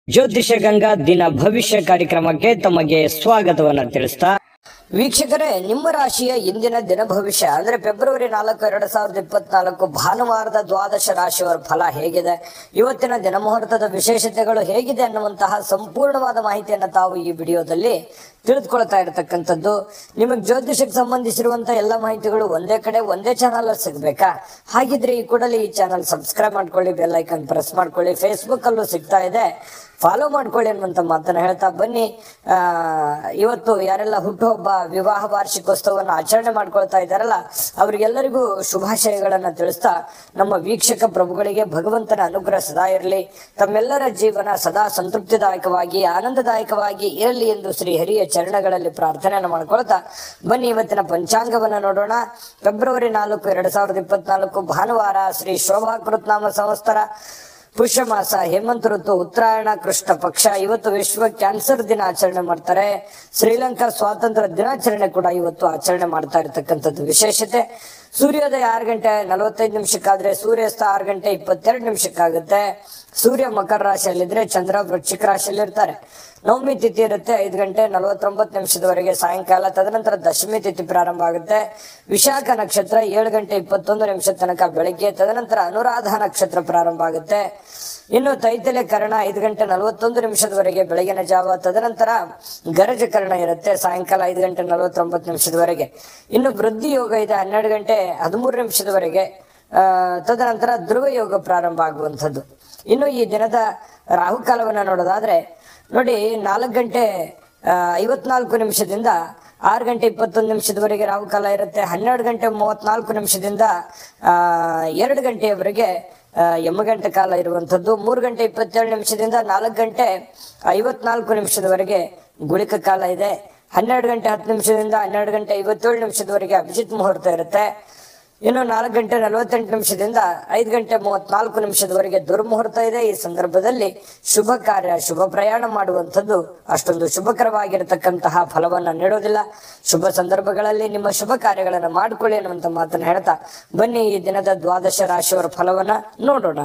ಜ್ಯೋತಿಷ ಗಂಗಾ ದಿನ ಭವಿಷ್ಯ ಕಾರ್ಯಕ್ರಮಕ್ಕೆ ತಮಗೆ ಸ್ವಾಗತವನ್ನ ತಿಳಿಸ್ತಾ ವೀಕ್ಷಕರೇ ನಿಮ್ಮ ರಾಶಿಯ ಇಂದಿನ ದಿನ ಭವಿಷ್ಯ ಅಂದ್ರೆ ಫೆಬ್ರವರಿ ನಾಲ್ಕು ಎರಡ್ ಸಾವಿರದ ಇಪ್ಪತ್ನಾಲ್ಕು ಭಾನುವಾರದ ದ್ವಾದಶ ರಾಶಿಯವರ ಫಲ ಹೇಗಿದೆ ಇವತ್ತಿನ ದಿನ ಮುಹೂರ್ತದ ವಿಶೇಷತೆಗಳು ಹೇಗಿದೆ ಅನ್ನುವಂತಹ ಸಂಪೂರ್ಣವಾದ ಮಾಹಿತಿಯನ್ನು ತಾವು ಈ ವಿಡಿಯೋದಲ್ಲಿ ತಿಳಿದುಕೊಳ್ತಾ ಇರತಕ್ಕಂಥದ್ದು ನಿಮಗೆ ಜ್ಯೋತಿಷಕ್ಕೆ ಸಂಬಂಧಿಸಿರುವಂತಹ ಎಲ್ಲ ಮಾಹಿತಿಗಳು ಒಂದೇ ಕಡೆ ಒಂದೇ ಚಾನಲ್ ಸಿಗ್ಬೇಕಾ ಹಾಗಿದ್ರೆ ಈ ಕೂಡಲೇ ಈ ಚಾನಲ್ ಸಬ್ಸ್ಕ್ರೈಬ್ ಮಾಡ್ಕೊಳ್ಳಿ ಬೆಲ್ ಐಕನ್ ಪ್ರೆಸ್ ಮಾಡ್ಕೊಳ್ಳಿ ಫೇಸ್ಬುಕ್ ಅಲ್ಲೂ ಸಿಗ್ತಾ ಇದೆ ಫಾಲೋ ಮಾಡ್ಕೊಳ್ಳಿ ಅನ್ನುವಂತ ಮಾತನ್ನ ಹೇಳ್ತಾ ಬನ್ನಿ ಆ ಇವತ್ತು ಯಾರೆಲ್ಲ ಹುಟ್ಟುಹಬ್ಬ ವಿವಾಹ ವಾರ್ಷಿಕೋತ್ಸವವನ್ನು ಆಚರಣೆ ಮಾಡ್ಕೊಳ್ತಾ ಇದ್ದಾರಲ್ಲ ಅವರಿಗೆಲ್ಲರಿಗೂ ಶುಭಾಶಯಗಳನ್ನ ತಿಳಿಸ್ತಾ ನಮ್ಮ ವೀಕ್ಷಕ ಪ್ರಭುಗಳಿಗೆ ಭಗವಂತನ ಅನುಗ್ರಹ ಸದಾ ಇರಲಿ ತಮ್ಮೆಲ್ಲರ ಜೀವನ ಸದಾ ಸಂತೃಪ್ತಿದಾಯಕವಾಗಿ ಆನಂದದಾಯಕವಾಗಿ ಇರಲಿ ಎಂದು ಶ್ರೀ ಹರಿಯ ಚರಣಗಳಲ್ಲಿ ಪ್ರಾರ್ಥನೆಯನ್ನು ಮಾಡ್ಕೊಳ್ತಾ ಬನ್ನಿ ಇವತ್ತಿನ ಪಂಚಾಂಗವನ್ನ ನೋಡೋಣ ಫೆಬ್ರವರಿ ನಾಲ್ಕು ಎರಡ್ ಸಾವಿರದ ಇಪ್ಪತ್ನಾಲ್ಕು ಭಾನುವಾರ ಶ್ರೀ ಶೋಭಾ ಕೃತ್ನಾಮ ಸಂವತ್ಸರ ಪುಷ್ಯ ಮಾಸ ಹೇಮಂತ ಋತು ಉತ್ತರಾಯಣ ಕೃಷ್ಣ ಪಕ್ಷ ಇವತ್ತು ವಿಶ್ವ ಕ್ಯಾನ್ಸರ್ ದಿನ ಆಚರಣೆ ಮಾಡ್ತಾರೆ ಶ್ರೀಲಂಕಾ ಸ್ವಾತಂತ್ರ್ಯ ದಿನಾಚರಣೆ ಕೂಡ ಇವತ್ತು ಆಚರಣೆ ಮಾಡ್ತಾ ಇರತಕ್ಕಂಥದ್ದು ವಿಶೇಷತೆ ಸೂರ್ಯೋದಯ ಆರು ಗಂಟೆ ನಲವತ್ತೈದು ನಿಮಿಷಕ್ಕಾದ್ರೆ ಸೂರ್ಯಾಸ್ತ ಆರು ಗಂಟೆ ಇಪ್ಪತ್ತೆರಡು ನಿಮಿಷಕ್ಕಾಗುತ್ತೆ ಸೂರ್ಯ ಮಕರ ರಾಶಿಯಲ್ಲಿದ್ರೆ ಚಂದ್ರ ವೃಶ್ಚಿಕ ರಾಶಿಯಲ್ಲಿ ಇರ್ತಾರೆ ನವಮಿ ತಿಥಿ ಇರುತ್ತೆ ಐದು ಗಂಟೆ ನಲವತ್ತೊಂಬತ್ತು ನಿಮಿಷದವರೆಗೆ ಸಾಯಂಕಾಲ ತದನಂತರ ದಶಮಿ ತಿಥಿ ಪ್ರಾರಂಭ ಆಗುತ್ತೆ ವಿಶಾಖ ನಕ್ಷತ್ರ ಏಳು ಗಂಟೆ ಇಪ್ಪತ್ತೊಂದು ನಿಮಿಷ ತನಕ ಬೆಳಗ್ಗೆ ತದನಂತರ ಅನುರಾಧ ನಕ್ಷತ್ರ ಪ್ರಾರಂಭ ಆಗುತ್ತೆ ಇನ್ನು ತೈತಲೆ ಕರ್ಣ ಐದು ಗಂಟೆ ನಲವತ್ತೊಂದು ನಿಮಿಷದವರೆಗೆ ಬೆಳಗಿನ ಜಾವ ತದನಂತರ ಗರಜ ಕರ್ಣ ಇರುತ್ತೆ ಸಾಯಂಕಾಲ ಐದು ಗಂಟೆ ನಲವತ್ತೊಂಬತ್ತು ನಿಮಿಷದವರೆಗೆ ಇನ್ನು ವೃದ್ಧಿ ಯೋಗ ಇದೆ ಹನ್ನೆರಡು ಗಂಟೆ ಹದಿಮೂರು ನಿಮಿಷದವರೆಗೆ ಆ, ತದನಂತರ ಧ್ರುವ ಯೋಗ ಪ್ರಾರಂಭ ಆಗುವಂಥದ್ದು ಇನ್ನು ಈ ದಿನದ ರಾಹುಕಾಲವನ್ನು ನೋಡೋದಾದ್ರೆ ನೋಡಿ ನಾಲ್ಕು ಗಂಟೆ ಆ, ಐವತ್ನಾಲ್ಕು ನಿಮಿಷದಿಂದ ಆರು ಗಂಟೆ ಇಪ್ಪತ್ತೊಂದು ನಿಮಿಷದವರೆಗೆ ರಾಹುಕಾಲ ಇರುತ್ತೆ ಹನ್ನೆರಡು ಗಂಟೆ ಮೂವತ್ನಾಲ್ಕು ನಿಮಿಷದಿಂದ ಆ, ಎರಡು ಗಂಟೆಯವರೆಗೆ ಆ, ಯಮಗಂಟೆ ಕಾಲ ಇರುವಂಥದ್ದು ಮೂರು ಗಂಟೆ ಇಪ್ಪತ್ತೇಳು ನಿಮಿಷದಿಂದ ನಾಲ್ಕು ಗಂಟೆ ಐವತ್ನಾಲ್ಕು ನಿಮಿಷದವರೆಗೆ ಗುಳಿಕ ಕಾಲ ಇದೆ ಹನ್ನೆರಡು ಗಂಟೆ ಹತ್ತು ನಿಮಿಷದಿಂದ ಹನ್ನೆರಡು ಗಂಟೆ ಐವತ್ತೇಳು ನಿಮಿಷದವರೆಗೆ ಅಭಿಜಿತ್ ಮುಹೂರ್ತ ಇರುತ್ತೆ ಇನ್ನು ನಾಲ್ಕು ಗಂಟೆ ನಲವತ್ತೆಂಟು ನಿಮಿಷದಿಂದ ಐದು ಗಂಟೆ ಮೂವತ್ನಾಲ್ಕು ನಿಮಿಷದವರೆಗೆ ದುರ್ಮುಹೂರ್ತ ಇದೆ ಈ ಸಂದರ್ಭದಲ್ಲಿ ಶುಭ ಕಾರ್ಯ ಶುಭ ಪ್ರಯಾಣ ಮಾಡುವಂಥದ್ದು ಅಷ್ಟೊಂದು ಶುಭಕರವಾಗಿರತಕ್ಕಂತಹ ಫಲವನ್ನ ನೀಡೋದಿಲ್ಲ ಶುಭ ಸಂದರ್ಭಗಳಲ್ಲಿ ನಿಮ್ಮ ಶುಭ ಕಾರ್ಯಗಳನ್ನು ಮಾಡಿಕೊಳ್ಳಿ ಅನ್ನುವಂತ ಮಾತನ್ನ ಹೇಳ್ತಾ ಬನ್ನಿ ಈ ದಿನದ ದ್ವಾದಶ ರಾಶಿಯವರ ಫಲವನ್ನ ನೋಡೋಣ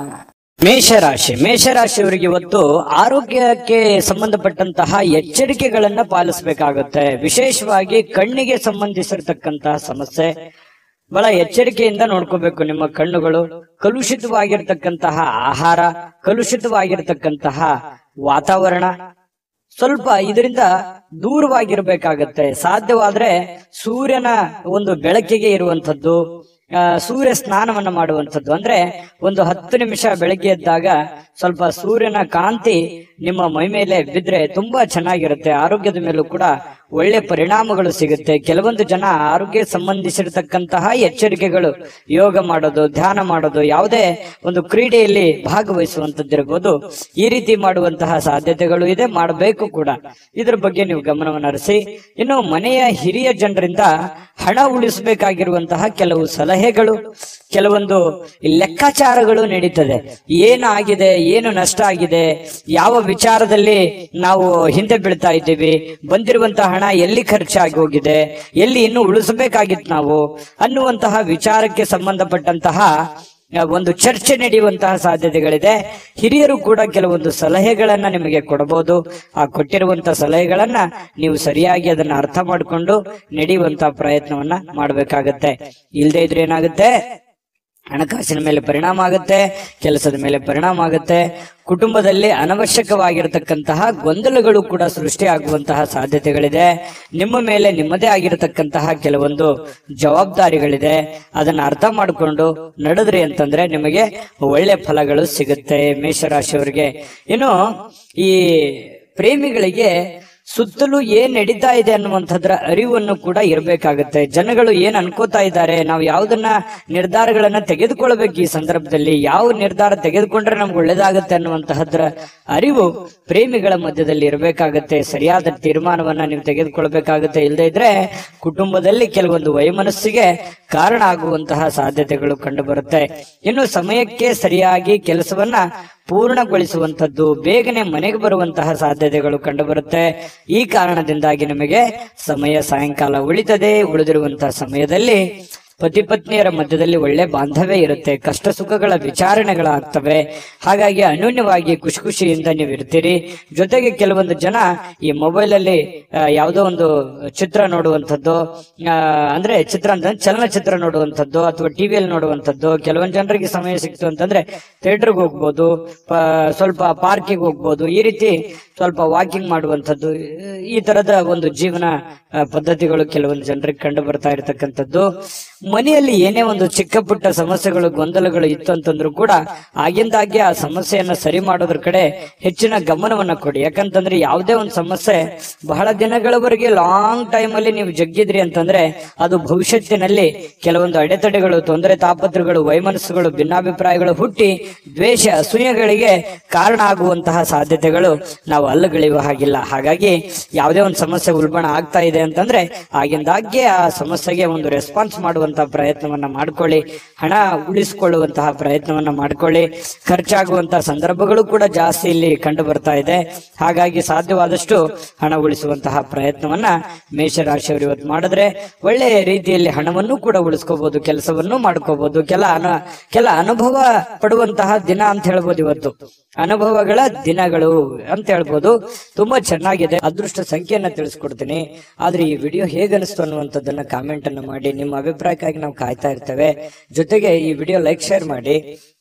ಮೇಷರಾಶಿ ಮೇಷರಾಶಿಯವರಿಗೆ ಇವತ್ತು ಆರೋಗ್ಯಕ್ಕೆ ಸಂಬಂಧಪಟ್ಟಂತಹ ಎಚ್ಚರಿಕೆಗಳನ್ನ ಪಾಲಿಸಬೇಕಾಗುತ್ತೆ ವಿಶೇಷವಾಗಿ ಕಣ್ಣಿಗೆ ಸಂಬಂಧಿಸಿರ್ತಕ್ಕಂತಹ ಸಮಸ್ಯೆ ಬಹಳ ಎಚ್ಚರಿಕೆಯಿಂದ ನೋಡ್ಕೋಬೇಕು ನಿಮ್ಮ ಕಣ್ಣುಗಳು ಕಲುಷಿತವಾಗಿರ್ತಕ್ಕಂತಹ ಆಹಾರ ಕಲುಷಿತವಾಗಿರ್ತಕ್ಕಂತಹ ವಾತಾವರಣ ಸ್ವಲ್ಪ ಇದರಿಂದ ದೂರವಾಗಿರ್ಬೇಕಾಗತ್ತೆ ಸಾಧ್ಯವಾದ್ರೆ ಸೂರ್ಯನ ಒಂದು ಬೆಳಕಿಗೆ ಇರುವಂತದ್ದು ಆ, ಸೂರ್ಯ ಸ್ನಾನವನ್ನ ಮಾಡುವಂಥದ್ದು ಅಂದ್ರೆ ಒಂದು ಹತ್ತು ನಿಮಿಷ ಬೆಳಗ್ಗೆ ಎದ್ದಾಗ ಸ್ವಲ್ಪ ಸೂರ್ಯನ ಕಾಂತಿ ನಿಮ್ಮ ಮೈ ಮೇಲೆ ಬಿದ್ರೆ ತುಂಬಾ ಚೆನ್ನಾಗಿರುತ್ತೆ ಆರೋಗ್ಯದ ಮೇಲೂ ಕೂಡ ಒಳ್ಳೆ ಪರಿಣಾಮಗಳು ಸಿಗುತ್ತೆ ಕೆಲವೊಂದು ಜನ ಆರೋಗ್ಯ ಸಂಬಂಧಿಸಿರತಕ್ಕಂತಹ ಎಚ್ಚರಿಕೆಗಳು ಯೋಗ ಮಾಡೋದು ಧ್ಯಾನ ಮಾಡೋದು ಯಾವುದೇ ಒಂದು ಕ್ರೀಡೆಯಲ್ಲಿ ಭಾಗವಹಿಸುವಂತದ್ದಿರಬಹುದು ಈ ರೀತಿ ಮಾಡುವಂತಹ ಸಾಧ್ಯತೆಗಳು ಇದೆ ಮಾಡಬೇಕು ಕೂಡ ಇದ್ರ ಬಗ್ಗೆ ನೀವು ಗಮನವನ್ನು ಹರಿಸಿ ಇನ್ನು ಮನೆಯ ಹಿರಿಯ ಜನರಿಂದ ಹಣ ಉಳಿಸಬೇಕಾಗಿರುವಂತಹ ಕೆಲವು ಸಲಹೆಗಳು ಕೆಲವೊಂದು ಲೆಕ್ಕಾಚಾರಗಳು ನಡೀತದೆ ಏನಾಗಿದೆ ಏನು ನಷ್ಟ ಆಗಿದೆ ಯಾವ ವಿಚಾರದಲ್ಲಿ ನಾವು ಹಿಂದೆ ಬೀಳ್ತಾ ಇದ್ದೀವಿ ಬಂದಿರುವಂತಹ ಹಣ ಎಲ್ಲಿ ಖರ್ಚಾಗಿ ಹೋಗಿದೆ ಎಲ್ಲಿ ಇನ್ನು ಉಳಿಸಬೇಕಾಗಿತ್ತು ನಾವು ಅನ್ನುವಂತಹ ವಿಚಾರಕ್ಕೆ ಸಂಬಂಧಪಟ್ಟಂತಹ ಆ, ಒಂದು ಚರ್ಚೆ ನಡೆಯುವಂತಹ ಸಾಧ್ಯತೆಗಳಿದೆ ಹಿರಿಯರು ಕೂಡ ಕೆಲವೊಂದು ಸಲಹೆಗಳನ್ನ ನಿಮಗೆ ಕೊಡಬಹುದು ಆ ಕೊಟ್ಟಿರುವಂತಹ ಸಲಹೆಗಳನ್ನ ನೀವು ಸರಿಯಾಗಿ ಅದನ್ನ ಅರ್ಥ ಮಾಡಿಕೊಂಡು ನಡೆಯುವಂತಹ ಪ್ರಯತ್ನವನ್ನ ಮಾಡಬೇಕಾಗತ್ತೆ ಇಲ್ಲದೆ ಇದ್ರೆ ಏನಾಗುತ್ತೆ ಹಣಕಾಸಿನ ಮೇಲೆ ಪರಿಣಾಮ ಆಗುತ್ತೆ ಕೆಲಸದ ಮೇಲೆ ಪರಿಣಾಮ ಆಗುತ್ತೆ ಕುಟುಂಬದಲ್ಲಿ ಅನವಶ್ಯಕವಾಗಿರತಕ್ಕಂತಹ ಗೊಂದಲಗಳು ಕೂಡ ಸೃಷ್ಟಿಯಾಗುವಂತಹ ಸಾಧ್ಯತೆಗಳಿದೆ ನಿಮ್ಮ ಮೇಲೆ ನಿಮ್ಮದೇ ಆಗಿರತಕ್ಕಂತಹ ಕೆಲವೊಂದು ಜವಾಬ್ದಾರಿಗಳಿದೆ ಅದನ್ನ ಅರ್ಥ ಮಾಡಿಕೊಂಡು ನಡೆದ್ರಿ ಅಂತಂದ್ರೆ ನಿಮಗೆ ಒಳ್ಳೆ ಫಲಗಳು ಸಿಗುತ್ತೆ ಮೇಷರಾಶಿಯವರಿಗೆ ಇನ್ನು ಈ ಪ್ರೇಮಿಗಳಿಗೆ ಸುತ್ತಲೂ ಏನ್ ನಡೀತಾ ಇದೆ ಅನ್ನುವಂಥದ್ರ ಅರಿವನ್ನು ಕೂಡ ಇರಬೇಕಾಗುತ್ತೆ ಜನಗಳು ಏನ್ ಅನ್ಕೋತಾ ಇದ್ದಾರೆ ನಾವು ಯಾವ್ದನ್ನ ನಿರ್ಧಾರಗಳನ್ನ ತೆಗೆದುಕೊಳ್ಬೇಕು ಈ ಸಂದರ್ಭದಲ್ಲಿ ಯಾವ ನಿರ್ಧಾರ ತೆಗೆದುಕೊಂಡ್ರೆ ನಮ್ಗೆ ಒಳ್ಳೇದಾಗತ್ತೆ ಅನ್ನುವಂತಹದ್ರ ಅರಿವು ಪ್ರೇಮಿಗಳ ಮಧ್ಯದಲ್ಲಿ ಇರಬೇಕಾಗತ್ತೆ ಸರಿಯಾದ ತೀರ್ಮಾನವನ್ನ ನೀವು ತೆಗೆದುಕೊಳ್ಬೇಕಾಗತ್ತೆ ಇಲ್ಲದೆ ಇದ್ರೆ ಕುಟುಂಬದಲ್ಲಿ ಕೆಲವೊಂದು ವೈಮನಸ್ಸಿಗೆ ಕಾರಣ ಆಗುವಂತಹ ಸಾಧ್ಯತೆಗಳು ಕಂಡು ಬರುತ್ತೆ ಇನ್ನು ಸಮಯಕ್ಕೆ ಸರಿಯಾಗಿ ಕೆಲಸವನ್ನ ಪೂರ್ಣಗೊಳಿಸುವಂತದ್ದು ಬೇಗನೆ ಮನೆಗೆ ಬರುವಂತಹ ಸಾಧ್ಯತೆಗಳು ಕಂಡುಬರುತ್ತೆ ಈ ಕಾರಣದಿಂದಾಗಿ ನಿಮಗೆ ಸಮಯ ಸಾಯಂಕಾಲ ಉಳಿತದೆ ಉಳಿದಿರುವಂತಹ ಸಮಯದಲ್ಲಿ ಪತಿ ಪತ್ನಿಯರ ಮಧ್ಯದಲ್ಲಿ ಒಳ್ಳೆ ಬಾಂಧವ್ಯ ಇರುತ್ತೆ ಕಷ್ಟ ಸುಖಗಳ ವಿಚಾರಣೆಗಳಾಗ್ತವೆ ಹಾಗಾಗಿ ಅನ್ಯೋನ್ಯವಾಗಿ ಖುಷಿ ಖುಷಿಯಿಂದ ನೀವು ಇರ್ತೀರಿ ಜೊತೆಗೆ ಕೆಲವೊಂದು ಜನ ಈ ಮೊಬೈಲ್ ಅಲ್ಲಿ ಆ, ಯಾವುದೋ ಒಂದು ಚಿತ್ರ ನೋಡುವಂಥದ್ದು ಆ, ಅಂದ್ರೆ ಚಿತ್ರ ಅಂತ ಚಲನಚಿತ್ರ ನೋಡುವಂಥದ್ದು ಅಥವಾ ಟಿವಿಯಲ್ಲಿ ನೋಡುವಂಥದ್ದು ಕೆಲವೊಂದು ಜನರಿಗೆ ಸಮಯ ಸಿಕ್ತು ಅಂತಂದ್ರೆ ಥಿಯೇಟರ್ಗೆ ಹೋಗ್ಬೋದು ಪ- ಸ್ವಲ್ಪ ಪಾರ್ಕಿಗೆ ಹೋಗ್ಬೋದು ಈ ರೀತಿ ಸ್ವಲ್ಪ ವಾಕಿಂಗ್ ಮಾಡುವಂಥದ್ದು ಈ ತರದ ಒಂದು ಜೀವನ ಆ, ಪದ್ಧತಿಗಳು ಕೆಲವೊಂದು ಜನರಿಗೆ ಕಂಡು ಬರ್ತಾ ಇರತಕ್ಕಂಥದ್ದು ಮನೆಯಲ್ಲಿ ಏನೇ ಒಂದು ಚಿಕ್ಕ ಪುಟ್ಟ ಸಮಸ್ಯೆಗಳು ಗೊಂದಲಗಳು ಇತ್ತು ಅಂತಂದ್ರೂ ಕೂಡ ಆಗಿಂದಾಗ್ಗೆ ಆ ಸಮಸ್ಯೆಯನ್ನ ಸರಿ ಮಾಡೋದ್ರ ಕಡೆ ಹೆಚ್ಚಿನ ಗಮನವನ್ನ ಕೊಡಿ ಯಾಕಂತಂದ್ರೆ ಯಾವುದೇ ಒಂದು ಸಮಸ್ಯೆ ಬಹಳ ದಿನಗಳವರೆಗೆ ಲಾಂಗ್ ಟೈಮ್ ಅಲ್ಲಿ ನೀವು ಜಗ್ಗಿದ್ರಿ ಅಂತಂದ್ರೆ ಅದು ಭವಿಷ್ಯತ್ತಿನಲ್ಲಿ ಕೆಲವೊಂದು ಅಡೆತಡೆಗಳು ತೊಂದರೆ ತಾಪತ್ರಗಳು ವೈಮನಸ್ಸುಗಳು ಭಿನ್ನಾಭಿಪ್ರಾಯಗಳು ಹುಟ್ಟಿ ದ್ವೇಷ ಅಸೂಯೆಗಳಿಗೆ ಕಾರಣ ಆಗುವಂತಹ ಸಾಧ್ಯತೆಗಳು ನಾವು ಅಲ್ಲಗಳೆಯುವ ಹಾಗಿಲ್ಲ ಹಾಗಾಗಿ ಯಾವುದೇ ಒಂದು ಸಮಸ್ಯೆ ಉಲ್ಬಣ ಆಗ್ತಾ ಇದೆ ಅಂತಂದ್ರೆ ಆಗಿಂದಾಗ್ಗೆ ಆ ಸಮಸ್ಯೆಗೆ ಒಂದು ರೆಸ್ಪಾನ್ಸ್ ಮಾಡುವಂತಹ ಪ್ರಯತ್ನವನ್ನ ಮಾಡ್ಕೊಳ್ಳಿ ಹಣ ಉಳಿಸಿಕೊಳ್ಳುವಂತಹ ಪ್ರಯತ್ನವನ್ನ ಮಾಡ್ಕೊಳ್ಳಿ ಖರ್ಚಾಗುವಂತಹ ಸಂದರ್ಭಗಳು ಕೂಡ ಜಾಸ್ತಿ ಇಲ್ಲಿ ಕಂಡು ಬರ್ತಾ ಇದೆ ಹಾಗಾಗಿ ಸಾಧ್ಯವಾದಷ್ಟು ಹಣ ಉಳಿಸುವಂತಹ ಪ್ರಯತ್ನವನ್ನ ಮೇಷರಾಶಿಯವರು ಇವತ್ತು ಮಾಡಿದ್ರೆ ಒಳ್ಳೆಯ ರೀತಿಯಲ್ಲಿ ಹಣವನ್ನು ಕೂಡ ಉಳಿಸ್ಕೋಬಹುದು ಕೆಲಸವನ್ನು ಮಾಡ್ಕೋಬಹುದು ಕೆಲ ಅನ ಕೆಲ ಅನುಭವ ಪಡುವಂತಹ ದಿನ ಅಂತ ಹೇಳ್ಬೋದು ಇವತ್ತು ಅನುಭವಗಳ ದಿನಗಳು ಅಂತ ಹೇಳ್ಬೋದು ತುಂಬಾ ಚೆನ್ನಾಗಿದೆ ಅದೃಷ್ಟ ಸಂಖ್ಯೆಯನ್ನ ತಿಳಿಸ್ಕೊಡ್ತೀನಿ ಆದ್ರೆ ಈ ವಿಡಿಯೋ ಹೇಗನಿಸ್ತು ಅನ್ನುವಂಥದ್ದನ್ನ ಕಾಮೆಂಟ್ ಅನ್ನು ಮಾಡಿ ನಿಮ್ಮ ಅಭಿಪ್ರಾಯಕ್ಕಾಗಿ ನಾವು ಕಾಯ್ತಾ ಇರ್ತೇವೆ ಜೊತೆಗೆ ಈ ವಿಡಿಯೋ ಲೈಕ್ ಶೇರ್ ಮಾಡಿ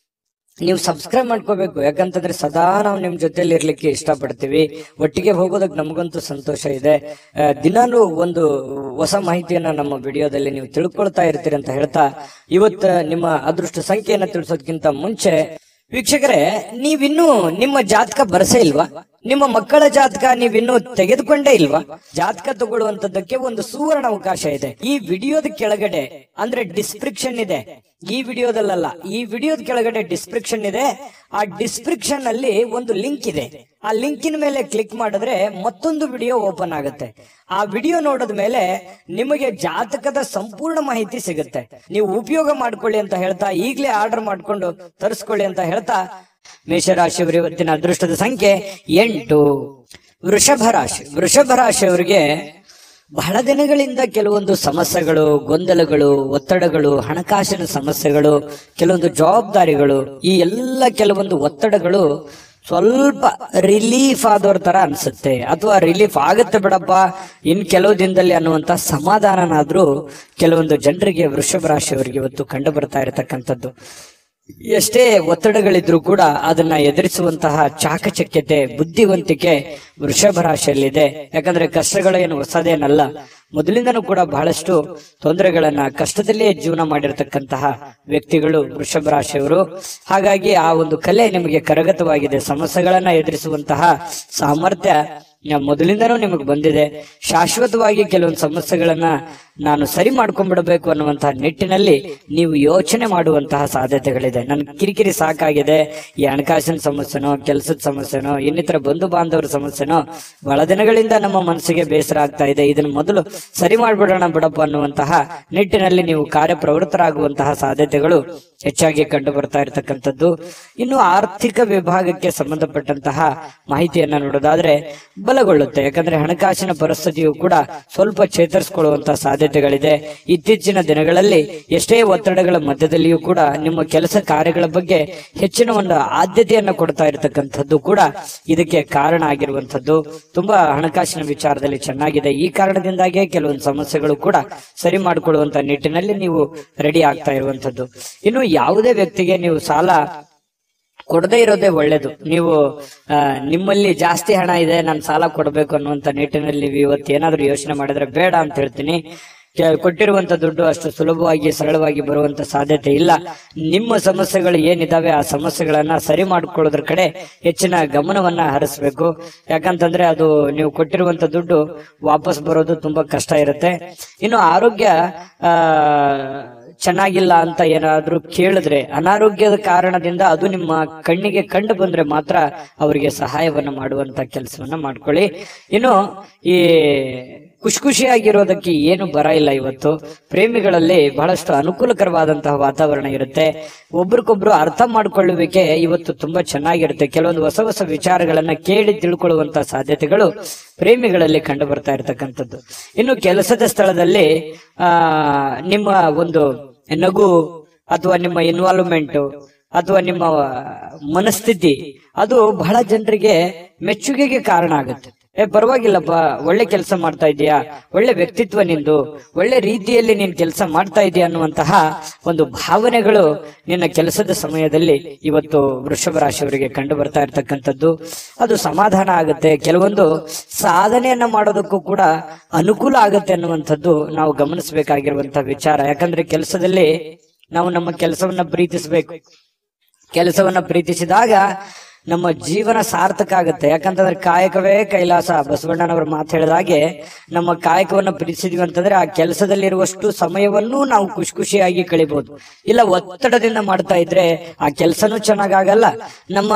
ನೀವು ಸಬ್ಸ್ಕ್ರೈಬ್ ಮಾಡ್ಕೋಬೇಕು ಯಾಕಂತಂದ್ರೆ ಸದಾ ನಾವು ನಿಮ್ ಜೊತೆಲಿ ಇರ್ಲಿಕ್ಕೆ ಇಷ್ಟಪಡ್ತೀವಿ ಒಟ್ಟಿಗೆ ಹೋಗೋದಕ್ಕೆ ನಮಗಂತೂ ಸಂತೋಷ ಇದೆ ಆ, ದಿನಾಲೂ ಒಂದು ಹೊಸ ಮಾಹಿತಿಯನ್ನ ನಮ್ಮ ವಿಡಿಯೋದಲ್ಲಿ ನೀವು ತಿಳ್ಕೊಳ್ತಾ ಇರ್ತೀರಿ ಅಂತ ಹೇಳ್ತಾ ಇವತ್ತ ನಿಮ್ಮ ಅದೃಷ್ಟ ಸಂಖ್ಯೆಯನ್ನ ತಿಳಿಸೋದಕ್ಕಿಂತ ಮುಂಚೆ ವೀಕ್ಷಕರೇ ನೀವಿನ್ನೂ ನಿಮ್ಮ ಜಾತಕ ಬರಸೇ ಇಲ್ವಾ ನಿಮ್ಮ ಮಕ್ಕಳ ಜಾತಕ ನೀವಿನ್ನೂ ತೆಗೆದುಕೊಂಡೇ ಇಲ್ವಾ ಜಾತಕ ತಗೊಳ್ಳುವಂತದ್ದಕ್ಕೆ ಒಂದು ಸುವರ್ಣ ಅವಕಾಶ ಇದೆ ಈ ವಿಡಿಯೋದ ಕೆಳಗಡೆ ಅಂದ್ರೆ ಡಿಸ್ಕ್ರಿಪ್ಷನ್ ಇದೆ ಈ ವಿಡಿಯೋದಲ್ಲ ಈ ವಿಡಿಯೋದ ಕೆಳಗಡೆ ಡಿಸ್ಕ್ರಿಪ್ಷನ್ ಇದೆ ಆ ಡಿಸ್ಕ್ರಿಪ್ಷನ್ ಅಲ್ಲಿ ಒಂದು ಲಿಂಕ್ ಇದೆ ಆ ಲಿಂಕಿನ ಮೇಲೆ ಕ್ಲಿಕ್ ಮಾಡಿದ್ರೆ ಮತ್ತೊಂದು ವಿಡಿಯೋ ಓಪನ್ ಆಗುತ್ತೆ ಆ ವಿಡಿಯೋ ನೋಡಿದ ಮೇಲೆ ನಿಮಗೆ ಜಾತಕದ ಸಂಪೂರ್ಣ ಮಾಹಿತಿ ಸಿಗುತ್ತೆ ನೀವು ಉಪಯೋಗ ಮಾಡ್ಕೊಳ್ಳಿ ಅಂತ ಹೇಳ್ತಾ ಈಗಲೇ ಆರ್ಡರ್ ಮಾಡ್ಕೊಂಡು ತರಿಸ್ಕೊಳ್ಳಿ ಅಂತ ಹೇಳ್ತಾ ಮೇಷರಾಶಿಯವರು ಇವತ್ತಿನ ಅದೃಷ್ಟದ ಸಂಖ್ಯೆ ಎಂಟು ವೃಷಭ ರಾಶಿ ವೃಷಭ ರಾಶಿಯವರಿಗೆ ಬಹಳ ದಿನಗಳಿಂದ ಕೆಲವೊಂದು ಸಮಸ್ಯೆಗಳು ಗೊಂದಲಗಳು ಒತ್ತಡಗಳು ಹಣಕಾಸಿನ ಸಮಸ್ಯೆಗಳು ಕೆಲವೊಂದು ಜವಾಬ್ದಾರಿಗಳು ಈ ಎಲ್ಲ ಕೆಲವೊಂದು ಒತ್ತಡಗಳು ಸ್ವಲ್ಪ ರಿಲೀಫ್ ಆದವ್ರ ತರ ಅನ್ಸುತ್ತೆ ಅಥವಾ ರಿಲೀಫ್ ಆಗುತ್ತೆ ಬಿಡಪ್ಪ ಇನ್ ಕೆಲವು ದಿನದಲ್ಲಿ ಅನ್ನುವಂತ ಸಮಾಧಾನನಾದ್ರೂ ಕೆಲವೊಂದು ಜನರಿಗೆ ವೃಷಭ ರಾಶಿಯವರಿಗೆ ಇವತ್ತು ಕಂಡು ಬರ್ತಾ ಇರತಕ್ಕಂಥದ್ದು ಎಷ್ಟೇ ಒತ್ತಡಗಳಿದ್ರೂ ಕೂಡ ಅದನ್ನ ಎದುರಿಸುವಂತಹ ಚಾಕಚಕ್ಯತೆ ಬುದ್ಧಿವಂತಿಕೆ ವೃಷಭ ರಾಶಿಯಲ್ಲಿದೆ ಯಾಕಂದ್ರೆ ಕಷ್ಟಗಳೇನು ಹೊಸದೇನಲ್ಲ ಮೊದಲಿಂದನೂ ಕೂಡ ಬಹಳಷ್ಟು ತೊಂದರೆಗಳನ್ನ ಕಷ್ಟದಲ್ಲಿಯೇ ಜೀವನ ಮಾಡಿರ್ತಕ್ಕಂತಹ ವ್ಯಕ್ತಿಗಳು ವೃಷಭ ರಾಶಿಯವರು ಹಾಗಾಗಿ ಆ ಒಂದು ಕಲೆ ನಿಮಗೆ ಕರಗತವಾಗಿದೆ ಸಮಸ್ಯೆಗಳನ್ನ ಎದುರಿಸುವಂತಹ ಸಾಮರ್ಥ್ಯ ನ- ಮೊದಲಿಂದನೂ ನಿಮಗೆ ಬಂದಿದೆ ಶಾಶ್ವತವಾಗಿ ಕೆಲವೊಂದು ಸಮಸ್ಯೆಗಳನ್ನ ನಾನು ಸರಿ ಮಾಡ್ಕೊಂಡ್ಬಿಡಬೇಕು ಅನ್ನುವಂತಹ ನಿಟ್ಟಿನಲ್ಲಿ ನೀವು ಯೋಚನೆ ಮಾಡುವಂತಹ ಸಾಧ್ಯತೆಗಳಿದೆ ನನ್ ಕಿರಿಕಿರಿ ಸಾಕಾಗಿದೆ ಈ ಹಣಕಾಸಿನ ಸಮಸ್ಯೆನೋ ಕೆಲಸದ ಸಮಸ್ಯೆನೋ ಇನ್ನಿತರ ಬಂಧು ಬಾಂಧವರ ಸಮಸ್ಯೆನೋ ಬಹಳ ದಿನಗಳಿಂದ ನಮ್ಮ ಮನಸ್ಸಿಗೆ ಬೇಸರ ಆಗ್ತಾ ಇದೆ ಇದನ್ನ ಮೊದಲು ಸರಿ ಮಾಡ್ಬಿಡೋಣ ಬಿಡಪ್ಪ ಅನ್ನುವಂತಹ ನಿಟ್ಟಿನಲ್ಲಿ ನೀವು ಕಾರ್ಯಪ್ರವೃತ್ತರಾಗುವಂತಹ ಸಾಧ್ಯತೆಗಳು ಹೆಚ್ಚಾಗಿ ಕಂಡು ಬರ್ತಾ ಇರತಕ್ಕಂಥದ್ದು ಇನ್ನು ಆರ್ಥಿಕ ವಿಭಾಗಕ್ಕೆ ಸಂಬಂಧಪಟ್ಟಂತಹ ಮಾಹಿತಿಯನ್ನ ನೋಡೋದಾದ್ರೆ ಬಲಗೊಳ್ಳುತ್ತೆ ಯಾಕಂದ್ರೆ ಹಣಕಾಸಿನ ಪರಿಸ್ಥಿತಿಯು ಕೂಡ ಸ್ವಲ್ಪ ಚೇತರಿಸಿಕೊಳ್ಳುವಂತಹ ಸಾಧ್ಯತೆಗಳಿದೆ ಇತ್ತೀಚಿನ ದಿನಗಳಲ್ಲಿ ಎಷ್ಟೇ ಒತ್ತಡಗಳ ಮಧ್ಯದಲ್ಲಿಯೂ ಕೂಡ ನಿಮ್ಮ ಕೆಲಸ ಕಾರ್ಯಗಳ ಬಗ್ಗೆ ಹೆಚ್ಚಿನ ಒಂದು ಆದ್ಯತೆಯನ್ನ ಕೊಡ್ತಾ ಇರತಕ್ಕಂಥದ್ದು ಕೂಡ ಇದಕ್ಕೆ ಕಾರಣ ಆಗಿರುವಂತದ್ದು ತುಂಬಾ ಹಣಕಾಸಿನ ವಿಚಾರದಲ್ಲಿ ಚೆನ್ನಾಗಿದೆ ಈ ಕಾರಣದಿಂದಾಗಿಯೇ ಕೆಲವೊಂದು ಸಮಸ್ಯೆಗಳು ಕೂಡ ಸರಿ ಮಾಡಿಕೊಳ್ಳುವಂತ ನಿಟ್ಟಿನಲ್ಲಿ ನೀವು ರೆಡಿ ಆಗ್ತಾ ಇರುವಂತದ್ದು ಇನ್ನು ಯಾವುದೇ ವ್ಯಕ್ತಿಗೆ ನೀವು ಸಾಲ ಕೊಡದೇ ಇರೋದೇ ಒಳ್ಳೇದು ನೀವು ಆ, ನಿಮ್ಮಲ್ಲಿ ಜಾಸ್ತಿ ಹಣ ಇದೆ ನಾನು ಸಾಲ ಕೊಡಬೇಕು ಅನ್ನುವಂತ ನಿಟ್ಟಿನಲ್ಲಿ ನೀವು ಇವತ್ತು ಏನಾದ್ರೂ ಯೋಚನೆ ಮಾಡಿದ್ರೆ ಬೇಡ ಅಂತ ಹೇಳ್ತೀನಿ ಕೆ- ಕೊಟ್ಟಿರುವಂತ ದುಡ್ಡು ಅಷ್ಟು ಸುಲಭವಾಗಿ ಸರಳವಾಗಿ ಬರುವಂತ ಸಾಧ್ಯತೆ ಇಲ್ಲ ನಿಮ್ಮ ಸಮಸ್ಯೆಗಳು ಏನಿದಾವೆ ಆ ಸಮಸ್ಯೆಗಳನ್ನ ಸರಿ ಮಾಡ್ಕೊಳ್ಳೋದ್ರ ಕಡೆ ಹೆಚ್ಚಿನ ಗಮನವನ್ನ ಹರಿಸ್ಬೇಕು ಯಾಕಂತಂದ್ರೆ ಅದು ನೀವು ಕೊಟ್ಟಿರುವಂತ ದುಡ್ಡು ವಾಪಸ್ ಬರೋದು ತುಂಬಾ ಕಷ್ಟ ಇರುತ್ತೆ ಇನ್ನು ಆರೋಗ್ಯ ಆ ಚೆನ್ನಾಗಿಲ್ಲ ಅಂತ ಏನಾದ್ರೂ ಕೇಳಿದ್ರೆ ಅನಾರೋಗ್ಯದ ಕಾರಣದಿಂದ ಅದು ನಿಮ್ಮ ಕಣ್ಣಿಗೆ ಕಂಡು ಬಂದ್ರೆ ಮಾತ್ರ ಅವರಿಗೆ ಸಹಾಯವನ್ನ ಮಾಡುವಂತ ಕೆಲಸವನ್ನ ಮಾಡ್ಕೊಳ್ಳಿ ಇನ್ನು ಈ ಖುಷಿ ಖುಷಿಯಾಗಿರೋದಕ್ಕೆ ಏನು ಬರ ಇಲ್ಲ ಇವತ್ತು ಪ್ರೇಮಿಗಳಲ್ಲಿ ಬಹಳಷ್ಟು ಅನುಕೂಲಕರವಾದಂತಹ ವಾತಾವರಣ ಇರುತ್ತೆ ಒಬ್ರಿಗೊಬ್ರು ಅರ್ಥ ಮಾಡ್ಕೊಳ್ಳುವಿಕೆ ಇವತ್ತು ತುಂಬಾ ಚೆನ್ನಾಗಿರುತ್ತೆ ಕೆಲವೊಂದು ಹೊಸ ಹೊಸ ವಿಚಾರಗಳನ್ನ ಕೇಳಿ ತಿಳ್ಕೊಳ್ಳುವಂತ ಸಾಧ್ಯತೆಗಳು ಪ್ರೇಮಿಗಳಲ್ಲಿ ಕಂಡು ಬರ್ತಾ ಇರತಕ್ಕಂಥದ್ದು ಇನ್ನು ಕೆಲಸದ ಸ್ಥಳದಲ್ಲಿ ಆ ನಿಮ್ಮ ಒಂದು ನಗು ಅಥವಾ ನಿಮ್ಮ ಇನ್ವಾಲ್ವ್ಮೆಂಟ್ ಅಥವಾ ನಿಮ್ಮ ಮನಸ್ಥಿತಿ ಅದು ಬಹಳ ಜನರಿಗೆ ಮೆಚ್ಚುಗೆಗೆ ಕಾರಣ ಆಗುತ್ತೆ ಏ ಪರವಾಗಿಲ್ಲಪ್ಪ ಒಳ್ಳೆ ಕೆಲಸ ಮಾಡ್ತಾ ಇದೀಯಾ ಒಳ್ಳೆ ವ್ಯಕ್ತಿತ್ವ ನಿಂದು ಒಳ್ಳೆ ರೀತಿಯಲ್ಲಿ ನೀನ್ ಕೆಲಸ ಮಾಡ್ತಾ ಇದೀಯ ಅನ್ನುವಂತಹ ಒಂದು ಭಾವನೆಗಳು ನಿನ್ನ ಕೆಲಸದ ಸಮಯದಲ್ಲಿ ಇವತ್ತು ವೃಷಭ ರಾಶಿಯವರಿಗೆ ಕಂಡು ಬರ್ತಾ ಇರ್ತಕ್ಕಂಥದ್ದು ಅದು ಸಮಾಧಾನ ಆಗುತ್ತೆ ಕೆಲವೊಂದು ಸಾಧನೆಯನ್ನ ಮಾಡೋದಕ್ಕೂ ಕೂಡ ಅನುಕೂಲ ಆಗುತ್ತೆ ಅನ್ನುವಂಥದ್ದು ನಾವು ಗಮನಿಸಬೇಕಾಗಿರುವಂತಹ ವಿಚಾರ ಯಾಕಂದ್ರೆ ಕೆಲಸದಲ್ಲಿ ನಾವು ನಮ್ಮ ಕೆಲಸವನ್ನ ಪ್ರೀತಿಸಬೇಕು ಕೆಲಸವನ್ನ ಪ್ರೀತಿಸಿದಾಗ ನಮ್ಮ ಜೀವನ ಸಾರ್ಥಕ ಆಗುತ್ತೆ ಯಾಕಂತಂದ್ರೆ ಕಾಯಕವೇ ಕೈಲಾಸ ಬಸವಣ್ಣನವರು ಮಾತು ಹೇಳಿದ ಹಾಗೆ ನಮ್ಮ ಕಾಯಕವನ್ನ ಪ್ರೀತಿಸಿದ್ವಿ ಅಂತಂದ್ರೆ ಆ ಕೆಲಸದಲ್ಲಿರುವಷ್ಟು ಸಮಯವನ್ನೂ ನಾವು ಖುಷಿ ಖುಷಿಯಾಗಿ ಕಳಿಬಹುದು ಇಲ್ಲ ಒತ್ತಡದಿಂದ ಮಾಡ್ತಾ ಇದ್ರೆ ಆ ಕೆಲಸನೂ ಚೆನ್ನಾಗಾಗಲ್ಲ ನಮ್ಮ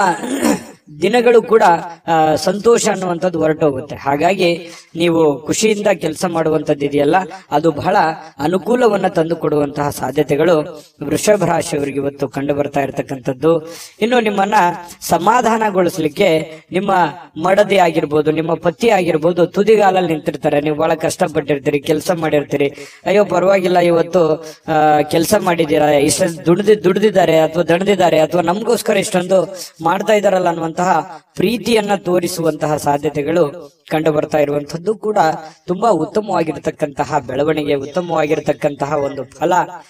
ದಿನಗಳು ಕೂಡ ಆ, ಸಂತೋಷ ಅನ್ನುವಂಥದ್ದು ಹೊರಟೋಗುತ್ತೆ ಹಾಗಾಗಿ ನೀವು ಖುಷಿಯಿಂದ ಕೆಲಸ ಮಾಡುವಂಥದ್ದು ಇದೆಯಲ್ಲ ಅದು ಬಹಳ ಅನುಕೂಲವನ್ನ ತಂದು ಕೊಡುವಂತಹ ಸಾಧ್ಯತೆಗಳು ವೃಷಭ ರಾಶಿಯವರಿಗೆ ಇವತ್ತು ಕಂಡು ಬರ್ತಾ ಇರತಕ್ಕಂಥದ್ದು ಇನ್ನು ನಿಮ್ಮನ್ನ ಸಮಾಧಾನಗೊಳಿಸ್ಲಿಕ್ಕೆ ನಿಮ್ಮ ಮಡದಿ ಆಗಿರ್ಬೋದು ನಿಮ್ಮ ಪತಿ ಆಗಿರ್ಬೋದು ತುದಿಗಾಲಲ್ಲಿ ನಿಂತಿರ್ತಾರೆ ನೀವು ಬಹಳ ಕಷ್ಟಪಟ್ಟಿರ್ತೀರಿ ಕೆಲಸ ಮಾಡಿರ್ತೀರಿ ಅಯ್ಯೋ ಪರವಾಗಿಲ್ಲ ಇವತ್ತು ಕೆಲಸ ಮಾಡಿದ್ದೀರಾ ಇಷ್ಟ ದುಡ್ದಿ ದುಡ್ದಿದ್ದಾರೆ ಅಥವಾ ದಣದಿದ್ದಾರೆ ಅಥವಾ ನಮಗೋಸ್ಕರ ಇಷ್ಟೊಂದು ಮಾಡ್ತಾ ಇದಾರಲ್ಲ ಅನ್ನುವಂತಹ ಪ್ರೀತಿಯನ್ನ ತೋರಿಸುವಂತಹ ಸಾಧ್ಯತೆಗಳು ಕಂಡು ಬರ್ತಾ ಇರುವಂತದ್ದು ಕೂಡ ತುಂಬಾ ಉತ್ತಮವಾಗಿರ್ತಕ್ಕಂತಹ ಬೆಳವಣಿಗೆ ಉತ್ತಮವಾಗಿರ್ತಕ್ಕಂತಹ ಒಂದು ಫಲ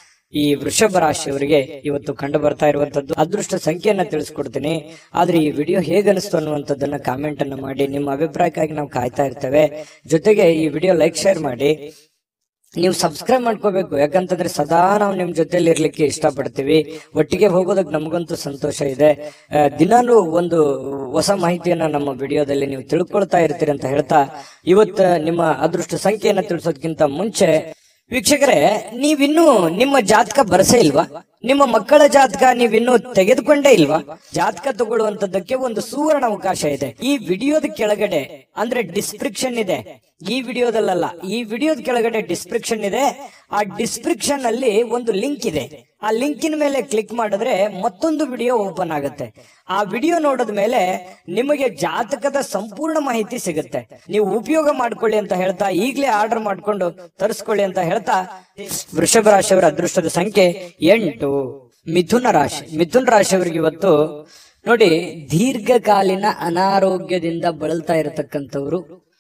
ಈ ವೃಷಭ ರಾಶಿಯವರಿಗೆ ಇವತ್ತು ಕಂಡು ಬರ್ತಾ ಇರುವಂತದ್ದು ಅದೃಷ್ಟ ಸಂಖ್ಯೆಯನ್ನ ತಿಳಿಸ್ಕೊಡ್ತೀನಿ ಆದ್ರೆ ಈ ವಿಡಿಯೋ ಹೇಗನಿಸ್ತು ಅನ್ನುವಂಥದ್ದನ್ನ ಕಾಮೆಂಟ್ ಅನ್ನ ಮಾಡಿ ನಿಮ್ಮ ಅಭಿಪ್ರಾಯಕ್ಕಾಗಿ ನಾವು ಕಾಯ್ತಾ ಇರ್ತೇವೆ ಜೊತೆಗೆ ಈ ವಿಡಿಯೋ ಲೈಕ್ ಶೇರ್ ಮಾಡಿ ನೀವು ಸಬ್ಸ್ಕ್ರೈಬ್ ಮಾಡ್ಕೋಬೇಕು ಯಾಕಂತಂದ್ರೆ ಸದಾ ನಾವು ನಿಮ್ ಜೊತೆಲಿ ಇರ್ಲಿಕ್ಕೆ ಇಷ್ಟಪಡ್ತೀವಿ ಒಟ್ಟಿಗೆ ಹೋಗೋದಕ್ಕೆ ನಮಗಂತೂ ಸಂತೋಷ ಇದೆ ಆ, ದಿನಾಲೂ ಒಂದು ಹೊಸ ಮಾಹಿತಿಯನ್ನ ನಮ್ಮ ವಿಡಿಯೋದಲ್ಲಿ ನೀವು ತಿಳ್ಕೊಳ್ತಾ ಇರ್ತೀರಿ ಅಂತ ಹೇಳ್ತಾ ಇವತ್ತು ನಿಮ್ಮ ಅದೃಷ್ಟ ಸಂಖ್ಯೆಯನ್ನ ತಿಳಿಸೋದಕ್ಕಿಂತ ಮುಂಚೆ ವೀಕ್ಷಕರೇ ನೀವಿನ್ನೂ ನಿಮ್ಮ ಜಾತಕ ಬರಸೇ ಇಲ್ವಾ ನಿಮ್ಮ ಮಕ್ಕಳ ಜಾತಕ ನೀವಿನ್ನೂ ತೆಗೆದುಕೊಂಡೇ ಇಲ್ವಾ ಜಾತಕ ತಗೊಳ್ಳುವಂತದ್ದಕ್ಕೆ ಒಂದು ಸುವರ್ಣ ಅವಕಾಶ ಇದೆ ಈ ವಿಡಿಯೋದ ಕೆಳಗಡೆ ಅಂದ್ರೆ ಡಿಸ್ಕ್ರಿಪ್ಷನ್ ಇದೆ ಈ ವಿಡಿಯೋದಲ್ಲ ಈ ವಿಡಿಯೋದ ಕೆಳಗಡೆ ಡಿಸ್ಕ್ರಿಪ್ಷನ್ ಇದೆ ಆ ಡಿಸ್ಕ್ರಿಪ್ಷನ್ ಅಲ್ಲಿ ಒಂದು ಲಿಂಕ್ ಇದೆ ಆ ಲಿಂಕಿನ ಮೇಲೆ ಕ್ಲಿಕ್ ಮಾಡಿದ್ರೆ ಮತ್ತೊಂದು ವಿಡಿಯೋ ಓಪನ್ ಆಗುತ್ತೆ ಆ ವಿಡಿಯೋ ನೋಡಿದ ಮೇಲೆ ನಿಮಗೆ ಜಾತಕದ ಸಂಪೂರ್ಣ ಮಾಹಿತಿ ಸಿಗುತ್ತೆ ನೀವು ಉಪಯೋಗ ಮಾಡ್ಕೊಳ್ಳಿ ಅಂತ ಹೇಳ್ತಾ ಈಗಲೇ ಆರ್ಡರ್ ಮಾಡ್ಕೊಂಡು ತರಿಸ್ಕೊಳ್ಳಿ ಅಂತ ಹೇಳ್ತಾ ವೃಷಭ ರಾಶಿಯವರ ಅದೃಷ್ಟದ ಸಂಖ್ಯೆ ಎಂಟು ಮಿಥುನ ರಾಶಿ ಮಿಥುನ ರಾಶಿಯವರಿಗೆ ಇವತ್ತು ನೋಡಿ ದೀರ್ಘಕಾಲೀನ ಅನಾರೋಗ್ಯದಿಂದ ಬಳಲ್ತಾ ಇರತಕ್ಕಂಥವ್ರು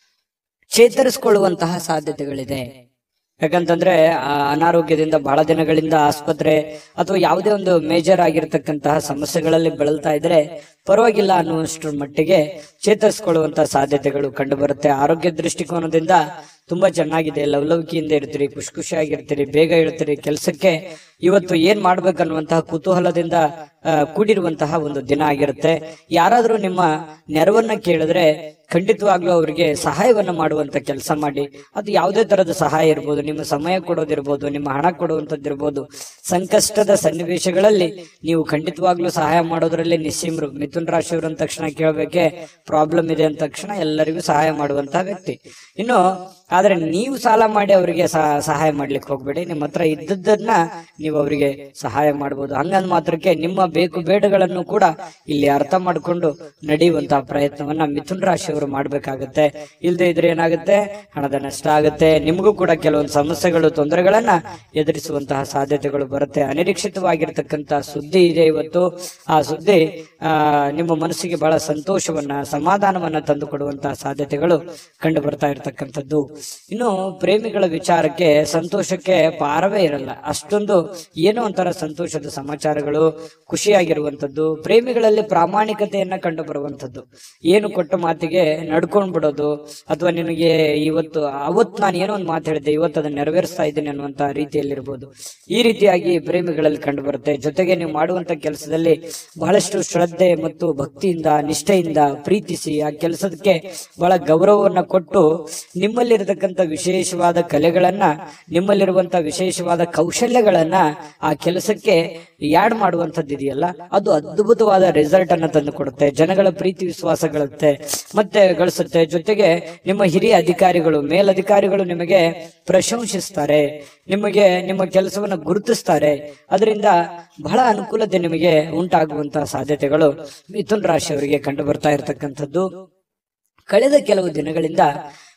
ಚೇತರಿಸಿಕೊಳ್ಳುವಂತಹ ಸಾಧ್ಯತೆಗಳಿದೆ ಯಾಕಂತಂದ್ರೆ ಆ ಅನಾರೋಗ್ಯದಿಂದ ಬಹಳ ದಿನಗಳಿಂದ ಆಸ್ಪತ್ರೆ ಅಥವಾ ಯಾವುದೇ ಒಂದು ಮೇಜರ್ ಆಗಿರ್ತಕ್ಕಂತಹ ಸಮಸ್ಯೆಗಳಲ್ಲಿ ಬಳಲ್ತಾ ಇದ್ರೆ ಪರವಾಗಿಲ್ಲ ಅನ್ನುವಷ್ಟರ ಮಟ್ಟಿಗೆ ಚೇತರಿಸಿಕೊಳ್ಳುವಂತಹ ಸಾಧ್ಯತೆಗಳು ಕಂಡು ಬರುತ್ತೆ ಆರೋಗ್ಯ ದೃಷ್ಟಿಕೋನದಿಂದ ತುಂಬಾ ಚೆನ್ನಾಗಿದೆ ಲವಲವಿಕೆಯಿಂದ ಇರ್ತೀರಿ ಖುಷಿ ಖುಷಿಯಾಗಿರ್ತೀರಿ ಬೇಗ ಇರ್ತೀರಿ ಕೆಲಸಕ್ಕೆ ಇವತ್ತು ಏನ್ ಮಾಡ್ಬೇಕನ್ನುವಂತಹ ಕುತೂಹಲದಿಂದ ಆ, ಕೂಡಿರುವಂತಹ ಒಂದು ದಿನ ಆಗಿರುತ್ತೆ ಯಾರಾದ್ರೂ ನಿಮ್ಮ ನೆರವನ್ನ ಕೇಳಿದ್ರೆ ಖಂಡಿತವಾಗ್ಲೂ ಅವರಿಗೆ ಸಹಾಯವನ್ನ ಮಾಡುವಂತ ಕೆಲಸ ಮಾಡಿ ಅದು ಯಾವುದೇ ತರದ ಸಹಾಯ ಇರ್ಬೋದು ನಿಮ್ಮ ಸಮಯ ಕೊಡೋದಿರ್ಬೋದು ನಿಮ್ಮ ಹಣ ಕೊಡುವಂತದ್ದಿರ್ಬೋದು ಸಂಕಷ್ಟದ ಸನ್ನಿವೇಶಗಳಲ್ಲಿ ನೀವು ಖಂಡಿತವಾಗ್ಲೂ ಸಹಾಯ ಮಾಡೋದ್ರಲ್ಲಿ ನಿಸ್ಸೀಮ್ರು ಮಿಥುನ್ ರಾಶಿಯವರು ಅಂದ ತಕ್ಷಣ ಕೇಳಬೇಕೆ ಪ್ರಾಬ್ಲಮ್ ಇದೆ ಅಂದ ತಕ್ಷಣ ಎಲ್ಲರಿಗೂ ಸಹಾಯ ಮಾಡುವಂತಹ ವ್ಯಕ್ತಿ ಇನ್ನು ಆದ್ರೆ ನೀವು ಸಾಲ ಮಾಡಿ ಅವರಿಗೆ ಸಹ- ಸಹಾಯ ಮಾಡ್ಲಿಕ್ಕೆ ಹೋಗ್ಬೇಡಿ ನಿಮ್ಮ ಹತ್ರ ಇದ್ದದ್ದನ್ನ ನೀವು ಅವರಿಗೆ ಸಹಾಯ ಮಾಡ್ಬೋದು ಹಂಗಂದ್ ಮಾತ್ರಕ್ಕೆ ನಿಮ್ಮ ಬೇಕು ಬೇಡಗಳನ್ನು ಕೂಡ ಇಲ್ಲಿ ಅರ್ಥ ಮಾಡಿಕೊಂಡು ನಡೆಯುವಂತಹ ಪ್ರಯತ್ನವನ್ನ ಮಿಥುನ್ ರಾಶಿಯವರು ಮಾಡ್ಬೇಕಾಗತ್ತೆ ಇಲ್ದೇ ಇದ್ರೆ ಏನಾಗುತ್ತೆ ಹಣದ ನಷ್ಟ ಆಗುತ್ತೆ ನಿಮಗೂ ಕೂಡ ಕೆಲವೊಂದು ಸಮಸ್ಯೆಗಳು ತೊಂದರೆಗಳನ್ನ ಎದುರಿಸುವಂತಹ ಸಾಧ್ಯತೆಗಳು ಬರುತ್ತೆ ಅನಿರೀಕ್ಷಿತವಾಗಿರ್ತಕ್ಕಂತಹ ಸುದ್ದಿ ಇದೆ ಇವತ್ತು ಆ ಸುದ್ದಿ ಆ ನಿಮ್ಮ ಮನಸ್ಸಿಗೆ ಬಹಳ ಸಂತೋಷವನ್ನ ಸಮಾಧಾನವನ್ನ ತಂದು ಕೊಡುವಂತಹ ಸಾಧ್ಯತೆಗಳು ಕಂಡು ಬರ್ತಾ ಇರತಕ್ಕಂಥದ್ದು ಇನ್ನು ಪ್ರೇಮಿಗಳ ವಿಚಾರಕ್ಕೆ ಸಂತೋಷಕ್ಕೆ ಪಾರವೇ ಇರಲ್ಲ ಅಷ್ಟೊಂದು ಏನೋ ಒಂಥರ ಸಂತೋಷದ ಸಮಾಚಾರಗಳು ಖುಷಿಯಾಗಿರುವಂತದ್ದು ಪ್ರೇಮಿಗಳಲ್ಲಿ ಪ್ರಾಮಾಣಿಕತೆಯನ್ನ ಕಂಡು ಬರುವಂತದ್ದು ಏನು ಕೊಟ್ಟ ಮಾತಿಗೆ ನಡ್ಕೊಂಡ್ ಬಿಡೋದು ಅಥವಾ ನಿನಗೆ ಇವತ್ತು ಅವತ್ತು ನಾನು ಏನೋ ಒಂದು ಮಾತು ಹೇಳಿದ್ದೆ ಇವತ್ತು ಅದನ್ನ ನೆರವೇರಿಸ್ತಾ ಇದ್ದೀನಿ ಅನ್ನುವಂತ ರೀತಿಯಲ್ಲಿರ್ಬೋದು ಈ ರೀತಿಯಾಗಿ ಪ್ರೇಮಿಗಳಲ್ಲಿ ಕಂಡು ಬರುತ್ತೆ ಜೊತೆಗೆ ನೀವು ಮಾಡುವಂತ ಕೆಲಸದಲ್ಲಿ ಬಹಳಷ್ಟು ಶ್ರದ್ಧೆ ಮತ್ತು ಭಕ್ತಿಯಿಂದ ನಿಷ್ಠೆಯಿಂದ ಪ್ರೀತಿಸಿ ಆ ಕೆಲಸಕ್ಕೆ ಬಹಳ ಗೌರವವನ್ನ ಕೊಟ್ಟು ನಿಮ್ಮಲ್ಲಿರತಕ್ಕಂತ ವಿಶೇಷವಾದ ಕಲೆಗಳನ್ನ ನಿಮ್ಮಲ್ಲಿರುವಂತ ವಿಶೇಷವಾದ ಕೌಶಲ್ಯಗಳನ್ನ ಆ ಕೆಲಸಕ್ಕೆ ಯಾಡ್ ಮಾಡುವಂತದ್ದು ಇದೆಯಲ್ಲ ಅದು ಅದ್ಭುತವಾದ ರಿಸಲ್ಟ್ ಅನ್ನ ತಂದು ಕೊಡುತ್ತೆ ಜನಗಳ ಪ್ರೀತಿ ವಿಶ್ವಾಸ ಗಳತ್ತೆ ಮತ್ತೆ ಗಳಿಸುತ್ತೆ ಜೊತೆಗೆ ನಿಮ್ಮ ಹಿರಿಯ ಅಧಿಕಾರಿಗಳು ಮೇಲಧಿಕಾರಿಗಳು ನಿಮಗೆ ಪ್ರಶಂಸಿಸ್ತಾರೆ ನಿಮಗೆ ನಿಮ್ಮ ಕೆಲಸವನ್ನ ಗುರುತಿಸ್ತಾರೆ ಅದರಿಂದ ಬಹಳ ಅನುಕೂಲತೆ ನಿಮಗೆ ಉಂಟಾಗುವಂತಹ ಸಾಧ್ಯತೆಗಳು ಮಿಥುನ್ ರಾಶಿಯವರಿಗೆ ಕಂಡು ಬರ್ತಾ ಇರತಕ್ಕಂಥದ್ದು ಕಳೆದ ಕೆಲವು ದಿನಗಳಿಂದ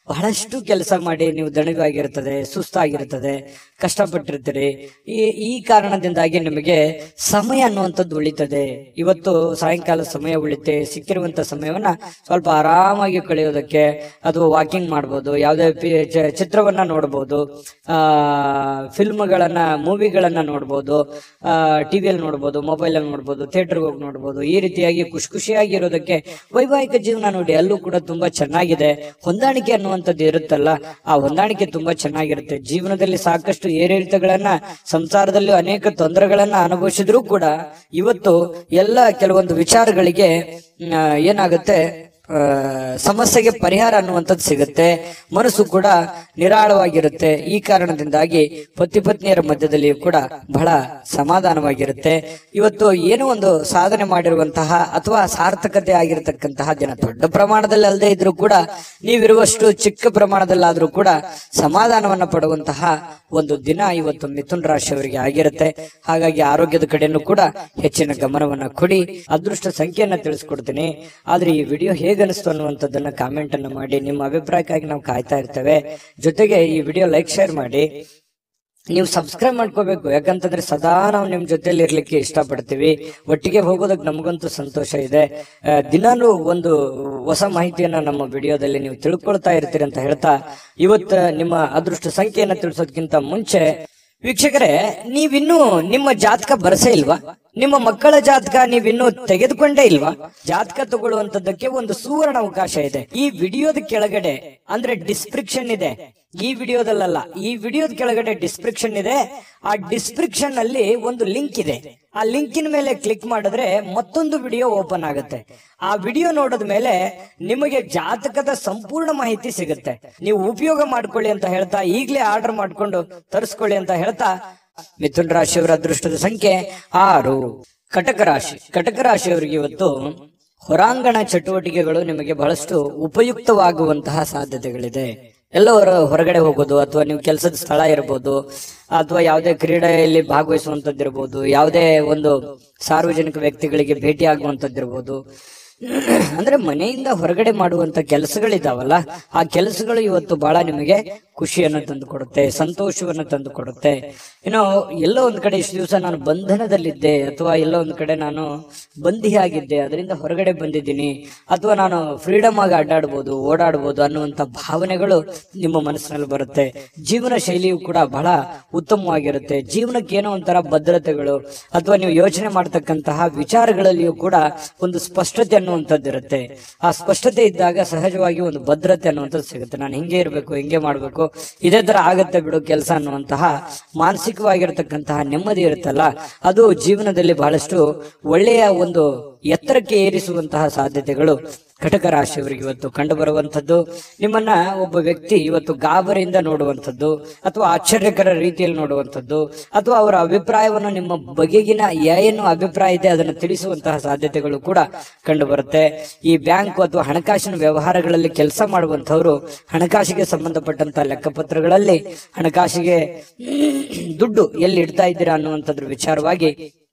ಬಹಳಷ್ಟು ಕೆಲಸ ಮಾಡಿ ನೀವು ದಣಿವಾಗಿರ್ತದೆ ಸುಸ್ತಾಗಿರ್ತದೆ ಕಷ್ಟಪಟ್ಟಿರ್ತೀರಿ ಈ ಈ ಕಾರಣದಿಂದಾಗಿ ನಿಮಗೆ ಸಮಯ ಅನ್ನುವಂಥದ್ದು ಉಳಿತದೆ ಇವತ್ತು ಸಾಯಂಕಾಲ ಸಮಯ ಉಳಿತೆ ಸಿಕ್ಕಿರುವಂತ ಸಮಯವನ್ನ ಸ್ವಲ್ಪ ಆರಾಮಾಗಿ ಕಳೆಯೋದಕ್ಕೆ ಅಥವಾ ವಾಕಿಂಗ್ ಮಾಡ್ಬೋದು ಯಾವುದೇ ಪಿ- ಚ- ಚಿತ್ರವನ್ನ ನೋಡ್ಬೋದು ಆ ಫಿಲ್ಮ್ಗಳನ್ನ ಮೂವಿಗಳನ್ನ ನೋಡ್ಬೋದು ಟಿವಿಯಲ್ಲಿ ನೋಡ್ಬೋದು ಮೊಬೈಲ್ ಅಲ್ಲಿ ನೋಡ್ಬೋದು ಥಿಯೇಟರ್ಗೆ ಹೋಗಿ ನೋಡ್ಬೋದು ಈ ರೀತಿಯಾಗಿ ಖುಷಿ ಖುಷಿಯಾಗಿ ಇರೋದಕ್ಕೆ ವೈವಾಹಿಕ ಜೀವನ ನೋಡಿ ಅಲ್ಲೂ ಕೂಡ ತುಂಬಾ ಚೆನ್ನಾಗಿದೆ ಹೊಂದಾಣಿಕೆ ಅನ್ನುವಂಥದ್ದು ಇರುತ್ತಲ್ಲ ಆ ಹೊಂದಾಣಿಕೆ ತುಂಬಾ ಚೆನ್ನಾಗಿರುತ್ತೆ ಜೀವನದಲ್ಲಿ ಸಾಕಷ್ಟು ಏರಿಳಿತಗಳನ್ನ ಸಂಸಾರದಲ್ಲಿ ಅನೇಕ ತೊಂದರೆಗಳನ್ನ ಅನುಭವಿಸಿದ್ರು ಕೂಡ ಇವತ್ತು ಎಲ್ಲ ಕೆಲವೊಂದು ವಿಚಾರಗಳಿಗೆ ಆ, ಏನಾಗುತ್ತೆ ಆ, ಸಮಸ್ಯೆಗೆ ಪರಿಹಾರ ಅನ್ನುವಂಥದ್ದು ಸಿಗುತ್ತೆ ಮನಸ್ಸು ಕೂಡ ನಿರಾಳವಾಗಿರುತ್ತೆ ಈ ಕಾರಣದಿಂದಾಗಿ ಪತಿ ಪತ್ನಿಯರ ಮಧ್ಯದಲ್ಲಿಯೂ ಕೂಡ ಬಹಳ ಸಮಾಧಾನವಾಗಿರುತ್ತೆ ಇವತ್ತು ಏನೋ ಒಂದು ಸಾಧನೆ ಮಾಡಿರುವಂತಹ ಅಥವಾ ಸಾರ್ಥಕತೆ ಆಗಿರತಕ್ಕಂತಹ ದಿನ ದೊಡ್ಡ ಪ್ರಮಾಣದಲ್ಲಿ ಅಲ್ಲದೆ ಇದ್ರೂ ಕೂಡ ನೀವಿರುವಷ್ಟು ಚಿಕ್ಕ ಪ್ರಮಾಣದಲ್ಲಾದ್ರೂ ಕೂಡ ಸಮಾಧಾನವನ್ನ ಪಡುವಂತಹ ಒಂದು ದಿನ ಇವತ್ತು ಮಿಥುನ್ ರಾಶಿಯವರಿಗೆ ಆಗಿರುತ್ತೆ ಹಾಗಾಗಿ ಆರೋಗ್ಯದ ಕಡೆನೂ ಕೂಡ ಹೆಚ್ಚಿನ ಗಮನವನ್ನ ಕೊಡಿ ಅದೃಷ್ಟ ಸಂಖ್ಯೆಯನ್ನ ತಿಳಿಸ್ಕೊಡ್ತೀನಿ ಆದ್ರೆ ಈ ವಿಡಿಯೋ ಹೇಗನಿಸ್ತು ಅನ್ನುವಂಥದ್ದನ್ನ ಕಾಮೆಂಟ್ ಅನ್ನ ಮಾಡಿ ನಿಮ್ಮ ಅಭಿಪ್ರಾಯಕ್ಕಾಗಿ ನಾವು ಕಾಯ್ತಾ ಇರ್ತೇವೆ ಜೊತೆಗೆ ಈ ವಿಡಿಯೋ ಲೈಕ್ ಶೇರ್ ಮಾಡಿ ನೀವು ಸಬ್ಸ್ಕ್ರೈಬ್ ಮಾಡ್ಕೋಬೇಕು ಯಾಕಂತಂದ್ರೆ ಸದಾ ನಾವು ನಿಮ್ ಜೊತೆಲಿ ಇರ್ಲಿಕ್ಕೆ ಇಷ್ಟಪಡ್ತೀವಿ ಒಟ್ಟಿಗೆ ಹೋಗೋದಕ್ಕೆ ನಮಗಂತೂ ಸಂತೋಷ ಇದೆ ಆ, ದಿನಾಲೂ ಒಂದು ಹೊಸ ಮಾಹಿತಿಯನ್ನ ನಮ್ಮ ವಿಡಿಯೋದಲ್ಲಿ ನೀವು ತಿಳ್ಕೊಳ್ತಾ ಇರ್ತೀರಿ ಅಂತ ಹೇಳ್ತಾ ಇವತ್ತು ನಿಮ್ಮ ಅದೃಷ್ಟ ಸಂಖ್ಯೆಯನ್ನ ತಿಳಿಸೋದಕ್ಕಿಂತ ಮುಂಚೆ ವೀಕ್ಷಕರೇ ನೀವಿನ್ನೂ ನಿಮ್ಮ ಜಾತಕ ಬರಸೇ ಇಲ್ವಾ ನಿಮ್ಮ ಮಕ್ಕಳ ಜಾತಕ ನೀವಿನ್ನೂ ತೆಗೆದುಕೊಂಡೇ ಇಲ್ವಾ ಜಾತಕ ತಗೊಳ್ಳುವಂತದ್ದಕ್ಕೆ ಒಂದು ಸುವರ್ಣ ಅವಕಾಶ ಇದೆ ಈ ವಿಡಿಯೋದ ಕೆಳಗಡೆ ಅಂದ್ರೆ ಡಿಸ್ಕ್ರಿಪ್ಷನ್ ಇದೆ ಈ ವಿಡಿಯೋದಲ್ಲ ಈ ವಿಡಿಯೋದ ಕೆಳಗಡೆ ಡಿಸ್ಕ್ರಿಪ್ಷನ್ ಇದೆ ಆ ಡಿಸ್ಕ್ರಿಪ್ಷನ್ ಅಲ್ಲಿ ಒಂದು ಲಿಂಕ್ ಇದೆ ಆ ಲಿಂಕಿನ ಮೇಲೆ ಕ್ಲಿಕ್ ಮಾಡಿದ್ರೆ ಮತ್ತೊಂದು ವಿಡಿಯೋ ಓಪನ್ ಆಗುತ್ತೆ ಆ ವಿಡಿಯೋ ನೋಡಿದ ಮೇಲೆ ನಿಮಗೆ ಜಾತಕದ ಸಂಪೂರ್ಣ ಮಾಹಿತಿ ಸಿಗುತ್ತೆ ನೀವು ಉಪಯೋಗ ಮಾಡ್ಕೊಳ್ಳಿ ಅಂತ ಹೇಳ್ತಾ ಈಗಲೇ ಆರ್ಡರ್ ಮಾಡ್ಕೊಂಡು ತರಿಸ್ಕೊಳ್ಳಿ ಅಂತ ಹೇಳ್ತಾ ಮಿಥುನ್ ರಾಶಿಯವರ ಅದೃಷ್ಟದ ಸಂಖ್ಯೆ ಆರು ಕಟಕ ರಾಶಿ ಕಟಕ ರಾಶಿಯವರಿಗೆ ಇವತ್ತು ಹೊರಾಂಗಣ ಚಟುವಟಿಕೆಗಳು ನಿಮಗೆ ಬಹಳಷ್ಟು ಉಪಯುಕ್ತವಾಗುವಂತಹ ಸಾಧ್ಯತೆಗಳಿದೆ ಎಲ್ಲೋ ಹೊರ- ಹೊರಗಡೆ ಹೋಗೋದು ಅಥವಾ ನೀವು ಕೆಲಸದ ಸ್ಥಳ ಇರ್ಬೋದು ಅಥವಾ ಯಾವುದೇ ಕ್ರೀಡೆಯಲ್ಲಿ ಭಾಗವಹಿಸುವಂತದ್ದು ಇರ್ಬೋದು ಯಾವುದೇ ಒಂದು ಸಾರ್ವಜನಿಕ ವ್ಯಕ್ತಿಗಳಿಗೆ ಭೇಟಿ ಆಗುವಂತದ್ದಿರ್ಬೋದು ಅಂದ್ರೆ ಮನೆಯಿಂದ ಹೊರಗಡೆ ಮಾಡುವಂತ ಕೆಲಸಗಳಿದಾವಲ್ಲ ಆ ಕೆಲಸಗಳು ಇವತ್ತು ಬಹಳ ನಿಮಗೆ ಖುಷಿಯನ್ನು ತಂದು ಕೊಡುತ್ತೆ ಸಂತೋಷವನ್ನು ತಂದು ಕೊಡುತ್ತೆ ಏನೋ ಎಲ್ಲೋ ಒಂದ್ ಕಡೆ ಇಷ್ಟು ದಿವಸ ನಾನು ಬಂಧನದಲ್ಲಿದ್ದೆ ಅಥವಾ ಎಲ್ಲೋ ಒಂದ್ ಕಡೆ ನಾನು ಬಂದಿಯಾಗಿದ್ದೆ ಅದರಿಂದ ಹೊರಗಡೆ ಬಂದಿದ್ದೀನಿ ಅಥವಾ ನಾನು ಫ್ರೀಡಮ್ ಆಗಿ ಅಡ್ಡಾಡ್ಬೋದು ಓಡಾಡ್ಬೋದು ಅನ್ನುವಂತ ಭಾವನೆಗಳು ನಿಮ್ಮ ಮನಸ್ಸಿನಲ್ಲಿ ಬರುತ್ತೆ ಜೀವನ ಶೈಲಿಯು ಕೂಡ ಬಹಳ ಉತ್ತಮವಾಗಿರುತ್ತೆ ಜೀವನಕ್ಕೆ ಏನೋ ಒಂಥರ ಭದ್ರತೆಗಳು ಅಥವಾ ನೀವು ಯೋಚನೆ ಮಾಡ್ತಕ್ಕಂತಹ ವಿಚಾರಗಳಲ್ಲಿಯೂ ಕೂಡ ಒಂದು ಸ್ಪಷ್ಟತೆ ಅನ್ನುವಂಥದ್ದು ಇರುತ್ತೆ ಆ ಸ್ಪಷ್ಟತೆ ಇದ್ದಾಗ ಸಹಜವಾಗಿ ಒಂದು ಭದ್ರತೆ ಅನ್ನುವಂಥದ್ದು ಸಿಗುತ್ತೆ ನಾನು ಹಿಂಗೆ ಇರಬೇಕು ಹಿಂಗೆ ಮಾಡಬೇಕು ಇದೇ ತರ ಆಗತ್ತೆ ಬಿಡು ಕೆಲಸ ಅನ್ನುವಂತಹ ಮಾನಸಿಕವಾಗಿರ್ತಕ್ಕಂತಹ ನೆಮ್ಮದಿ ಇರುತ್ತಲ್ಲ ಅದು ಜೀವನದಲ್ಲಿ ಬಹಳಷ್ಟು ಒಳ್ಳೆಯ ಒಂದು ಎತ್ತರಕ್ಕೆ ಏರಿಸುವಂತಹ ಸಾಧ್ಯತೆಗಳು ಕಟಕ ರಾಶಿಯವರಿಗೆ ಇವತ್ತು ಕಂಡು ಬರುವಂತದ್ದು ನಿಮ್ಮನ್ನ ಒಬ್ಬ ವ್ಯಕ್ತಿ ಇವತ್ತು ಗಾಬರಿಯಿಂದ ನೋಡುವಂಥದ್ದು ಅಥವಾ ಆಶ್ಚರ್ಯಕರ ರೀತಿಯಲ್ಲಿ ನೋಡುವಂಥದ್ದು ಅಥವಾ ಅವರ ಅಭಿಪ್ರಾಯವನ್ನು ನಿಮ್ಮ ಬಗೆಗಿನ ಏನು ಅಭಿಪ್ರಾಯ ಇದೆ ಅದನ್ನು ತಿಳಿಸುವಂತಹ ಸಾಧ್ಯತೆಗಳು ಕೂಡ ಕಂಡು ಬರುತ್ತೆ ಈ ಬ್ಯಾಂಕ್ ಅಥವಾ ಹಣಕಾಸಿನ ವ್ಯವಹಾರಗಳಲ್ಲಿ ಕೆಲಸ ಮಾಡುವಂತವರು ಹಣಕಾಸಿಗೆ ಸಂಬಂಧಪಟ್ಟಂತ ಲೆಕ್ಕಪತ್ರಗಳಲ್ಲಿ ಹಣಕಾಸಿಗೆ ದುಡ್ಡು ಎಲ್ಲಿ ಇಡ್ತಾ ಇದ್ದೀರಾ ಅನ್ನುವಂಥದ್ರ ವಿಚಾರವಾಗಿ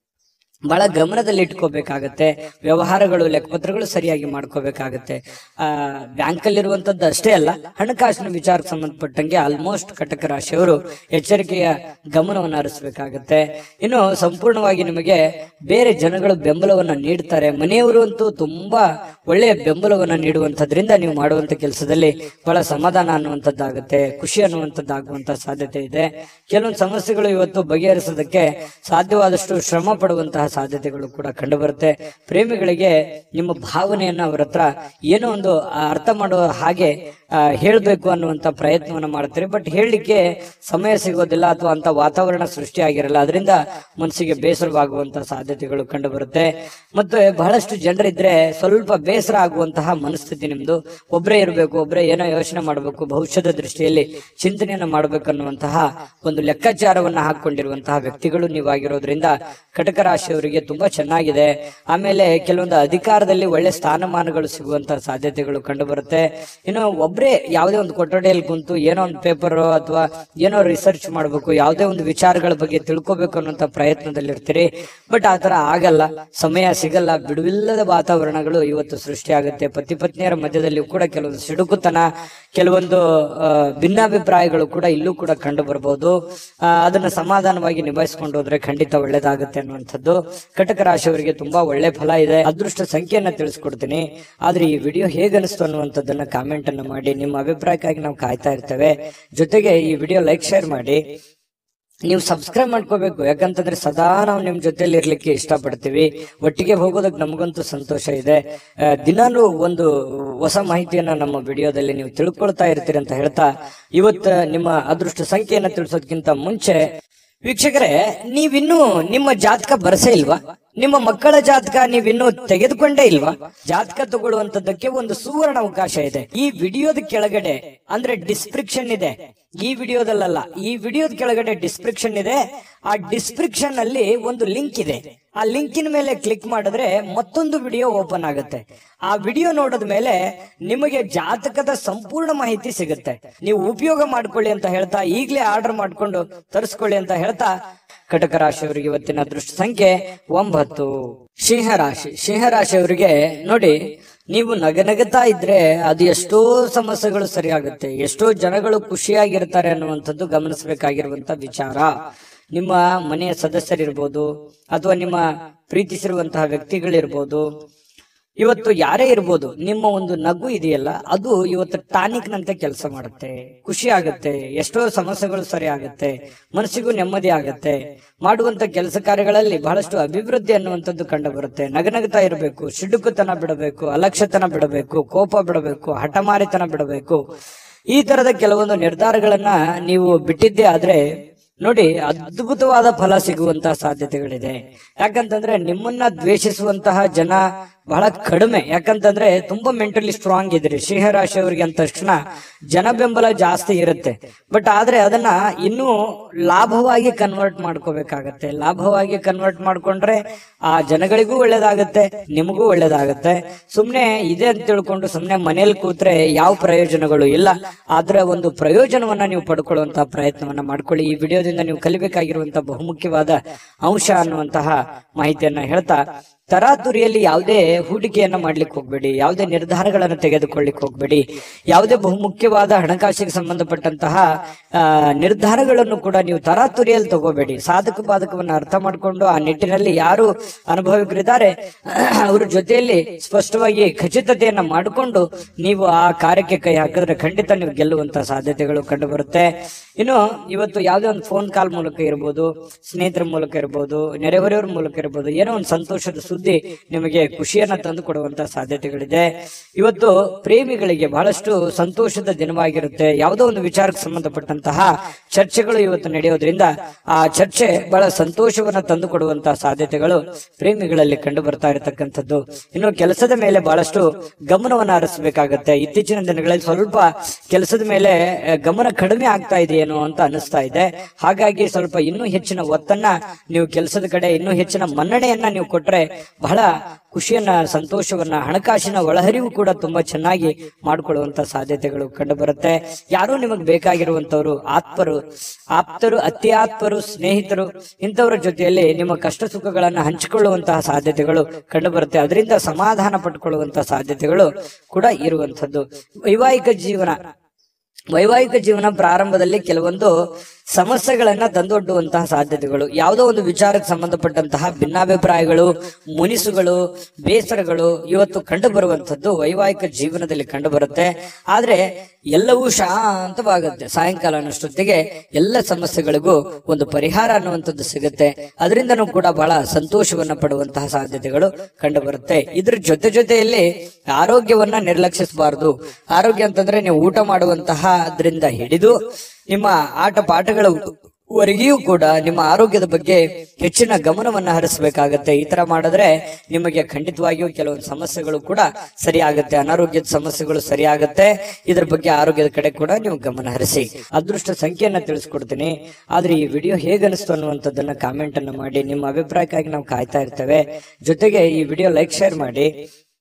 ಬಹಳ ಗಮನದಲ್ಲಿ ಇಟ್ಕೋಬೇಕಾಗತ್ತೆ ವ್ಯವಹಾರಗಳು ಲೆಕ್ಕಪತ್ರಗಳು ಸರಿಯಾಗಿ ಮಾಡ್ಕೋಬೇಕಾಗತ್ತೆ ಆ ಬ್ಯಾಂಕಲ್ಲಿರುವಂತದ್ದು ಅಷ್ಟೇ ಅಲ್ಲ ಹಣಕಾಸಿನ ವಿಚಾರಕ್ಕೆ ಸಂಬಂಧಪಟ್ಟಂಗೆ ಆಲ್ಮೋಸ್ಟ್ ಕಟಕ ರಾಶಿಯವರು ಎಚ್ಚರಿಕೆಯ ಗಮನವನ್ನು ಹರಿಸಬೇಕಾಗತ್ತೆ ಇನ್ನು ಸಂಪೂರ್ಣವಾಗಿ ನಿಮಗೆ ಬೇರೆ ಜನಗಳು ಬೆಂಬಲವನ್ನ ನೀಡ್ತಾರೆ ಮನೆಯವರು ಅಂತೂ ತುಂಬಾ ಒಳ್ಳೆಯ ಬೆಂಬಲವನ್ನ ನೀಡುವಂತದ್ರಿಂದ ನೀವು ಮಾಡುವಂತ ಕೆಲಸದಲ್ಲಿ ಬಹಳ ಸಮಾಧಾನ ಅನ್ನುವಂಥದ್ದಾಗುತ್ತೆ ಖುಷಿ ಅನ್ನುವಂಥದ್ದಾಗುವಂತ ಸಾಧ್ಯತೆ ಇದೆ ಕೆಲವೊಂದು ಸಮಸ್ಯೆಗಳು ಇವತ್ತು ಬಗೆಹರಿಸೋದಕ್ಕೆ ಸಾಧ್ಯವಾದಷ್ಟು ಶ್ರಮ ಪಡುವಂತಹ ಸಾಧ್ಯತೆಗಳು ಕೂಡ ಕಂಡು ಬರುತ್ತೆ ಪ್ರೇಮಿಗಳಿಗೆ ನಿಮ್ಮ ಭಾವನೆಯನ್ನ ಅವರ ಹತ್ರ ಏನೋ ಒಂದು ಆ, ಅರ್ಥ ಮಾಡುವ ಹಾಗೆ ಆ, ಹೇಳ್ಬೇಕು ಅನ್ನುವಂತ ಪ್ರಯತ್ನವನ್ನ ಮಾಡ್ತಾರೆ ಬಟ್ ಹೇಳಲಿಕ್ಕೆ ಸಮಯ ಸಿಗೋದಿಲ್ಲ ಅಥವಾ ಅಂತ ವಾತಾವರಣ ಸೃಷ್ಟಿಯಾಗಿರಲ್ಲ ಅದರಿಂದ ಮನಸ್ಸಿಗೆ ಬೇಸರವಾಗುವಂತಹ ಸಾಧ್ಯತೆಗಳು ಕಂಡು ಬರುತ್ತೆ ಮತ್ತೆ ಬಹಳಷ್ಟು ಜನರಿದ್ರೆ ಸ್ವಲ್ಪ ಬೇಸರ ಆಗುವಂತಹ ಮನಸ್ಥಿತಿ ನಿಮ್ದು ಒಬ್ಬರೇ ಇರಬೇಕು ಒಬ್ಬರೇ ಏನೋ ಯೋಚನೆ ಮಾಡಬೇಕು ಭವಿಷ್ಯದ ದೃಷ್ಟಿಯಲ್ಲಿ ಚಿಂತನೆಯನ್ನ ಮಾಡಬೇಕು ಅನ್ನುವಂತಹ ಒಂದು ಲೆಕ್ಕಾಚಾರವನ್ನ ಹಾಕೊಂಡಿರುವಂತಹ ವ್ಯಕ್ತಿಗಳು ನೀವಾಗಿರೋದ್ರಿಂದ ಕಟಕ ರಾಶಿಯವರಿಗೆ ತುಂಬಾ ಚೆನ್ನಾಗಿದೆ ಆಮೇಲೆ ಕೆಲವೊಂದು ಅಧಿಕಾರದಲ್ಲಿ ಒಳ್ಳೆ ಸ್ಥಾನಮಾನಗಳು ಸಿಗುವಂತಹ ಸಾಧ್ಯತೆಗಳು ಕಂಡು ಬರುತ್ತೆ ಇನ್ನು ಒಬ್ಬರೇ ಒಬ್ರೇ ಯಾವುದೇ ಒಂದು ಕೊಠಡಿಯಲ್ಲಿ ಕುಂತು ಏನೋ ಒಂದು ಪೇಪರ್ ಅಥವಾ ಏನೋ ರಿಸರ್ಚ್ ಮಾಡಬೇಕು ಯಾವುದೇ ಒಂದು ವಿಚಾರಗಳ ಬಗ್ಗೆ ತಿಳ್ಕೊಬೇಕು ಅನ್ನೋಂಥ ಪ್ರಯತ್ನದಲ್ಲಿರ್ತೀರಿ ಬಟ್ ಆ ತರ ಆಗಲ್ಲ ಸಮಯ ಸಿಗಲ್ಲ ಬಿಡುವಿಲ್ಲದ ವಾತಾವರಣಗಳು ಇವತ್ತು ಸೃಷ್ಟಿಯಾಗುತ್ತೆ ಪತಿ ಪತ್ನಿಯರ ಮಧ್ಯದಲ್ಲಿ ಕೂಡ ಕೆಲವೊಂದು ಸಿಡುಕುತನ ಕೆಲವೊಂದು ಆ, ಭಿನ್ನಾಭಿಪ್ರಾಯಗಳು ಕೂಡ ಇಲ್ಲೂ ಕೂಡ ಕಂಡು ಬರಬಹುದು ಆ, ಅದನ್ನ ಸಮಾಧಾನವಾಗಿ ನಿಭಾಯಿಸ್ಕೊಂಡು ಹೋದ್ರೆ ಖಂಡಿತ ಒಳ್ಳೇದಾಗುತ್ತೆ ಅನ್ನುವಂಥದ್ದು ಕಟಕ ರಾಶಿಯವರಿಗೆ ತುಂಬಾ ಒಳ್ಳೆ ಫಲ ಇದೆ ಅದೃಷ್ಟ ಸಂಖ್ಯೆಯನ್ನ ತಿಳಿಸ್ಕೊಡ್ತೀನಿ ಆದ್ರೆ ಈ ವಿಡಿಯೋ ಹೇಗನಿಸ್ತು ಅನ್ನುವಂಥದ್ದನ್ನ ಕಾಮೆಂಟ್ ಅನ್ನ ಮಾಡಿ ನಿಮ್ಮ ಅಭಿಪ್ರಾಯಕ್ಕಾಗಿ ನಾವು ಕಾಯ್ತಾ ಇರ್ತೇವೆ ಜೊತೆಗೆ ಈ ವಿಡಿಯೋ ಲೈಕ್ ಶೇರ್ ಮಾಡಿ ನೀವು ಸಬ್ಸ್ಕ್ರೈಬ್ ಮಾಡ್ಕೋಬೇಕು ಯಾಕಂತಂದ್ರೆ ಸದಾ ನಾವು ನಿಮ್ ಜೊತೆಲಿ ಇರ್ಲಿಕ್ಕೆ ಇಷ್ಟಪಡ್ತೀವಿ ಒಟ್ಟಿಗೆ ಹೋಗೋದಕ್ಕೆ ನಮಗಂತೂ ಸಂತೋಷ ಇದೆ ಆ, ದಿನಾಲೂ ಒಂದು ಹೊಸ ಮಾಹಿತಿಯನ್ನ ನಮ್ಮ ವಿಡಿಯೋದಲ್ಲಿ ನೀವು ತಿಳ್ಕೊಳ್ತಾ ಇರ್ತೀರಿ ಅಂತ ಹೇಳ್ತಾ ಇವತ್ತು ನಿಮ್ಮ ಅದೃಷ್ಟ ಸಂಖ್ಯೆಯನ್ನ ತಿಳಿಸೋದಕ್ಕಿಂತ ಮುಂಚೆ ವೀಕ್ಷಕರೇ ನೀವಿನ್ನೂ ನಿಮ್ಮ ಜಾತಕ ಬರಸೇ ಇಲ್ವಾ ನಿಮ್ಮ ಮಕ್ಕಳ ಜಾತಕ ನೀವಿನ್ನೂ ತೆಗೆದುಕೊಂಡೇ ಇಲ್ವಾ ಜಾತಕ ತಗೊಳ್ಳುವಂತದ್ದಕ್ಕೆ ಒಂದು ಸುವರ್ಣ ಅವಕಾಶ ಇದೆ ಈ ವಿಡಿಯೋದ ಕೆಳಗಡೆ ಅಂದ್ರೆ ಡಿಸ್ಕ್ರಿಪ್ಷನ್ ಇದೆ ಈ ವಿಡಿಯೋದಲ್ಲ ಈ ವಿಡಿಯೋದ ಕೆಳಗಡೆ ಡಿಸ್ಕ್ರಿಪ್ಷನ್ ಇದೆ ಆ ಡಿಸ್ಕ್ರಿಪ್ಷನ್ ಅಲ್ಲಿ ಒಂದು ಲಿಂಕ್ ಇದೆ ಆ ಲಿಂಕಿನ ಮೇಲೆ ಕ್ಲಿಕ್ ಮಾಡಿದ್ರೆ ಮತ್ತೊಂದು ವಿಡಿಯೋ ಓಪನ್ ಆಗುತ್ತೆ ಆ ವಿಡಿಯೋ ನೋಡಿದ ಮೇಲೆ ನಿಮಗೆ ಜಾತಕದ ಸಂಪೂರ್ಣ ಮಾಹಿತಿ ಸಿಗುತ್ತೆ ನೀವು ಉಪಯೋಗ ಮಾಡ್ಕೊಳ್ಳಿ ಅಂತ ಹೇಳ್ತಾ ಈಗಲೇ ಆರ್ಡರ್ ಮಾಡ್ಕೊಂಡು ತರಿಸ್ಕೊಳ್ಳಿ ಅಂತ ಹೇಳ್ತಾ ಕಟಕ ರಾಶಿಯವರಿಗೆ ಇವತ್ತಿನ ಅದೃಷ್ಟ ಸಂಖ್ಯೆ ಒಂಬತ್ತು ಸಿಂಹರಾಶಿ ಸಿಂಹರಾಶಿಯವರಿಗೆ ನೋಡಿ ನೀವು ನಗನಗತಾ ಇದ್ರೆ ಅದು ಎಷ್ಟೋ ಸಮಸ್ಯೆಗಳು ಸರಿಯಾಗುತ್ತೆ ಎಷ್ಟೋ ಜನಗಳು ಖುಷಿಯಾಗಿರ್ತಾರೆ ಅನ್ನುವಂಥದ್ದು ಗಮನಿಸಬೇಕಾಗಿರುವಂತ ವಿಚಾರ ನಿಮ್ಮ ಮನೆಯ ಸದಸ್ಯರಿರ್ಬೋದು ಅಥವಾ ನಿಮ್ಮ ಪ್ರೀತಿಸಿರುವಂತಹ ವ್ಯಕ್ತಿಗಳಿರ್ಬೋದು ಇವತ್ತು ಯಾರೇ ಇರ್ಬೋದು ನಿಮ್ಮ ಒಂದು ನಗು ಇದೆಯಲ್ಲ ಅದು ಇವತ್ತು ಟಾನಿಕ್ ನಂತೆ ಕೆಲಸ ಮಾಡುತ್ತೆ ಖುಷಿ ಆಗುತ್ತೆ ಎಷ್ಟೋ ಸಮಸ್ಯೆಗಳು ಸರಿ ಆಗುತ್ತೆ ಮನಸ್ಸಿಗೂ ನೆಮ್ಮದಿ ಆಗುತ್ತೆ ಮಾಡುವಂತ ಕೆಲಸ ಕಾರ್ಯಗಳಲ್ಲಿ ಬಹಳಷ್ಟು ಅಭಿವೃದ್ಧಿ ಅನ್ನುವಂಥದ್ದು ಕಂಡು ಬರುತ್ತೆ ನಗನಗ್ತಾ ಇರಬೇಕು ಸಿಡುಕುತನ ಬಿಡಬೇಕು ಅಲಕ್ಷ್ಯತನ ಬಿಡಬೇಕು ಕೋಪ ಬಿಡಬೇಕು ಹಠಮಾರಿತನ ಬಿಡಬೇಕು ಈ ತರದ ಕೆಲವೊಂದು ನಿರ್ಧಾರಗಳನ್ನ ನೀವು ಬಿಟ್ಟಿದ್ದೇ ಆದ್ರೆ ನೋಡಿ ಅದ್ಭುತವಾದ ಫಲ ಸಿಗುವಂತಹ ಸಾಧ್ಯತೆಗಳಿದೆ ಯಾಕಂತಂದ್ರೆ ನಿಮ್ಮನ್ನ ದ್ವೇಷಿಸುವಂತಹ ಜನ ಬಹಳ ಕಡಿಮೆ ಯಾಕಂತಂದ್ರೆ ತುಂಬಾ ಮೆಂಟಲಿ ಸ್ಟ್ರಾಂಗ್ ಇದ್ರಿ ಸಿಂಹರಾಶಿ ಅವರಿಗೆ ಅಂದ ತಕ್ಷಣ ಜನ ಬೆಂಬಲ ಜಾಸ್ತಿ ಇರುತ್ತೆ ಬಟ್ ಆದ್ರೆ ಅದನ್ನ ಇನ್ನೂ ಲಾಭವಾಗಿ ಕನ್ವರ್ಟ್ ಮಾಡ್ಕೋಬೇಕಾಗತ್ತೆ ಲಾಭವಾಗಿ ಕನ್ವರ್ಟ್ ಮಾಡ್ಕೊಂಡ್ರೆ ಆ ಜನಗಳಿಗೂ ಒಳ್ಳೇದಾಗತ್ತೆ ನಿಮಗೂ ಒಳ್ಳೇದಾಗತ್ತೆ ಸುಮ್ನೆ ಇದೆ ಅಂತ ತಿಳ್ಕೊಂಡು ಸುಮ್ನೆ ಮನೇಲಿ ಕೂತ್ರೆ ಯಾವ ಪ್ರಯೋಜನಗಳು ಇಲ್ಲ ಆದ್ರೆ ಒಂದು ಪ್ರಯೋಜನವನ್ನ ನೀವು ಪಡ್ಕೊಳ್ಳುವಂತಹ ಪ್ರಯತ್ನವನ್ನ ಮಾಡ್ಕೊಳ್ಳಿ ಈ ವಿಡಿಯೋದಿಂದ ನೀವು ಕಲಿಬೇಕಾಗಿರುವಂತಹ ಬಹುಮುಖ್ಯವಾದ ಅಂಶ ಅನ್ನುವಂತಹ ಮಾಹಿತಿಯನ್ನ ಹೇಳ್ತಾ ತರಾತುರಿಯಲ್ಲಿ ಯಾವುದೇ ಹೂಡಿಕೆಯನ್ನ ಮಾಡ್ಲಿಕ್ಕೆ ಹೋಗ್ಬೇಡಿ ಯಾವುದೇ ನಿರ್ಧಾರಗಳನ್ನು ತೆಗೆದುಕೊಳ್ಳಿಕ್ ಹೋಗ್ಬೇಡಿ ಯಾವುದೇ ಬಹುಮುಖ್ಯವಾದ ಹಣಕಾಸಿಗೆ ಸಂಬಂಧಪಟ್ಟಂತಹ ಆ, ನಿರ್ಧಾರಗಳನ್ನು ಕೂಡ ನೀವು ತರಾತುರಿಯಲ್ಲಿ ತಗೋಬೇಡಿ ಸಾಧಕ ಬಾಧಕವನ್ನ ಅರ್ಥ ಮಾಡಿಕೊಂಡು ಆ ನಿಟ್ಟಿನಲ್ಲಿ ಯಾರು ಅನುಭವಿಕರಿದ್ದಾರೆ ಅವ್ರ ಜೊತೆಯಲ್ಲಿ ಸ್ಪಷ್ಟವಾಗಿ ಖಚಿತತೆಯನ್ನ ಮಾಡಿಕೊಂಡು ನೀವು ಆ ಕಾರ್ಯಕ್ಕೆ ಕೈ ಹಾಕಿದ್ರೆ ಖಂಡಿತ ನೀವು ಗೆಲ್ಲುವಂತ ಸಾಧ್ಯತೆಗಳು ಕಂಡು ಬರುತ್ತೆ ಇನ್ನು ಇವತ್ತು ಯಾವುದೇ ಒಂದು ಫೋನ್ ಕಾಲ್ ಮೂಲಕ ಇರ್ಬೋದು ಸ್ನೇಹಿತರ ಮೂಲಕ ಇರ್ಬೋದು ನೆರೆಹೊರೆಯವರ ಮೂಲಕ ಇರ್ಬೋದು ಏನೋ ಒಂದು ಸಂತೋಷದ ಸುದ್ದಿ ನಿಮಗೆ ಖುಷಿಯನ್ನ ತಂದು ಕೊಡುವಂತ ಸಾಧ್ಯತೆಗಳಿದೆ ಇವತ್ತು ಪ್ರೇಮಿಗಳಿಗೆ ಬಹಳಷ್ಟು ಸಂತೋಷದ ದಿನವಾಗಿರುತ್ತೆ ಯಾವುದೋ ಒಂದು ವಿಚಾರಕ್ಕೆ ಸಂಬಂಧಪಟ್ಟಂತಹ ಚರ್ಚೆಗಳು ಇವತ್ತು ನಡೆಯೋದ್ರಿಂದ ಆ ಚರ್ಚೆ ಬಹಳ ಸಂತೋಷವನ್ನ ತಂದು ಕೊಡುವಂತಹ ಸಾಧ್ಯತೆಗಳು ಪ್ರೇಮಿಗಳಲ್ಲಿ ಕಂಡು ಬರ್ತಾ ಇರತಕ್ಕಂಥದ್ದು ಇನ್ನು ಕೆಲಸದ ಮೇಲೆ ಬಹಳಷ್ಟು ಗಮನವನ್ನ ಹರಿಸಬೇಕಾಗತ್ತೆ ಇತ್ತೀಚಿನ ದಿನಗಳಲ್ಲಿ ಸ್ವಲ್ಪ ಕೆಲಸದ ಮೇಲೆ ಆ, ಗಮನ ಕಡಿಮೆ ಆಗ್ತಾ ಇದೆಯೇನೋ ಅಂತ ಅನಿಸ್ತಾ ಇದೆ ಹಾಗಾಗಿ ಸ್ವಲ್ಪ ಇನ್ನೂ ಹೆಚ್ಚಿನ ಒತ್ತನ್ನ ನೀವು ಕೆಲಸದ ಕಡೆ ಇನ್ನೂ ಹೆಚ್ಚಿನ ಮನ್ನಣೆಯನ್ನ ನೀವು ಕೊಟ್ರೆ ಬಹಳ ಖುಷಿಯನ್ನ ಸಂತೋಷವನ್ನ ಹಣಕಾಸಿನ ಒಳಹರಿವು ಕೂಡ ತುಂಬಾ ಚೆನ್ನಾಗಿ ಮಾಡಿಕೊಳ್ಳುವಂತ ಸಾಧ್ಯತೆಗಳು ಕಂಡು ಬರುತ್ತೆ ಯಾರು ನಿಮಗೆ ಬೇಕಾಗಿರುವಂತವ್ರು ಆತ್ಮರು ಆಪ್ತರು ಅತಿ ಆತ್ಮರು ಸ್ನೇಹಿತರು ಇಂಥವರ ಜೊತೆಯಲ್ಲಿ ನಿಮ್ಮ ಕಷ್ಟ ಸುಖಗಳನ್ನ ಹಂಚಿಕೊಳ್ಳುವಂತಹ ಸಾಧ್ಯತೆಗಳು ಕಂಡು ಬರುತ್ತೆ ಅದರಿಂದ ಸಮಾಧಾನ ಪಟ್ಕೊಳ್ಳುವಂತಹ ಸಾಧ್ಯತೆಗಳು ಕೂಡ ಇರುವಂತದ್ದು ವೈವಾಹಿಕ ಜೀವನ ವೈವಾಹಿಕ ಜೀವನ ಪ್ರಾರಂಭದಲ್ಲಿ ಕೆಲವೊಂದು ಸಮಸ್ಯೆಗಳನ್ನ ತಂದೊಡ್ಡುವಂತಹ ಸಾಧ್ಯತೆಗಳು ಯಾವುದೋ ಒಂದು ವಿಚಾರಕ್ಕೆ ಸಂಬಂಧಪಟ್ಟಂತಹ ಭಿನ್ನಾಭಿಪ್ರಾಯಗಳು ಮುನಿಸುಗಳು ಬೇಸರಗಳು ಇವತ್ತು ಕಂಡು ಬರುವಂತದ್ದು ವೈವಾಹಿಕ ಜೀವನದಲ್ಲಿ ಕಂಡು ಬರುತ್ತೆ ಆದ್ರೆ ಎಲ್ಲವೂ ಶಾಂತವಾಗುತ್ತೆ ಸಾಯಂಕಾಲ ಅನ್ನೋಷ್ಟೊತ್ತಿಗೆ ಎಲ್ಲ ಸಮಸ್ಯೆಗಳಿಗೂ ಒಂದು ಪರಿಹಾರ ಅನ್ನುವಂಥದ್ದು ಸಿಗುತ್ತೆ ಅದರಿಂದನೂ ಕೂಡ ಬಹಳ ಸಂತೋಷವನ್ನ ಪಡುವಂತಹ ಸಾಧ್ಯತೆಗಳು ಕಂಡು ಬರುತ್ತೆ ಇದ್ರ ಜೊತೆ ಜೊತೆಯಲ್ಲಿ ಆರೋಗ್ಯವನ್ನ ನಿರ್ಲಕ್ಷಿಸಬಾರದು ಆರೋಗ್ಯ ಅಂತಂದ್ರೆ ನೀವು ಊಟ ಮಾಡುವಂತಹ ಅದರಿಂದ ಹಿಡಿದು ನಿಮ್ಮ ಆಟ ಪಾಠಗಳ ವರೆಗೆಯೂ ಕೂಡ ನಿಮ್ಮ ಆರೋಗ್ಯದ ಬಗ್ಗೆ ಹೆಚ್ಚಿನ ಗಮನವನ್ನ ಹರಿಸಬೇಕಾಗತ್ತೆ ಈ ತರ ಮಾಡಿದ್ರೆ ನಿಮಗೆ ಖಂಡಿತವಾಗಿಯೂ ಕೆಲವೊಂದು ಸಮಸ್ಯೆಗಳು ಕೂಡ ಸರಿಯಾಗುತ್ತೆ ಅನಾರೋಗ್ಯದ ಸಮಸ್ಯೆಗಳು ಸರಿಯಾಗುತ್ತೆ ಇದ್ರ ಬಗ್ಗೆ ಆರೋಗ್ಯದ ಕಡೆ ಕೂಡ ನೀವು ಗಮನ ಹರಿಸಿ ಅದೃಷ್ಟ ಸಂಖ್ಯೆಯನ್ನ ತಿಳಿಸ್ಕೊಡ್ತೀನಿ ಆದ್ರೆ ಈ ವಿಡಿಯೋ ಹೇಗನಿಸ್ತು ಅನ್ನುವಂಥದ್ದನ್ನ ಕಾಮೆಂಟ್ ಅನ್ನ ಮಾಡಿ ನಿಮ್ಮ ಅಭಿಪ್ರಾಯಕ್ಕಾಗಿ ನಾವು ಕಾಯ್ತಾ ಇರ್ತೇವೆ ಜೊತೆಗೆ ಈ ವಿಡಿಯೋ ಲೈಕ್ ಶೇರ್ ಮಾಡಿ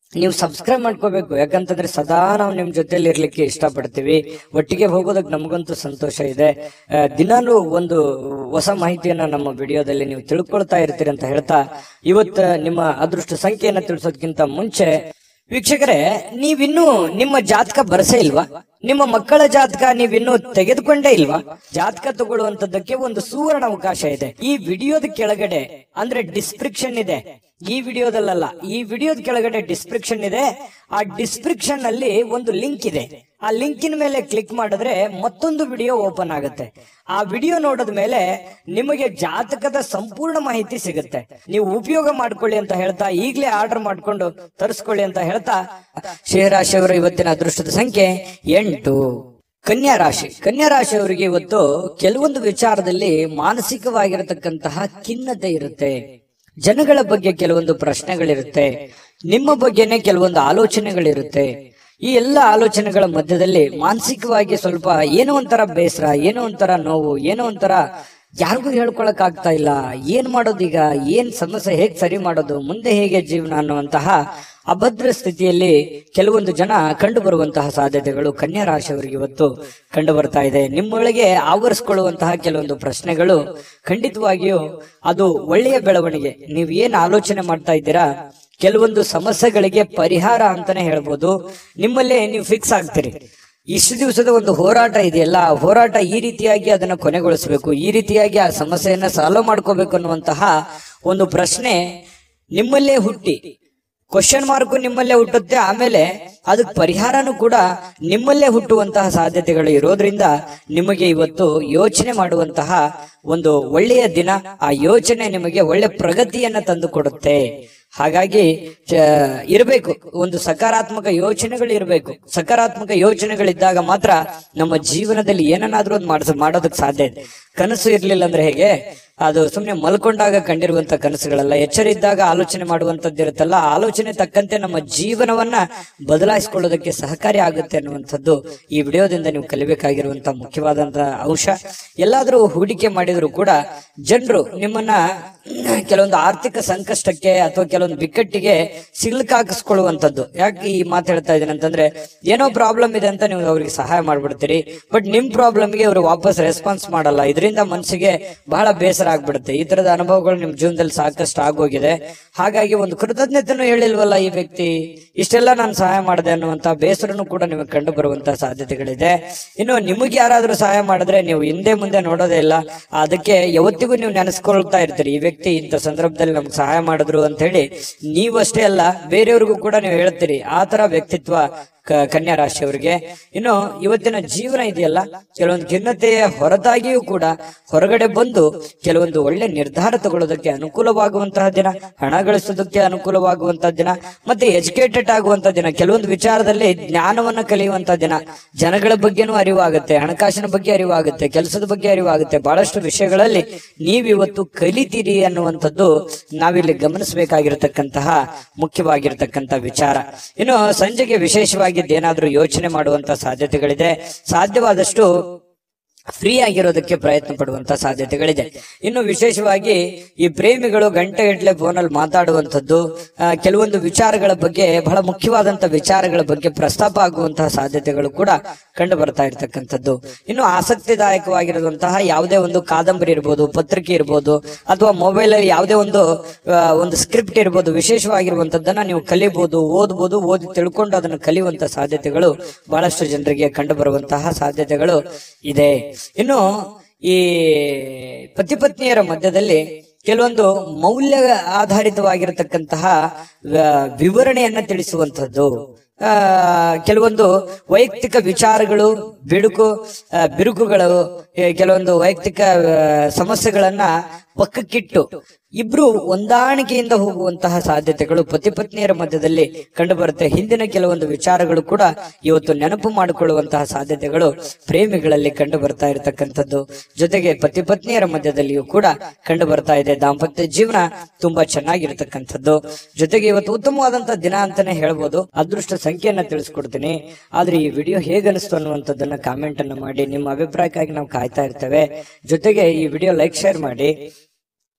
ನೀವು ಸಬ್ಸ್ಕ್ರೈಬ್ ಮಾಡ್ಕೋಬೇಕು ಯಾಕಂತಂದ್ರೆ ಸದಾ ನಾವು ನಿಮ್ ಜೊತೆಲಿ ಇರ್ಲಿಕ್ಕೆ ಇಷ್ಟಪಡ್ತೀವಿ ಒಟ್ಟಿಗೆ ಹೋಗೋದಕ್ಕೆ ನಮಗಂತೂ ಸಂತೋಷ ಇದೆ ಆ, ದಿನಾಲೂ ಒಂದು ಹೊಸ ಮಾಹಿತಿಯನ್ನ ನಮ್ಮ ವಿಡಿಯೋದಲ್ಲಿ ನೀವು ತಿಳ್ಕೊಳ್ತಾ ಇರ್ತೀರಿ ಅಂತ ಹೇಳ್ತಾ ಇವತ್ತು ನಿಮ್ಮ ಅದೃಷ್ಟ ಸಂಖ್ಯೆಯನ್ನ ತಿಳಿಸೋದಕ್ಕಿಂತ ಮುಂಚೆ ವೀಕ್ಷಕರೇ ನೀವಿನ್ನೂ ನಿಮ್ಮ ಜಾತಕ ಬರಸೇ ಇಲ್ವಾ ನಿಮ್ಮ ಮಕ್ಕಳ ಜಾತಕ ನೀವಿನ್ನೂ ತೆಗೆದುಕೊಂಡೇ ಇಲ್ವಾ ಜಾತಕ ತಗೊಳ್ಳುವಂತದ್ದಕ್ಕೆ ಒಂದು ಸುವರ್ಣ ಅವಕಾಶ ಇದೆ ಈ ವಿಡಿಯೋದ ಕೆಳಗಡೆ ಅಂದ್ರೆ ಡಿಸ್ಕ್ರಿಪ್ಷನ್ ಇದೆ ಈ ವಿಡಿಯೋದಲ್ಲ ಈ ವಿಡಿಯೋದ ಕೆಳಗಡೆ ಡಿಸ್ಕ್ರಿಪ್ಷನ್ ಇದೆ ಆ ಡಿಸ್ಕ್ರಿಪ್ಷನ್ ಅಲ್ಲಿ ಒಂದು ಲಿಂಕ್ ಇದೆ ಆ ಲಿಂಕಿನ ಮೇಲೆ ಕ್ಲಿಕ್ ಮಾಡಿದ್ರೆ ಮತ್ತೊಂದು ವಿಡಿಯೋ ಓಪನ್ ಆಗುತ್ತೆ ಆ ವಿಡಿಯೋ ನೋಡಿದ ಮೇಲೆ ನಿಮಗೆ ಜಾತಕದ ಸಂಪೂರ್ಣ ಮಾಹಿತಿ ಸಿಗುತ್ತೆ ನೀವು ಉಪಯೋಗ ಮಾಡ್ಕೊಳ್ಳಿ ಅಂತ ಹೇಳ್ತಾ ಈಗಲೇ ಆರ್ಡರ್ ಮಾಡ್ಕೊಂಡು ತರಿಸ್ಕೊಳ್ಳಿ ಅಂತ ಹೇಳ್ತಾ ಶೇಹರಾಶಿಯವರ ಇವತ್ತಿನ ಅದೃಷ್ಟದ ಸಂಖ್ಯೆ ಎಂಟು ಕನ್ಯಾ ರಾಶಿ ಕನ್ಯಾ ರಾಶಿಯವರಿಗೆ ಇವತ್ತು ಕೆಲವೊಂದು ವಿಚಾರದಲ್ಲಿ ಮಾನಸಿಕವಾಗಿರತಕ್ಕಂತಹ ಖಿನ್ನತೆ ಇರುತ್ತೆ ಜನಗಳ ಬಗ್ಗೆ ಕೆಲವೊಂದು ಪ್ರಶ್ನೆಗಳಿರುತ್ತೆ ನಿಮ್ಮ ಬಗ್ಗೆನೇ ಕೆಲವೊಂದು ಆಲೋಚನೆಗಳಿರುತ್ತೆ ಈ ಎಲ್ಲ ಆಲೋಚನೆಗಳ ಮಧ್ಯದಲ್ಲಿ ಮಾನಸಿಕವಾಗಿ ಸ್ವಲ್ಪ ಏನೋ ಒಂಥರ ಬೇಸರ ಏನೋ ಒಂಥರ ನೋವು ಏನೋ ಒಂಥರ ಯಾರಿಗೂ ಹೇಳ್ಕೊಳಕ್ ಆಗ್ತಾ ಇಲ್ಲ ಏನ್ ಮಾಡೋದೀಗ ಏನ್ ಸಮಸ್ಯೆ ಹೇಗ್ ಸರಿ ಮಾಡೋದು ಮುಂದೆ ಹೇಗೆ ಜೀವನ ಅನ್ನುವಂತಹ ಅಭದ್ರ ಸ್ಥಿತಿಯಲ್ಲಿ ಕೆಲವೊಂದು ಜನ ಕಂಡು ಬರುವಂತಹ ಸಾಧ್ಯತೆಗಳು ಕನ್ಯಾ ರಾಶಿಯವರಿಗೆ ಇವತ್ತು ಕಂಡು ಬರ್ತಾ ಇದೆ ನಿಮ್ಮೊಳಗೆ ಆವರಿಸ್ಕೊಳ್ಳುವಂತಹ ಕೆಲವೊಂದು ಪ್ರಶ್ನೆಗಳು ಖಂಡಿತವಾಗಿಯೂ ಅದು ಒಳ್ಳೆಯ ಬೆಳವಣಿಗೆ ನೀವು ಏನ್ ಆಲೋಚನೆ ಮಾಡ್ತಾ ಇದ್ದೀರಾ ಕೆಲವೊಂದು ಸಮಸ್ಯೆಗಳಿಗೆ ಪರಿಹಾರ ಅಂತಾನೆ ಹೇಳ್ಬೋದು ನಿಮ್ಮಲ್ಲೇ ನೀವು ಫಿಕ್ಸ್ ಆಗ್ತೀರಿ ಇಷ್ಟು ದಿವಸದ ಒಂದು ಹೋರಾಟ ಇದೆಯಲ್ಲ ಆ ಹೋರಾಟ ಈ ರೀತಿಯಾಗಿ ಅದನ್ನ ಕೊನೆಗೊಳಿಸಬೇಕು ಈ ರೀತಿಯಾಗಿ ಆ ಸಮಸ್ಯೆಯನ್ನ ಸಾಲ್ವ್ ಮಾಡ್ಕೋಬೇಕು ಅನ್ನುವಂತಹ ಒಂದು ಪ್ರಶ್ನೆ ನಿಮ್ಮಲ್ಲೇ ಹುಟ್ಟಿ ಕ್ವಶನ್ ಮಾರ್ಕ್ ನಿಮ್ಮಲ್ಲೇ ಹುಟ್ಟುತ್ತೆ ಆಮೇಲೆ ಅದಕ್ಕೆ ಪರಿಹಾರನೂ ಕೂಡ ನಿಮ್ಮಲ್ಲೇ ಹುಟ್ಟುವಂತಹ ಸಾಧ್ಯತೆಗಳು ಇರೋದ್ರಿಂದ ನಿಮಗೆ ಇವತ್ತು ಯೋಚನೆ ಮಾಡುವಂತಹ ಒಂದು ಒಳ್ಳೆಯ ದಿನ ಆ ಯೋಚನೆ ನಿಮಗೆ ಒಳ್ಳೆ ಪ್ರಗತಿಯನ್ನ ತಂದು ಕೊಡುತ್ತೆ ಹಾಗಾಗಿ ಚ- ಇರಬೇಕು ಒಂದು ಸಕಾರಾತ್ಮಕ ಯೋಚನೆಗಳು ಇರಬೇಕು ಸಕಾರಾತ್ಮಕ ಯೋಚನೆಗಳಿದ್ದಾಗ ಮಾತ್ರ ನಮ್ಮ ಜೀವನದಲ್ಲಿ ಏನನ್ನಾದ್ರೂ ಒಂದು ಮಾಡಿಸ ಮಾಡೋದಕ್ಕೆ ಸಾಧ್ಯ ಇದೆ ಕನಸು ಇರ್ಲಿಲ್ಲ ಅಂದ್ರೆ ಹೇಗೆ ಅದು ಸುಮ್ನೆ ಮಲ್ಕೊಂಡಾಗ ಕಂಡಿರುವಂತ ಕನಸುಗಳಲ್ಲ ಎಚ್ಚರ ಇದ್ದಾಗ ಆಲೋಚನೆ ಮಾಡುವಂತದ್ದು ಇರುತ್ತಲ್ಲ ಆ ಆಲೋಚನೆ ತಕ್ಕಂತೆ ನಮ್ಮ ಜೀವನವನ್ನ ಬದಲಾಯಿಸಿಕೊಳ್ಳೋದಕ್ಕೆ ಸಹಕಾರಿ ಆಗುತ್ತೆ ಅನ್ನುವಂಥದ್ದು ಈ ವಿಡಿಯೋದಿಂದ ನೀವು ಕಲಿಬೇಕಾಗಿರುವಂತ ಮುಖ್ಯವಾದಂತಹ ಅಂಶ ಎಲ್ಲಾದ್ರೂ ಹೂಡಿಕೆ ಮಾಡಿದ್ರು ಕೂಡ ಜನರು ನಿಮ್ಮನ್ನ ಕೆಲವೊಂದು ಆರ್ಥಿಕ ಸಂಕಷ್ಟಕ್ಕೆ ಅಥವಾ ಕೆಲವೊಂದು ಬಿಕ್ಕಟ್ಟಿಗೆ ಸಿಲುಕಾಕಿಸ್ಕೊಳ್ಳುವಂಥದ್ದು ಯಾಕೆ ಈ ಮಾತು ಹೇಳ್ತಾ ಇದ್ದೀನಿ ಅಂತಂದ್ರೆ ಏನೋ ಪ್ರಾಬ್ಲಮ್ ಇದೆ ಅಂತ ನೀವು ಅವ್ರಿಗೆ ಸಹಾಯ ಮಾಡ್ಬಿಡ್ತೀರಿ ಬಟ್ ನಿಮ್ ಪ್ರಾಬ್ಲಮ್ಗೆ ಅವರು ವಾಪಸ್ ರೆಸ್ಪಾನ್ಸ್ ಮಾಡಲ್ಲ ಇದರಿಂದ ಮನಸ್ಸಿಗೆ ಬಹಳ ಬೇಸರ ಆಗ್ಬಿಡುತ್ತೆ ಈ ತರದ ಅನುಭವಗಳು ನಿಮ್ ಜೀವನದಲ್ಲಿ ಸಾಕಷ್ಟು ಆಗೋಗಿದೆ ಹಾಗಾಗಿ ಒಂದು ಕೃತಜ್ಞತೆನೂ ಹೇಳಿಲ್ವಲ್ಲ ಈ ವ್ಯಕ್ತಿ ಇಷ್ಟೆಲ್ಲ ನಾನು ಸಹಾಯ ಮಾಡಿದೆ ಅನ್ನುವಂತ ಬೇಸರನು ಕೂಡ ನಿಮಗೆ ಕಂಡು ಬರುವಂತ ಸಾಧ್ಯತೆಗಳಿದೆ ಇನ್ನು ನಿಮಗೆ ಯಾರಾದ್ರೂ ಸಹಾಯ ಮಾಡಿದ್ರೆ ನೀವು ಹಿಂದೆ ಮುಂದೆ ನೋಡೋದೇ ಇಲ್ಲ ಅದಕ್ಕೆ ಯಾವತ್ತಿಗೂ ನೀವು ನೆನೆಸ್ಕೊಳ್ತಾ ಇರ್ತೀರಿ ಈ ವ್ಯಕ್ತಿ ಇಂಥ ಸಂದರ್ಭದಲ್ಲಿ ನಮ್ಗೆ ಸಹಾಯ ಮಾಡಿದ್ರು ಅಂತ ಹೇಳಿ ನೀವಷ್ಟೇ ಅಲ್ಲ ಬೇರೆಯವ್ರಿಗೂ ಕೂಡ ನೀವು ಹೇಳ್ತೀರಿ ಆ ತರ ವ್ಯಕ್ತಿತ್ವ ಕ- ಕನ್ಯಾ ರಾಶಿಯವರಿಗೆ ಇನ್ನು ಇವತ್ತಿನ ಜೀವನ ಇದೆಯಲ್ಲ ಕೆಲವೊಂದು ಖಿನ್ನತೆಯ ಹೊರತಾಗಿಯೂ ಕೂಡ ಹೊರಗಡೆ ಬಂದು ಕೆಲವೊಂದು ಒಳ್ಳೆ ನಿರ್ಧಾರ ತಗೊಳ್ಳೋದಕ್ಕೆ ಅನುಕೂಲವಾಗುವಂತಹ ದಿನ ಹಣ ಗಳಿಸೋದಕ್ಕೆ ಅನುಕೂಲವಾಗುವಂತಹ ದಿನ ಮತ್ತೆ ಎಜುಕೇಟೆಡ್ ಆಗುವಂತಹ ದಿನ ಕೆಲವೊಂದು ವಿಚಾರದಲ್ಲಿ ಜ್ಞಾನವನ್ನ ಕಲಿಯುವಂತಹ ದಿನ ಜನಗಳ ಬಗ್ಗೆನೂ ಅರಿವಾಗುತ್ತೆ ಹಣಕಾಸಿನ ಬಗ್ಗೆ ಅರಿವಾಗುತ್ತೆ ಕೆಲಸದ ಬಗ್ಗೆ ಅರಿವಾಗುತ್ತೆ ಬಹಳಷ್ಟು ವಿಷಯಗಳಲ್ಲಿ ನೀವಿವತ್ತು ಕಲಿತೀರಿ ಅನ್ನುವಂಥದ್ದು ನಾವಿಲ್ಲಿ ಗಮನಿಸಬೇಕಾಗಿರತಕ್ಕಂತಹ ಮುಖ್ಯವಾಗಿರತಕ್ಕಂತ ವಿಚಾರ ಇನ್ನು ಸಂಜೆಗೆ ವಿಶೇಷವಾಗಿದ್ದು ಏನಾದ್ರೂ ಯೋಚನೆ ಮಾಡುವಂತ ಸಾಧ್ಯತೆಗಳಿದೆ ಸಾಧ್ಯವಾದಷ್ಟು ಫ್ರೀ ಆಗಿರೋದಕ್ಕೆ ಪ್ರಯತ್ನ ಪಡುವಂತ ಸಾಧ್ಯತೆಗಳಿದೆ ಇನ್ನು ವಿಶೇಷವಾಗಿ ಈ ಪ್ರೇಮಿಗಳು ಗಂಟೆಗಟ್ಟಲೆ ಫೋನಲ್ಲಿ ಮಾತಾಡುವಂಥದ್ದು ಆ, ಕೆಲವೊಂದು ವಿಚಾರಗಳ ಬಗ್ಗೆ ಬಹಳ ಮುಖ್ಯವಾದಂತ ವಿಚಾರಗಳ ಬಗ್ಗೆ ಪ್ರಸ್ತಾಪ ಆಗುವಂತಹ ಸಾಧ್ಯತೆಗಳು ಕೂಡ ಕಂಡು ಬರ್ತಾ ಇರತಕ್ಕಂಥದ್ದು ಇನ್ನು ಆಸಕ್ತಿದಾಯಕವಾಗಿರುವಂತಹ ಯಾವುದೇ ಒಂದು ಕಾದಂಬರಿ ಇರ್ಬೋದು ಪತ್ರಿಕೆ ಇರ್ಬೋದು ಅಥವಾ ಮೊಬೈಲ್ ಅಲ್ಲಿ ಯಾವುದೇ ಒಂದು ಆ, ಒಂದು ಸ್ಕ್ರಿಪ್ಟ್ ಇರ್ಬೋದು ವಿಶೇಷವಾಗಿರುವಂತದ್ದನ್ನ ನೀವು ಕಲಿಬಹುದು ಓದ್ಬೋದು ಓದಿ ತಿಳ್ಕೊಂಡು ಅದನ್ನು ಕಲಿಯುವಂತ ಸಾಧ್ಯತೆಗಳು ಬಹಳಷ್ಟು ಜನರಿಗೆ ಕಂಡು ಬರುವಂತಹ ಸಾಧ್ಯತೆಗಳು ಇದೆ ಇನ್ನು ಈ ಪತಿ ಪತ್ನಿಯರ ಮಧ್ಯದಲ್ಲಿ ಕೆಲವೊಂದು ಮೌಲ್ಯ ಆಧಾರಿತವಾಗಿರತಕ್ಕಂತಹ ಆ, ವಿವರಣೆಯನ್ನ ತಿಳಿಸುವಂತದ್ದು ಆ, ಕೆಲವೊಂದು ವೈಯಕ್ತಿಕ ವಿಚಾರಗಳು ಬಿಡುಕು ಆ, ಬಿರುಕುಗಳು ಏ, ಕೆಲವೊಂದು ವೈಯಕ್ತಿಕ ಆ, ಸಮಸ್ಯೆಗಳನ್ನ ಪಕ್ಕಕ್ಕಿಟ್ಟು ಇಬ್ರು ಹೊಂದಾಣಿಕೆಯಿಂದ ಹೋಗುವಂತಹ ಸಾಧ್ಯತೆಗಳು ಪತಿ ಪತ್ನಿಯರ ಮಧ್ಯದಲ್ಲಿ ಕಂಡು ಬರುತ್ತೆ ಹಿಂದಿನ ಕೆಲವೊಂದು ವಿಚಾರಗಳು ಕೂಡ ಇವತ್ತು ನೆನಪು ಮಾಡಿಕೊಳ್ಳುವಂತಹ ಸಾಧ್ಯತೆಗಳು ಪ್ರೇಮಿಗಳಲ್ಲಿ ಕಂಡು ಬರ್ತಾ ಇರತಕ್ಕಂಥದ್ದು ಜೊತೆಗೆ ಪತಿ ಪತ್ನಿಯರ ಮಧ್ಯದಲ್ಲಿಯೂ ಕೂಡ ಕಂಡು ಬರ್ತಾ ಇದೆ ದಾಂಪತ್ಯ ಜೀವನ ತುಂಬಾ ಚೆನ್ನಾಗಿರ್ತಕ್ಕಂಥದ್ದು ಜೊತೆಗೆ ಇವತ್ತು ಉತ್ತಮವಾದಂತಹ ದಿನ ಅಂತಾನೆ ಹೇಳ್ಬೋದು ಅದೃಷ್ಟ ಸಂಖ್ಯೆಯನ್ನ ತಿಳಿಸ್ಕೊಡ್ತೀನಿ ಆದ್ರೆ ಈ ವಿಡಿಯೋ ಹೇಗನಿಸ್ತು ಅನ್ನುವಂಥದ್ದನ್ನ ಕಾಮೆಂಟ್ ಅನ್ನ ಮಾಡಿ ನಿಮ್ಮ ಅಭಿಪ್ರಾಯಕ್ಕಾಗಿ ನಾವು ಕಾಯ್ತಾ ಇರ್ತೇವೆ ಜೊತೆಗೆ ಈ ವಿಡಿಯೋ ಲೈಕ್ ಶೇರ್ ಮಾಡಿ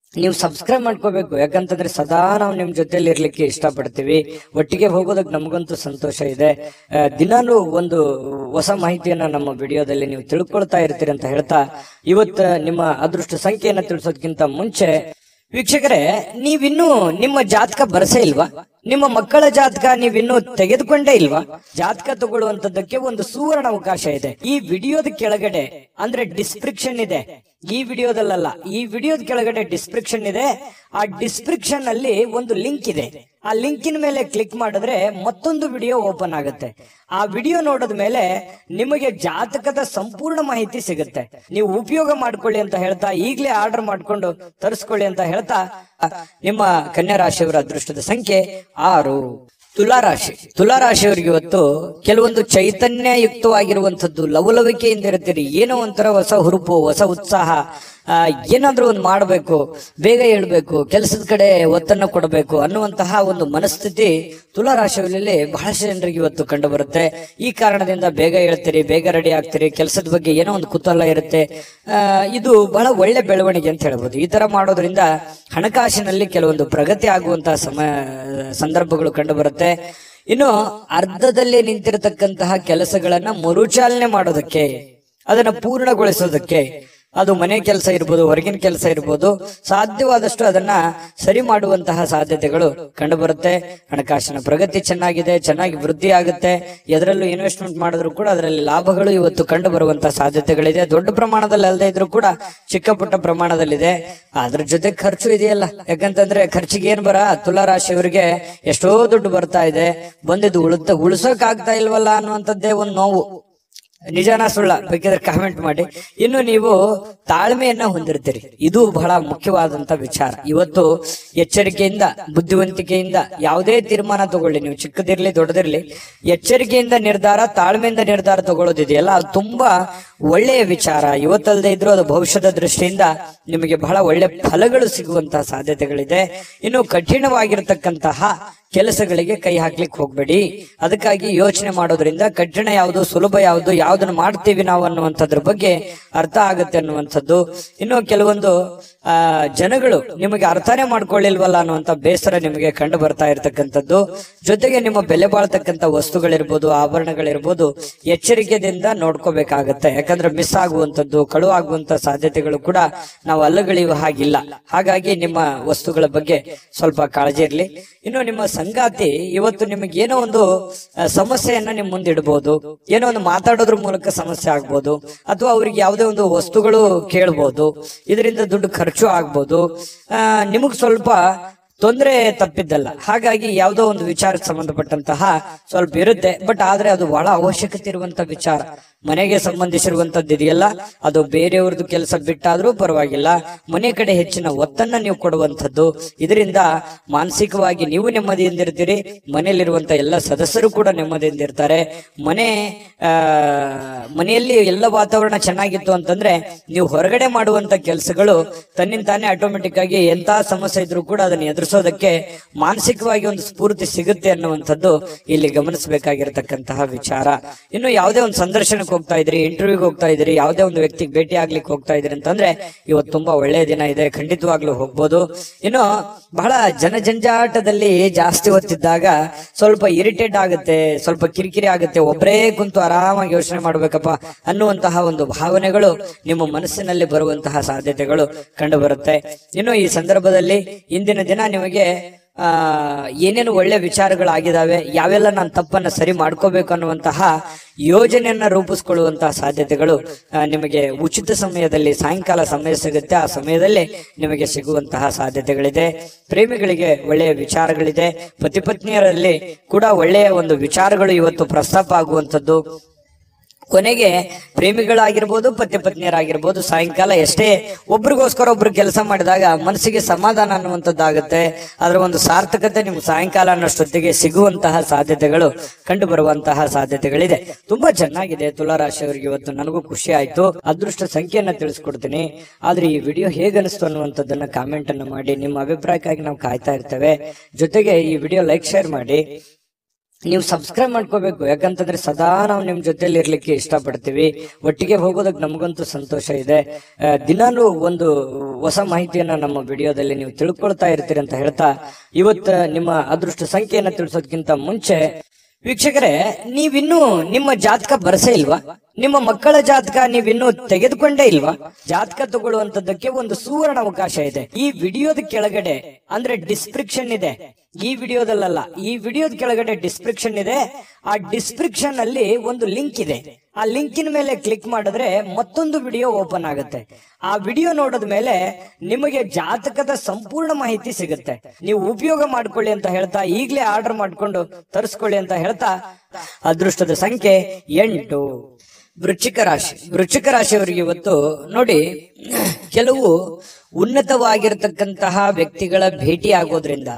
ನೀವು ಸಬ್ಸ್ಕ್ರೈಬ್ ಮಾಡ್ಕೋಬೇಕು ಯಾಕಂತಂದ್ರೆ ಸದಾ ನಾವು ನಿಮ್ ಜೊತೆಲಿ ಇರ್ಲಿಕ್ಕೆ ಇಷ್ಟಪಡ್ತೀವಿ ಒಟ್ಟಿಗೆ ಹೋಗೋದಕ್ಕೆ ನಮಗಂತೂ ಸಂತೋಷ ಇದೆ ಆ, ದಿನಾಲೂ ಒಂದು ಹೊಸ ಮಾಹಿತಿಯನ್ನ ನಮ್ಮ ವಿಡಿಯೋದಲ್ಲಿ ನೀವು ತಿಳ್ಕೊಳ್ತಾ ಇರ್ತೀರಿ ಅಂತ ಹೇಳ್ತಾ ಇವತ್ತು ನಿಮ್ಮ ಅದೃಷ್ಟ ಸಂಖ್ಯೆಯನ್ನ ತಿಳಿಸೋದಕ್ಕಿಂತ ಮುಂಚೆ ವೀಕ್ಷಕರೇ ನೀವಿನ್ನೂ ನಿಮ್ಮ ಜಾತಕ ಬರಸೇ ಇಲ್ವಾ ನಿಮ್ಮ ಮಕ್ಕಳ ಜಾತಕ ನೀವಿನ್ನೂ ತೆಗೆದುಕೊಂಡೇ ಇಲ್ವಾ ಜಾತಕ ತಗೊಳ್ಳುವಂತದ್ದಕ್ಕೆ ಒಂದು ಸುವರ್ಣ ಅವಕಾಶ ಇದೆ ಈ ವಿಡಿಯೋದ ಕೆಳಗಡೆ ಅಂದ್ರೆ ಡಿಸ್ಕ್ರಿಪ್ಷನ್ ಇದೆ ಈ ವಿಡಿಯೋದಲ್ಲ ಈ ವಿಡಿಯೋದ ಕೆಳಗಡೆ ಡಿಸ್ಕ್ರಿಪ್ಷನ್ ಇದೆ ಆ ಡಿಸ್ಕ್ರಿಪ್ಷನ್ ಅಲ್ಲಿ ಒಂದು ಲಿಂಕ್ ಇದೆ ಆ ಲಿಂಕಿನ ಮೇಲೆ ಕ್ಲಿಕ್ ಮಾಡಿದ್ರೆ ಮತ್ತೊಂದು ವಿಡಿಯೋ ಓಪನ್ ಆಗುತ್ತೆ ಆ ವಿಡಿಯೋ ನೋಡಿದ ಮೇಲೆ ನಿಮಗೆ ಜಾತಕದ ಸಂಪೂರ್ಣ ಮಾಹಿತಿ ಸಿಗುತ್ತೆ ನೀವು ಉಪಯೋಗ ಮಾಡ್ಕೊಳ್ಳಿ ಅಂತ ಹೇಳ್ತಾ ಈಗಲೇ ಆರ್ಡರ್ ಮಾಡ್ಕೊಂಡು ತರಿಸ್ಕೊಳ್ಳಿ ಅಂತ ಹೇಳ್ತಾ ನಿಮ್ಮ ಕನ್ಯಾ ರಾಶಿಯವರ ಅದೃಷ್ಟದ ಸಂಖ್ಯೆ ಆರು ತುಲಾರಾಶಿ ತುಲಾರಾಶಿಯವರಿಗೆ ಇವತ್ತು ಕೆಲವೊಂದು ಚೈತನ್ಯಯುಕ್ತವಾಗಿರುವಂತದ್ದು ಲವಲವಿಕೆಯಿಂದ ಇರ್ತೀರಿ ಏನೋ ಒಂಥರ ಹೊಸ ಹುರುಪು ಹೊಸ ಉತ್ಸಾಹ ಆ, ಏನಾದ್ರೂ ಒಂದು ಮಾಡಬೇಕು ಬೇಗ ಹೇಳ್ಬೇಕು ಕೆಲಸದ ಕಡೆ ಒತ್ತನ್ನು ಕೊಡಬೇಕು ಅನ್ನುವಂತಹ ಒಂದು ಮನಸ್ಥಿತಿ ತುಲಾರಾಶಿಯಲ್ಲಿ ಬಹಳಷ್ಟು ಜನರಿಗೆ ಇವತ್ತು ಕಂಡು ಬರುತ್ತೆ ಈ ಕಾರಣದಿಂದ ಬೇಗ ಹೇಳ್ತೀರಿ ಬೇಗ ರೆಡಿ ಆಗ್ತೀರಿ ಕೆಲಸದ ಬಗ್ಗೆ ಏನೋ ಒಂದು ಕುತೂಹಲ ಇರುತ್ತೆ ಆ, ಇದು ಬಹಳ ಒಳ್ಳೆ ಬೆಳವಣಿಗೆ ಅಂತ ಹೇಳ್ಬೋದು ಈ ತರ ಮಾಡೋದ್ರಿಂದ ಹಣಕಾಸಿನಲ್ಲಿ ಕೆಲವೊಂದು ಪ್ರಗತಿ ಆಗುವಂತಹ ಸಮ ಸಂದರ್ಭಗಳು ಕಂಡು ಬರುತ್ತೆ ಇನ್ನು ಅರ್ಧದಲ್ಲಿ ನಿಂತಿರತಕ್ಕಂತಹ ಕೆಲಸಗಳನ್ನ ಮರುಚಾಲನೆ ಮಾಡೋದಕ್ಕೆ ಅದನ್ನ ಪೂರ್ಣಗೊಳಿಸೋದಕ್ಕೆ ಅದು ಮನೆ ಕೆಲಸ ಇರ್ಬೋದು ಹೊರಗಿನ ಕೆಲಸ ಇರ್ಬೋದು ಸಾಧ್ಯವಾದಷ್ಟು ಅದನ್ನ ಸರಿ ಮಾಡುವಂತಹ ಸಾಧ್ಯತೆಗಳು ಕಂಡು ಬರುತ್ತೆ ಹಣಕಾಸಿನ ಪ್ರಗತಿ ಚೆನ್ನಾಗಿದೆ ಚೆನ್ನಾಗಿ ವೃದ್ಧಿ ಆಗುತ್ತೆ ಎದರಲ್ಲೂ ಇನ್ವೆಸ್ಟ್ಮೆಂಟ್ ಮಾಡಿದ್ರು ಕೂಡ ಅದರಲ್ಲಿ ಲಾಭಗಳು ಇವತ್ತು ಕಂಡು ಬರುವಂತಹ ಸಾಧ್ಯತೆಗಳಿದೆ ದೊಡ್ಡ ಪ್ರಮಾಣದಲ್ಲಿ ಅಲ್ಲದೆ ಇದ್ರೂ ಕೂಡ ಚಿಕ್ಕ ಪುಟ್ಟ ಪ್ರಮಾಣದಲ್ಲಿದೆ ಅದ್ರ ಜೊತೆ ಖರ್ಚು ಇದೆಯಲ್ಲ ಯಾಕಂತಂದ್ರೆ ಖರ್ಚಿಗೆ ಏನ್ ಬರ ತುಲಾರಾಶಿಯವರಿಗೆ ಎಷ್ಟೋ ದುಡ್ಡು ಬರ್ತಾ ಇದೆ ಬಂದಿದ್ದು ಉಳಿತ ಉಳಿಸೋಕ್ ಆಗ್ತಾ ಇಲ್ವಲ್ಲ ಅನ್ನುವಂಥದ್ದೇ ಒಂದು ನೋವು ನಿಜಾನ ಸುಳ್ಳ ಬೇಕಿದ್ರೆ ಕಾಮೆಂಟ್ ಮಾಡಿ ಇನ್ನು ನೀವು ತಾಳ್ಮೆಯನ್ನ ಹೊಂದಿರ್ತೀರಿ ಇದು ಬಹಳ ಮುಖ್ಯವಾದಂತ ವಿಚಾರ ಇವತ್ತು ಎಚ್ಚರಿಕೆಯಿಂದ ಬುದ್ಧಿವಂತಿಕೆಯಿಂದ ಯಾವುದೇ ತೀರ್ಮಾನ ತಗೊಳ್ಳಿ ನೀವು ಚಿಕ್ಕದಿರ್ಲಿ ದೊಡ್ಡದಿರ್ಲಿ ಎಚ್ಚರಿಕೆಯಿಂದ ನಿರ್ಧಾರ ತಾಳ್ಮೆಯಿಂದ ನಿರ್ಧಾರ ತಗೊಳ್ಳೋದಿದೆಯಲ್ಲ ಅದು ತುಂಬಾ ಒಳ್ಳೆಯ ವಿಚಾರ ಇವತ್ತಲ್ಲದೆ ಇದ್ರೂ ಅದು ಭವಿಷ್ಯದ ದೃಷ್ಟಿಯಿಂದ ನಿಮಗೆ ಬಹಳ ಒಳ್ಳೆ ಫಲಗಳು ಸಿಗುವಂತಹ ಸಾಧ್ಯತೆಗಳಿದೆ ಇನ್ನು ಕಠಿಣವಾಗಿರ್ತಕ್ಕಂತಹ ಕೆಲಸಗಳಿಗೆ ಕೈ ಹಾಕ್ಲಿಕ್ಕೆ ಹೋಗ್ಬೇಡಿ ಅದಕ್ಕಾಗಿ ಯೋಚನೆ ಮಾಡೋದ್ರಿಂದ ಕಠಿಣ ಯಾವುದು ಸುಲಭ ಯಾವುದು ಯಾವ್ದನ್ನ ಮಾಡ್ತೀವಿ ನಾವು ಅನ್ನುವಂಥದ್ರ ಬಗ್ಗೆ ಅರ್ಥ ಆಗುತ್ತೆ ಅನ್ನುವಂಥದ್ದು ಇನ್ನು ಕೆಲವೊಂದು ಆ ಜನಗಳು ನಿಮಗೆ ಅರ್ಥನೇ ಮಾಡ್ಕೊಳ್ಳಿಲ್ವಲ್ಲ ಅನ್ನುವಂಥ ಬೇಸರ ನಿಮಗೆ ಕಂಡು ಬರ್ತಾ ಇರತಕ್ಕಂಥದ್ದು ಜೊತೆಗೆ ನಿಮ್ಮ ಬೆಲೆ ಬಾಳ್ತಕ್ಕಂಥ ವಸ್ತುಗಳಿರ್ಬೋದು ಆಭರಣಗಳಿರ್ಬೋದು ಎಚ್ಚರಿಕೆದಿಂದ ನೋಡ್ಕೋಬೇಕಾಗತ್ತೆ ಯಾಕಂದ್ರೆ ಮಿಸ್ ಆಗುವಂಥದ್ದು ಕಳು ಆಗುವಂತ ಸಾಧ್ಯತೆಗಳು ಕೂಡ ನಾವು ಅಲ್ಲಗಳೆಯುವ ಹಾಗಿಲ್ಲ ಹಾಗಾಗಿ ನಿಮ್ಮ ವಸ್ತುಗಳ ಬಗ್ಗೆ ಸ್ವಲ್ಪ ಕಾಳಜಿ ಇರಲಿ ಇನ್ನು ನಿಮ್ಮ ಸಂಗಾತಿ ಇವತ್ತು ನಿಮಗೆ ಏನೋ ಒಂದು ಆ, ಸಮಸ್ಯೆಯನ್ನ ನಿಮ್ ಮುಂದೆ ಇಡಬಹುದು ಏನೋ ಒಂದು ಮಾತಾಡೋದ್ರ ಮೂಲಕ ಸಮಸ್ಯೆ ಆಗ್ಬೋದು ಅಥವಾ ಅವ್ರಿಗೆ ಯಾವುದೇ ಒಂದು ವಸ್ತುಗಳು ಕೇಳ್ಬೋದು ಇದರಿಂದ ದುಡ್ಡು ಖರ್ಚು ಆಗ್ಬೋದು ಆ, ನಿಮಗ್ ಸ್ವಲ್ಪ ತೊಂದರೆ ತಪ್ಪಿದ್ದಲ್ಲ ಹಾಗಾಗಿ ಯಾವುದೋ ಒಂದು ವಿಚಾರಕ್ಕೆ ಸಂಬಂಧಪಟ್ಟಂತಹ ಸ್ವಲ್ಪ ಇರುತ್ತೆ ಬಟ್ ಆದ್ರೆ ಅದು ಬಹಳ ಅವಶ್ಯಕತೆ ಇರುವಂತ ವಿಚಾರ ಮನೆಗೆ ಸಂಬಂಧಿಸಿರುವಂತದ್ದು ಇದೆಯಲ್ಲ ಅದು ಬೇರೆಯವ್ರದ್ದು ಕೆಲಸ ಬಿಟ್ಟಾದ್ರೂ ಪರವಾಗಿಲ್ಲ ಮನೆ ಕಡೆ ಹೆಚ್ಚಿನ ಒತ್ತನ್ನ ನೀವು ಕೊಡುವಂಥದ್ದು ಇದರಿಂದ ಮಾನಸಿಕವಾಗಿ ನೀವು ನೆಮ್ಮದಿಯಿಂದ ಇರ್ತೀರಿ ಮನೆಯಲ್ಲಿರುವಂತ ಎಲ್ಲ ಸದಸ್ಯರು ಕೂಡ ನೆಮ್ಮದಿಯಿಂದ ಇರ್ತಾರೆ ಮನೆ ಆ ಮನೆಯಲ್ಲಿ ಎಲ್ಲ ವಾತಾವರಣ ಚೆನ್ನಾಗಿತ್ತು ಅಂತಂದ್ರೆ ನೀವು ಹೊರಗಡೆ ಮಾಡುವಂತ ಕೆಲಸಗಳು ತನ್ನಿಂತಾನೇ ಆಟೋಮೆಟಿಕ್ ಆಗಿ ಎಂತ ಸಮಸ್ಯೆ ಇದ್ರೂ ಕೂಡ ಅದನ್ನ ಎದುರಿಸೋದಕ್ಕೆ ಮಾನಸಿಕವಾಗಿ ಒಂದು ಸ್ಫೂರ್ತಿ ಸಿಗುತ್ತೆ ಅನ್ನುವಂಥದ್ದು ಇಲ್ಲಿ ಗಮನಿಸಬೇಕಾಗಿರತಕ್ಕಂತಹ ವಿಚಾರ ಇನ್ನು ಯಾವುದೇ ಒಂದು ಸಂದರ್ಶನಕ್ಕೆ ಹೋಗ್ತಾ ಇದ್ರಿ ಇಂಟರ್ವ್ಯೂಗೆ ಹೋಗ್ತಾ ಇದ್ರಿ ಯಾವುದೇ ಒಂದು ವ್ಯಕ್ತಿಗೆ ಭೇಟಿ ಆಗ್ಲಿಕ್ಕೆ ಹೋಗ್ತಾ ಇದ್ರಿ ಅಂತಂದ್ರೆ ಇವತ್ತು ತುಂಬಾ ಒಳ್ಳೆಯ ದಿನ ಇದೆ ಖಂಡಿತವಾಗ್ಲೂ ಹೋಗ್ಬೋದು ಇನ್ನು ಬಹಳ ಜನಜಂಜಾಟದಲ್ಲಿ ಜಾಸ್ತಿ ಹೊತ್ತಿದ್ದಾಗ ಸ್ವಲ್ಪ ಇರಿಟೇಟ್ ಆಗುತ್ತೆ ಸ್ವಲ್ಪ ಕಿರಿಕಿರಿ ಆಗುತ್ತೆ ಒಬ್ಬರೇ ಕುಂತು ಆರಾಮಾಗಿ ಯೋಚನೆ ಮಾಡ್ಬೇಕಪ್ಪ ಅನ್ನುವಂತಹ ಒಂದು ಭಾವನೆಗಳು ನಿಮ್ಮ ಮನಸ್ಸಿನಲ್ಲಿ ಬರುವಂತಹ ಸಾಧ್ಯತೆಗಳು ಕಂಡು ಬರುತ್ತೆ ಇನ್ನು ಈ ಸಂದರ್ಭದಲ್ಲಿ ಇಂದಿನ ದಿನ ನಿಮಗೆ ಆ ಏನೇನು ಒಳ್ಳೆ ವಿಚಾರಗಳಾಗಿದ್ದಾವೆ ಯಾವೆಲ್ಲ ನಾನು ತಪ್ಪನ್ನ ಸರಿ ಮಾಡ್ಕೋಬೇಕು ಅನ್ನುವಂತಹ ಯೋಜನೆಯನ್ನ ರೂಪಿಸ್ಕೊಳ್ಳುವಂತಹ ಸಾಧ್ಯತೆಗಳು ಆ, ನಿಮಗೆ ಉಚಿತ ಸಮಯದಲ್ಲಿ ಸಾಯಂಕಾಲ ಸಮಯ ಸಿಗುತ್ತೆ ಆ ಸಮಯದಲ್ಲಿ ನಿಮಗೆ ಸಿಗುವಂತಹ ಸಾಧ್ಯತೆಗಳಿದೆ ಪ್ರೇಮಿಗಳಿಗೆ ಒಳ್ಳೆಯ ವಿಚಾರಗಳಿದೆ ಪತಿ ಪತ್ನಿಯರಲ್ಲಿ ಕೂಡ ಒಳ್ಳೆಯ ಒಂದು ವಿಚಾರಗಳು ಇವತ್ತು ಪ್ರಸ್ತಾಪ ಆಗುವಂಥದ್ದು ಕೊನೆಗೆ ಪ್ರೇಮಿಗಳಾಗಿರ್ಬೋದು ಪತಿ ಪತ್ನಿಯರಾಗಿರ್ಬೋದು ಸಾಯಂಕಾಲ ಎಷ್ಟೇ ಒಬ್ರಿಗೋಸ್ಕರ ಒಬ್ರು ಕೆಲಸ ಮಾಡಿದಾಗ ಮನಸ್ಸಿಗೆ ಸಮಾಧಾನ ಅನ್ನುವಂಥದ್ದಾಗುತ್ತೆ ಅದರ ಒಂದು ಸಾರ್ಥಕತೆ ನಿಮ್ಗೆ ಸಾಯಂಕಾಲ ಅನ್ನೋಷ್ಟೊತ್ತಿಗೆ ಸಿಗುವಂತಹ ಸಾಧ್ಯತೆಗಳು ಕಂಡು ಬರುವಂತಹ ಸಾಧ್ಯತೆಗಳಿದೆ ತುಂಬಾ ಚೆನ್ನಾಗಿದೆ ತುಲಾರಾಶಿಯವರಿಗೆ ಇವತ್ತು ನನಗೂ ಖುಷಿ ಆಯ್ತು ಅದೃಷ್ಟ ಸಂಖ್ಯೆಯನ್ನ ತಿಳಿಸ್ಕೊಡ್ತೀನಿ ಆದ್ರೆ ಈ ವಿಡಿಯೋ ಹೇಗನಿಸ್ತು ಅನ್ನುವಂಥದ್ದನ್ನ ಕಾಮೆಂಟ್ ಅನ್ನು ಮಾಡಿ ನಿಮ್ಮ ಅಭಿಪ್ರಾಯಕ್ಕಾಗಿ ನಾವು ಕಾಯ್ತಾ ಇರ್ತೇವೆ ಜೊತೆಗೆ ಈ ವಿಡಿಯೋ ಲೈಕ್ ಶೇರ್ ಮಾಡಿ ನೀವು ಸಬ್ಸ್ಕ್ರೈಬ್ ಮಾಡ್ಕೋಬೇಕು ಯಾಕಂತಂದ್ರೆ ಸದಾ ನಾವು ನಿಮ್ ಜೊತೆಲಿ ಇರ್ಲಿಕ್ಕೆ ಇಷ್ಟಪಡ್ತೀವಿ ಒಟ್ಟಿಗೆ ಹೋಗೋದಕ್ಕೆ ನಮಗಂತೂ ಸಂತೋಷ ಇದೆ ಆ, ದಿನಾಲೂ ಒಂದು ಹೊಸ ಮಾಹಿತಿಯನ್ನ ನಮ್ಮ ವಿಡಿಯೋದಲ್ಲಿ ನೀವು ತಿಳ್ಕೊಳ್ತಾ ಇರ್ತೀರಿ ಅಂತ ಹೇಳ್ತಾ ಇವತ್ತು ನಿಮ್ಮ ಅದೃಷ್ಟ ಸಂಖ್ಯೆಯನ್ನ ತಿಳಿಸೋದಕ್ಕಿಂತ ಮುಂಚೆ ವೀಕ್ಷಕರೇ ನೀವಿನ್ನೂ ನಿಮ್ಮ ಜಾತಕ ಬರಸೇ ಇಲ್ವಾ ನಿಮ್ಮ ಮಕ್ಕಳ ಜಾತಕ ನೀವಿನ್ನೂ ತೆಗೆದುಕೊಂಡೇ ಇಲ್ವಾ ಜಾತಕ ತಗೊಳ್ಳುವಂತದ್ದಕ್ಕೆ ಒಂದು ಸುವರ್ಣ ಅವಕಾಶ ಇದೆ ಈ ವಿಡಿಯೋದ ಕೆಳಗಡೆ ಅಂದ್ರೆ ಡಿಸ್ಕ್ರಿಪ್ಷನ್ ಇದೆ ಈ ವಿಡಿಯೋದಲ್ಲ ಈ ವಿಡಿಯೋದ ಕೆಳಗಡೆ ಡಿಸ್ಕ್ರಿಪ್ಷನ್ ಇದೆ ಆ ಡಿಸ್ಕ್ರಿಪ್ಷನ್ ಅಲ್ಲಿ ಒಂದು ಲಿಂಕ್ ಇದೆ ಆ ಲಿಂಕಿನ ಮೇಲೆ ಕ್ಲಿಕ್ ಮಾಡಿದ್ರೆ ಮತ್ತೊಂದು ವಿಡಿಯೋ ಓಪನ್ ಆಗುತ್ತೆ ಆ ವಿಡಿಯೋ ನೋಡಿದ ಮೇಲೆ ನಿಮಗೆ ಜಾತಕದ ಸಂಪೂರ್ಣ ಮಾಹಿತಿ ಸಿಗುತ್ತೆ ನೀವು ಉಪಯೋಗ ಮಾಡ್ಕೊಳ್ಳಿ ಅಂತ ಹೇಳ್ತಾ ಈಗಲೇ ಆರ್ಡರ್ ಮಾಡ್ಕೊಂಡು ತರಿಸ್ಕೊಳ್ಳಿ ಅಂತ ಹೇಳ್ತಾ ಅದೃಷ್ಟದ ಸಂಖ್ಯೆ ಎಂಟು ವೃಶ್ಚಿಕ ರಾಶಿ ವೃಶ್ಚಿಕ ರಾಶಿಯವರಿಗೆ ಇವತ್ತು ನೋಡಿ ಕೆಲವು ಉನ್ನತವಾಗಿರತಕ್ಕಂತಹ ವ್ಯಕ್ತಿಗಳ ಭೇಟಿ ಆಗೋದ್ರಿಂದ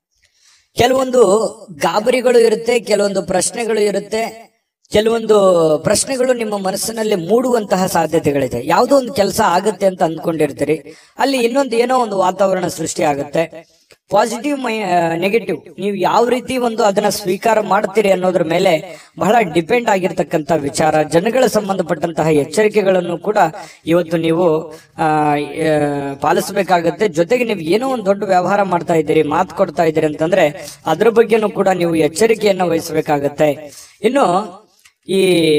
ಕೆಲವೊಂದು ಗಾಬರಿಗಳು ಇರುತ್ತೆ ಕೆಲವೊಂದು ಪ್ರಶ್ನೆಗಳು ಇರುತ್ತೆ ಕೆಲವೊಂದು ಪ್ರಶ್ನೆಗಳು ನಿಮ್ಮ ಮನಸ್ಸಿನಲ್ಲಿ ಮೂಡುವಂತಹ ಸಾಧ್ಯತೆಗಳಿದೆ ಯಾವುದೋ ಒಂದು ಕೆಲಸ ಆಗುತ್ತೆ ಅಂತ ಅಂದ್ಕೊಂಡಿರ್ತೀರಿ ಅಲ್ಲಿ ಇನ್ನೊಂದು ಏನೋ ಒಂದು ವಾತಾವರಣ ಸೃಷ್ಟಿ ಆಗುತ್ತೆ ಪಾಸಿಟಿವ್ ಮೈ ನೆಗೆಟಿವ್ ನೀವು ಯಾವ ರೀತಿ ಒಂದು ಅದನ್ನ ಸ್ವೀಕಾರ ಮಾಡ್ತೀರಿ ಅನ್ನೋದ್ರ ಮೇಲೆ ಬಹಳ ಡಿಪೆಂಡ್ ಆಗಿರ್ತಕ್ಕಂಥ ವಿಚಾರ ಜನಗಳ ಸಂಬಂಧಪಟ್ಟಂತಹ ಎಚ್ಚರಿಕೆಗಳನ್ನು ಕೂಡ ಇವತ್ತು ನೀವು ಆ, ಆ, ಪಾಲಿಸಬೇಕಾಗತ್ತೆ ಜೊತೆಗೆ ನೀವು ಏನೋ ಒಂದು ದೊಡ್ಡ ವ್ಯವಹಾರ ಮಾಡ್ತಾ ಇದ್ದೀರಿ ಮಾತು ಕೊಡ್ತಾ ಇದ್ದೀರಿ ಅಂತಂದ್ರೆ ಅದ್ರ ಬಗ್ಗೆನೂ ಕೂಡ ನೀವು ಎಚ್ಚರಿಕೆಯನ್ನ ವಹಿಸಬೇಕಾಗತ್ತೆ ಇನ್ನು ಈ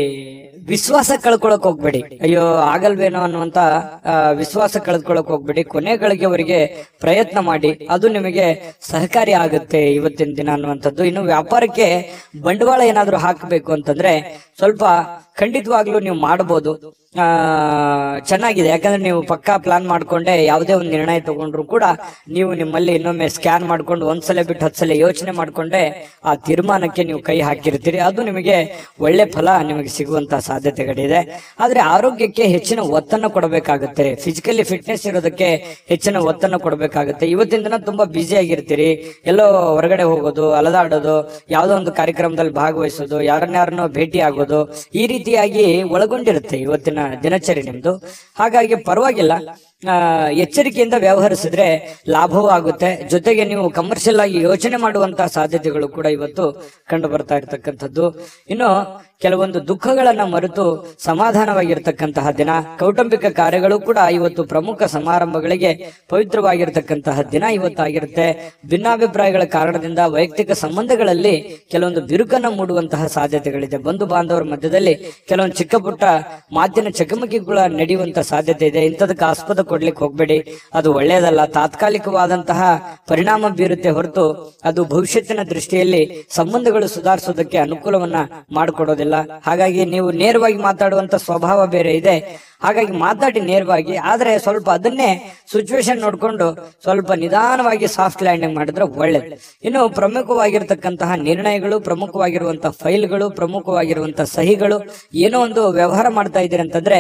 ವಿಶ್ವಾಸ ಕಳ್ಕೊಳಕ್ ಹೋಗ್ಬೇಡಿ ಅಯ್ಯೋ ಆಗಲ್ವೇನೋ ಅನ್ನುವಂತ ಆ, ವಿಶ್ವಾಸ ಕಳ್ಕೊಳಕ್ ಹೋಗ್ಬೇಡಿ ಕೊನೆಗಳಿಗೆವರೆಗೆ ಪ್ರಯತ್ನ ಮಾಡಿ ಅದು ನಿಮಗೆ ಸಹಕಾರಿ ಆಗುತ್ತೆ ಇವತ್ತಿನ ದಿನ ಅನ್ನುವಂಥದ್ದು ಇನ್ನು ವ್ಯಾಪಾರಕ್ಕೆ ಬಂಡವಾಳ ಏನಾದ್ರೂ ಹಾಕಬೇಕು ಅಂತಂದ್ರೆ ಸ್ವಲ್ಪ ಖಂಡಿತವಾಗ್ಲೂ ನೀವು ಮಾಡಬಹುದು ಆ ಚೆನ್ನಾಗಿದೆ ಯಾಕಂದ್ರೆ ನೀವು ಪಕ್ಕಾ ಪ್ಲಾನ್ ಮಾಡ್ಕೊಂಡೆ ಯಾವುದೇ ಒಂದು ನಿರ್ಣಯ ತಗೊಂಡ್ರು ಕೂಡ ನೀವು ನಿಮ್ಮಲ್ಲಿ ಇನ್ನೊಮ್ಮೆ ಸ್ಕ್ಯಾನ್ ಮಾಡ್ಕೊಂಡು ಒಂದ್ಸಲ ಬಿಟ್ಟು ಹತ್ತು ಸಲ ಯೋಚನೆ ಮಾಡ್ಕೊಂಡೆ ಆ ತೀರ್ಮಾನಕ್ಕೆ ನೀವು ಕೈ ಹಾಕಿರ್ತೀರಿ ಅದು ನಿಮಗೆ ಒಳ್ಳೆ ಫಲ ನಿಮಗೆ ಸಿಗುವಂತ ಸಾಧ್ಯತೆಗಳಿದೆ ಆದ್ರೆ ಆರೋಗ್ಯಕ್ಕೆ ಹೆಚ್ಚಿನ ಒತ್ತನ್ನು ಕೊಡಬೇಕಾಗುತ್ತೆ ಫಿಸಿಕಲಿ ಫಿಟ್ನೆಸ್ ಇರೋದಕ್ಕೆ ಹೆಚ್ಚಿನ ಒತ್ತನ್ನು ಕೊಡಬೇಕಾಗುತ್ತೆ ಇವತ್ತಿನ ದಿನ ತುಂಬಾ ಬ್ಯುಸಿ ಆಗಿರ್ತೀರಿ ಎಲ್ಲೋ ಹೊರಗಡೆ ಹೋಗೋದು ಅಲದಾಡೋದು ಯಾವುದೋ ಒಂದು ಕಾರ್ಯಕ್ರಮದಲ್ಲಿ ಭಾಗವಹಿಸೋದು ಯಾರನ್ನಾರನ್ನೋ ಭೇಟಿ ಆಗೋದು ಈ ರೀತಿಯಾಗಿ ಒಳಗೊಂಡಿರುತ್ತೆ ಇವತ್ತಿನ ದಿನಚರಿ ನಿಮ್ದು ಹಾಗಾಗಿ ಪರವಾಗಿಲ್ಲ ಆ, ಎಚ್ಚರಿಕೆಯಿಂದ ವ್ಯವಹರಿಸಿದ್ರೆ ಲಾಭವೂ ಆಗುತ್ತೆ ಜೊತೆಗೆ ನೀವು ಕಮರ್ಷಿಯಲ್ ಆಗಿ ಯೋಚನೆ ಮಾಡುವಂತಹ ಸಾಧ್ಯತೆಗಳು ಕೂಡ ಇವತ್ತು ಕಂಡು ಬರ್ತಾ ಇರತಕ್ಕಂಥದ್ದು ಇನ್ನು ಕೆಲವೊಂದು ದುಃಖಗಳನ್ನ ಮರೆತು ಸಮಾಧಾನವಾಗಿರ್ತಕ್ಕಂತಹ ದಿನ ಕೌಟುಂಬಿಕ ಕಾರ್ಯಗಳು ಕೂಡ ಇವತ್ತು ಪ್ರಮುಖ ಸಮಾರಂಭಗಳಿಗೆ ಪವಿತ್ರವಾಗಿರ್ತಕ್ಕಂತಹ ದಿನ ಇವತ್ತಾಗಿರುತ್ತೆ ಭಿನ್ನಾಭಿಪ್ರಾಯಗಳ ಕಾರಣದಿಂದ ವೈಯಕ್ತಿಕ ಸಂಬಂಧಗಳಲ್ಲಿ ಕೆಲವೊಂದು ಬಿರುಕನ್ನು ಮೂಡುವಂತಹ ಸಾಧ್ಯತೆಗಳಿದೆ ಬಂಧು ಬಾಂಧವರ ಮಧ್ಯದಲ್ಲಿ ಕೆಲವೊಂದು ಚಿಕ್ಕ ಪುಟ್ಟ ಮಾತಿನ ಚಕಮಕಿಗಳ ನಡೆಯುವಂತ ಸಾಧ್ಯತೆ ಇದೆ ಇಂಥದಕ್ಕೆ ಆಸ್ಪದ ಕೊಡ್ಲಿಕ್ಕೆ ಹೋಗ್ಬೇಡಿ ಅದು ಒಳ್ಳೆಯದಲ್ಲ ತಾತ್ಕಾಲಿಕವಾದಂತಹ ಪರಿಣಾಮ ಬೀರುತ್ತೆ ಹೊರತು ಅದು ಭವಿಷ್ಯತ್ತಿನ ದೃಷ್ಟಿಯಲ್ಲಿ ಸಂಬಂಧಗಳು ಸುಧಾರಿಸೋದಕ್ಕೆ ಅನುಕೂಲವನ್ನ ಮಾಡಿಕೊಡೋದಿಲ್ಲ ಹಾಗಾಗಿ ನೀವು ನೇರವಾಗಿ ಮಾತಾಡುವಂತ ಸ್ವಭಾವ ಬೇರೆ ಇದೆ ಹಾಗಾಗಿ ಮಾತಾಡಿ ನೇರವಾಗಿ ಆದ್ರೆ ಸ್ವಲ್ಪ ಅದನ್ನೇ ಸಿಚುವೇಶನ್ ನೋಡ್ಕೊಂಡು ಸ್ವಲ್ಪ ನಿಧಾನವಾಗಿ ಸಾಫ್ಟ್ ಲ್ಯಾಂಡಿಂಗ್ ಮಾಡಿದ್ರೆ ಒಳ್ಳೇದು ಇನ್ನು ಪ್ರಮುಖವಾಗಿರ್ತಕ್ಕಂತಹ ನಿರ್ಣಯಗಳು ಪ್ರಮುಖವಾಗಿರುವಂತಹ ಫೈಲ್ಗಳು ಪ್ರಮುಖವಾಗಿರುವಂತಹ ಸಹಿಗಳು ಏನೋ ಒಂದು ವ್ಯವಹಾರ ಮಾಡ್ತಾ ಇದ್ದೀರಿ ಅಂತಂದ್ರೆ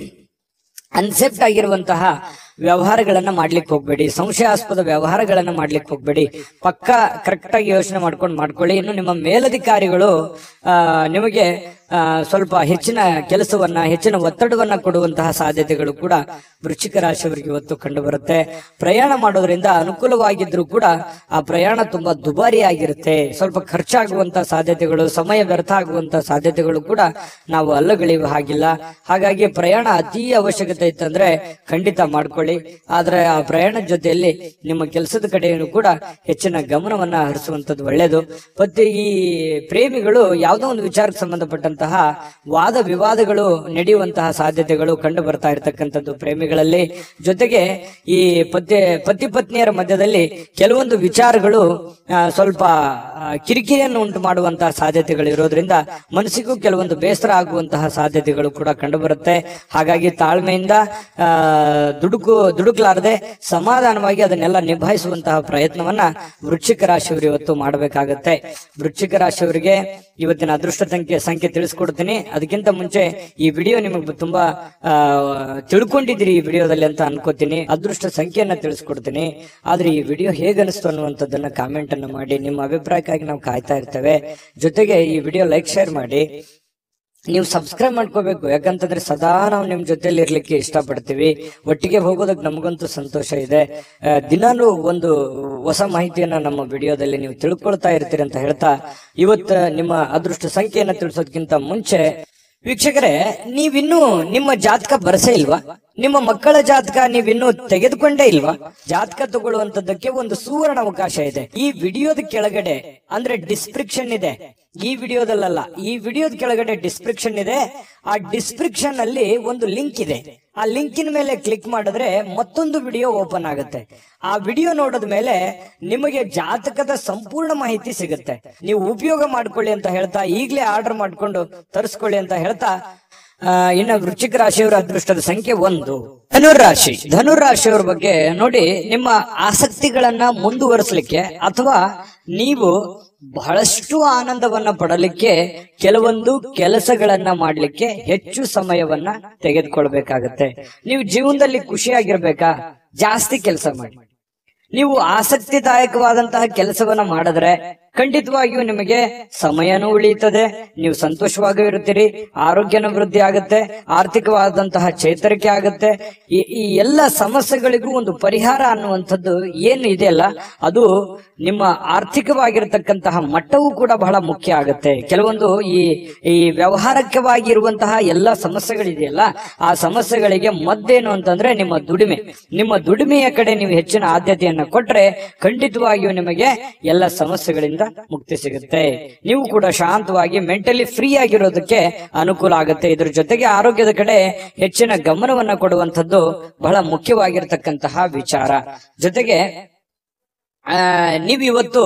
ಅನ್ಸೆಪ್ಟ್ ಆಗಿರುವಂತಹ ವ್ಯವಹಾರಗಳನ್ನ ಮಾಡ್ಲಿಕ್ಕೆ ಹೋಗ್ಬೇಡಿ ಸಂಶಯಾಸ್ಪದ ವ್ಯವಹಾರಗಳನ್ನ ಮಾಡ್ಲಿಕ್ಕೆ ಹೋಗ್ಬೇಡಿ ಪಕ್ಕ ಕರೆಕ್ಟ್ ಆಗಿ ಯೋಚನೆ ಮಾಡ್ಕೊಂಡು ಮಾಡ್ಕೊಳ್ಳಿ ಇನ್ನು ನಿಮ್ಮ ಮೇಲಧಿಕಾರಿಗಳು ಆ, ನಿಮಗೆ ಆ, ಸ್ವಲ್ಪ ಹೆಚ್ಚಿನ ಕೆಲಸವನ್ನ ಹೆಚ್ಚಿನ ಒತ್ತಡವನ್ನ ಕೊಡುವಂತಹ ಸಾಧ್ಯತೆಗಳು ಕೂಡ ವೃಶ್ಚಿಕ ರಾಶಿಯವರಿಗೆ ಇವತ್ತು ಕಂಡು ಬರುತ್ತೆ ಪ್ರಯಾಣ ಮಾಡೋದ್ರಿಂದ ಅನುಕೂಲವಾಗಿದ್ರು ಕೂಡ ಆ ಪ್ರಯಾಣ ತುಂಬಾ ದುಬಾರಿ ಆಗಿರುತ್ತೆ ಸ್ವಲ್ಪ ಖರ್ಚಾಗುವಂತ ಸಾಧ್ಯತೆಗಳು ಸಮಯ ವ್ಯರ್ಥ ಆಗುವಂತ ಸಾಧ್ಯತೆಗಳು ಕೂಡ ನಾವು ಅಲ್ಲಗಳೆಯುವ ಹಾಗಿಲ್ಲ ಹಾಗಾಗಿ ಪ್ರಯಾಣ ಅತಿ ಅವಶ್ಯಕತೆ ಇತ್ತಂದ್ರೆ ಖಂಡಿತ ಮಾಡ್ಕೊಳ್ಳಿ ಆದ್ರೆ ಆ ಪ್ರಯಾಣದ ಜೊತೆಯಲ್ಲಿ ನಿಮ್ಮ ಕೆಲಸದ ಕಡೆಯೂ ಕೂಡ ಹೆಚ್ಚಿನ ಗಮನವನ್ನ ಹರಿಸುವಂತದ್ದು ಒಳ್ಳೆಯದು ಮತ್ತೆ ಈ ಪ್ರೇಮಿಗಳು ಯಾವುದೋ ಒಂದು ವಿಚಾರಕ್ಕೆ ಸಂಬಂಧಪಟ್ಟಂತಹ ವಾದ ವಿವಾದಗಳು ನಡೆಯುವಂತಹ ಸಾಧ್ಯತೆಗಳು ಕಂಡು ಬರ್ತಾ ಇರತಕ್ಕಂಥದ್ದು ಪ್ರೇಮಿಗಳಲ್ಲಿ ಜೊತೆಗೆ ಈ ಪತಿ ಪತಿ ಪತ್ನಿಯರ ಮಧ್ಯದಲ್ಲಿ ಕೆಲವೊಂದು ವಿಚಾರಗಳು ಆ, ಸ್ವಲ್ಪ ಆ, ಕಿರಿಕಿರಿಯನ್ನು ಉಂಟು ಮಾಡುವಂತಹ ಸಾಧ್ಯತೆಗಳು ಇರೋದ್ರಿಂದ ಮನಸ್ಸಿಗೂ ಕೆಲವೊಂದು ಬೇಸರ ಆಗುವಂತಹ ಸಾಧ್ಯತೆಗಳು ಕೂಡ ಕಂಡು ಬರುತ್ತೆ ಹಾಗಾಗಿ ತಾಳ್ಮೆಯಿಂದ ಆ, ದುಡುಕು ದುಡುಕ್ಲಾರದೆ ಸಮಾಧಾನವಾಗಿ ಅದನ್ನೆಲ್ಲ ನಿಭಾಯಿಸುವಂತಹ ಪ್ರಯತ್ನವನ್ನ ವೃಶ್ಚಿಕ ರಾಶಿಯವರು ಇವತ್ತು ಮಾಡಬೇಕಾಗತ್ತೆ ವೃಶ್ಚಿಕ ರಾಶಿಯವರಿಗೆ ಇವತ್ತಿನ ಅದೃಷ್ಟ ಸಂಖ್ಯೆ ಸಂಖ್ಯೆ ತಿಳಿಸ್ಕೊಡ್ತೀನಿ ಅದಕ್ಕಿಂತ ಮುಂಚೆ ಈ ವಿಡಿಯೋ ನಿಮಗೆ ತುಂಬಾ ಆ, ತಿಳ್ಕೊಂಡಿದ್ದೀರಿ ಈ ವಿಡಿಯೋದಲ್ಲಿ ಅಂತ ಅನ್ಕೋತೀನಿ ಅದೃಷ್ಟ ಸಂಖ್ಯೆಯನ್ನ ತಿಳಿಸ್ಕೊಡ್ತೀನಿ ಆದ್ರೆ ಈ ವಿಡಿಯೋ ಹೇಗನಿಸ್ತು ಅನ್ನುವಂಥದ್ದನ್ನ ಕಾಮೆಂಟ್ ಅನ್ನು ಮಾಡಿ ನಿಮ್ಮ ಅಭಿಪ್ರಾಯಕ್ಕಾಗಿ ನಾವು ಕಾಯ್ತಾ ಇರ್ತೇವೆ ಜೊತೆಗೆ ಈ ವಿಡಿಯೋ ಲೈಕ್ ಶೇರ್ ಮಾಡಿ ನೀವು ಸಬ್ಸ್ಕ್ರೈಬ್ ಮಾಡ್ಕೋಬೇಕು ಯಾಕಂತಂದ್ರೆ ಸದಾ ನಾವು ನಿಮ್ ಜೊತೆಲಿ ಇರ್ಲಿಕ್ಕೆ ಇಷ್ಟಪಡ್ತೀವಿ ಒಟ್ಟಿಗೆ ಹೋಗೋದಕ್ಕೆ ನಮಗಂತೂ ಸಂತೋಷ ಇದೆ ಆ, ದಿನಾಲೂ ಒಂದು ಹೊಸ ಮಾಹಿತಿಯನ್ನ ನಮ್ಮ ವಿಡಿಯೋದಲ್ಲಿ ನೀವು ತಿಳ್ಕೊಳ್ತಾ ಇರ್ತೀರಿ ಅಂತ ಹೇಳ್ತಾ ಇವತ್ತು ನಿಮ್ಮ ಅದೃಷ್ಟ ಸಂಖ್ಯೆಯನ್ನ ತಿಳಿಸೋದಕ್ಕಿಂತ ಮುಂಚೆ ವೀಕ್ಷಕರೇ ನೀವಿನ್ನೂ ನಿಮ್ಮ ಜಾತಕ ಬರಸೇ ಇಲ್ವಾ ನಿಮ್ಮ ಮಕ್ಕಳ ಜಾತಕ ನೀವಿನ್ನೂ ತೆಗೆದುಕೊಂಡೇ ಇಲ್ವಾ ಜಾತಕ ತಗೊಳ್ಳುವಂತದ್ದಕ್ಕೆ ಒಂದು ಸುವರ್ಣ ಅವಕಾಶ ಇದೆ ಈ ವಿಡಿಯೋದ ಕೆಳಗಡೆ ಅಂದ್ರೆ ಡಿಸ್ಕ್ರಿಪ್ಷನ್ ಇದೆ ಈ ವಿಡಿಯೋದಲ್ಲ ಈ ವಿಡಿಯೋದ ಕೆಳಗಡೆ ಡಿಸ್ಕ್ರಿಪ್ಷನ್ ಇದೆ ಆ ಡಿಸ್ಕ್ರಿಪ್ಷನ್ ಅಲ್ಲಿ ಒಂದು ಲಿಂಕ್ ಇದೆ ಆ ಲಿಂಕಿನ ಮೇಲೆ ಕ್ಲಿಕ್ ಮಾಡಿದ್ರೆ ಮತ್ತೊಂದು ವಿಡಿಯೋ ಓಪನ್ ಆಗುತ್ತೆ ಆ ವಿಡಿಯೋ ನೋಡಿದ ಮೇಲೆ ನಿಮಗೆ ಜಾತಕದ ಸಂಪೂರ್ಣ ಮಾಹಿತಿ ಸಿಗುತ್ತೆ ನೀವು ಉಪಯೋಗ ಮಾಡ್ಕೊಳ್ಳಿ ಅಂತ ಹೇಳ್ತಾ ಈಗಲೇ ಆರ್ಡರ್ ಮಾಡ್ಕೊಂಡು ತರಿಸ್ಕೊಳ್ಳಿ ಅಂತ ಹೇಳ್ತಾ ಆ, ಇನ್ನು ವೃಶ್ಚಿಕ ರಾಶಿಯವರ ಅದೃಷ್ಟದ ಸಂಖ್ಯೆ ಒಂದು ಧನುರಾಶಿ ಧನುರಾಶಿಯವರ ಬಗ್ಗೆ ನೋಡಿ ನಿಮ್ಮ ಆಸಕ್ತಿಗಳನ್ನ ಮುಂದುವರಿಸಲಿಕ್ಕೆ ಅಥವಾ ನೀವು ಬಹಳಷ್ಟು ಆನಂದವನ್ನ ಪಡಲಿಕ್ಕೆ ಕೆಲವೊಂದು ಕೆಲಸಗಳನ್ನ ಮಾಡ್ಲಿಕ್ಕೆ ಹೆಚ್ಚು ಸಮಯವನ್ನ ತೆಗೆದುಕೊಳ್ಬೇಕಾಗತ್ತೆ ನೀವು ಜೀವನದಲ್ಲಿ ಖುಷಿಯಾಗಿರ್ಬೇಕಾ ಜಾಸ್ತಿ ಕೆಲಸ ಮಾಡಿ ನೀವು ಆಸಕ್ತಿದಾಯಕವಾದಂತಹ ಕೆಲಸವನ್ನ ಮಾಡಿದ್ರೆ ಖಂಡಿತವಾಗಿಯೂ ನಿಮಗೆ ಸಮಯನೂ ಉಳಿಯುತ್ತದೆ ನೀವು ಸಂತೋಷವಾಗಿ ಇರುತ್ತೀರಿ ಆರೋಗ್ಯನ ವೃದ್ಧಿ ಆಗುತ್ತೆ ಆರ್ಥಿಕವಾದಂತಹ ಚೇತರಿಕೆ ಆಗುತ್ತೆ ಈ ಈ ಎಲ್ಲ ಸಮಸ್ಯೆಗಳಿಗೂ ಒಂದು ಪರಿಹಾರ ಅನ್ನುವಂಥದ್ದು ಏನು ಇದೆಯಲ್ಲ ಅದು ನಿಮ್ಮ ಆರ್ಥಿಕವಾಗಿರತಕ್ಕಂತಹ ಮಟ್ಟವೂ ಕೂಡ ಬಹಳ ಮುಖ್ಯ ಆಗುತ್ತೆ ಕೆಲವೊಂದು ಈ ಈ ವ್ಯವಹಾರಕವಾಗಿರುವಂತಹ ಎಲ್ಲ ಸಮಸ್ಯೆಗಳಿದೆಯಲ್ಲ ಆ ಸಮಸ್ಯೆಗಳಿಗೆ ಮದ್ದೇನು ಅಂತಂದ್ರೆ ನಿಮ್ಮ ದುಡಿಮೆ ನಿಮ್ಮ ದುಡಿಮೆಯ ಕಡೆ ನೀವು ಹೆಚ್ಚಿನ ಆದ್ಯತೆಯನ್ನ ಕೊಟ್ರೆ ಖಂಡಿತವಾಗಿಯೂ ನಿಮಗೆ ಎಲ್ಲ ಸಮಸ್ಯೆಗಳಿಂದ ಮುಕ್ತಿ ಸಿಗುತ್ತೆ ನೀವು ಕೂಡ ಶಾಂತವಾಗಿ ಮೆಂಟಲಿ ಫ್ರೀ ಆಗಿರೋದಕ್ಕೆ ಅನುಕೂಲ ಆಗುತ್ತೆ ಇದ್ರ ಜೊತೆಗೆ ಆರೋಗ್ಯದ ಕಡೆ ಹೆಚ್ಚಿನ ಗಮನವನ್ನ ಕೊಡುವಂಥದ್ದು ಬಹಳ ಮುಖ್ಯವಾಗಿರ್ತಕ್ಕಂತಹ ವಿಚಾರ ಜೊತೆಗೆ ಆ, ನೀವು ಇವತ್ತು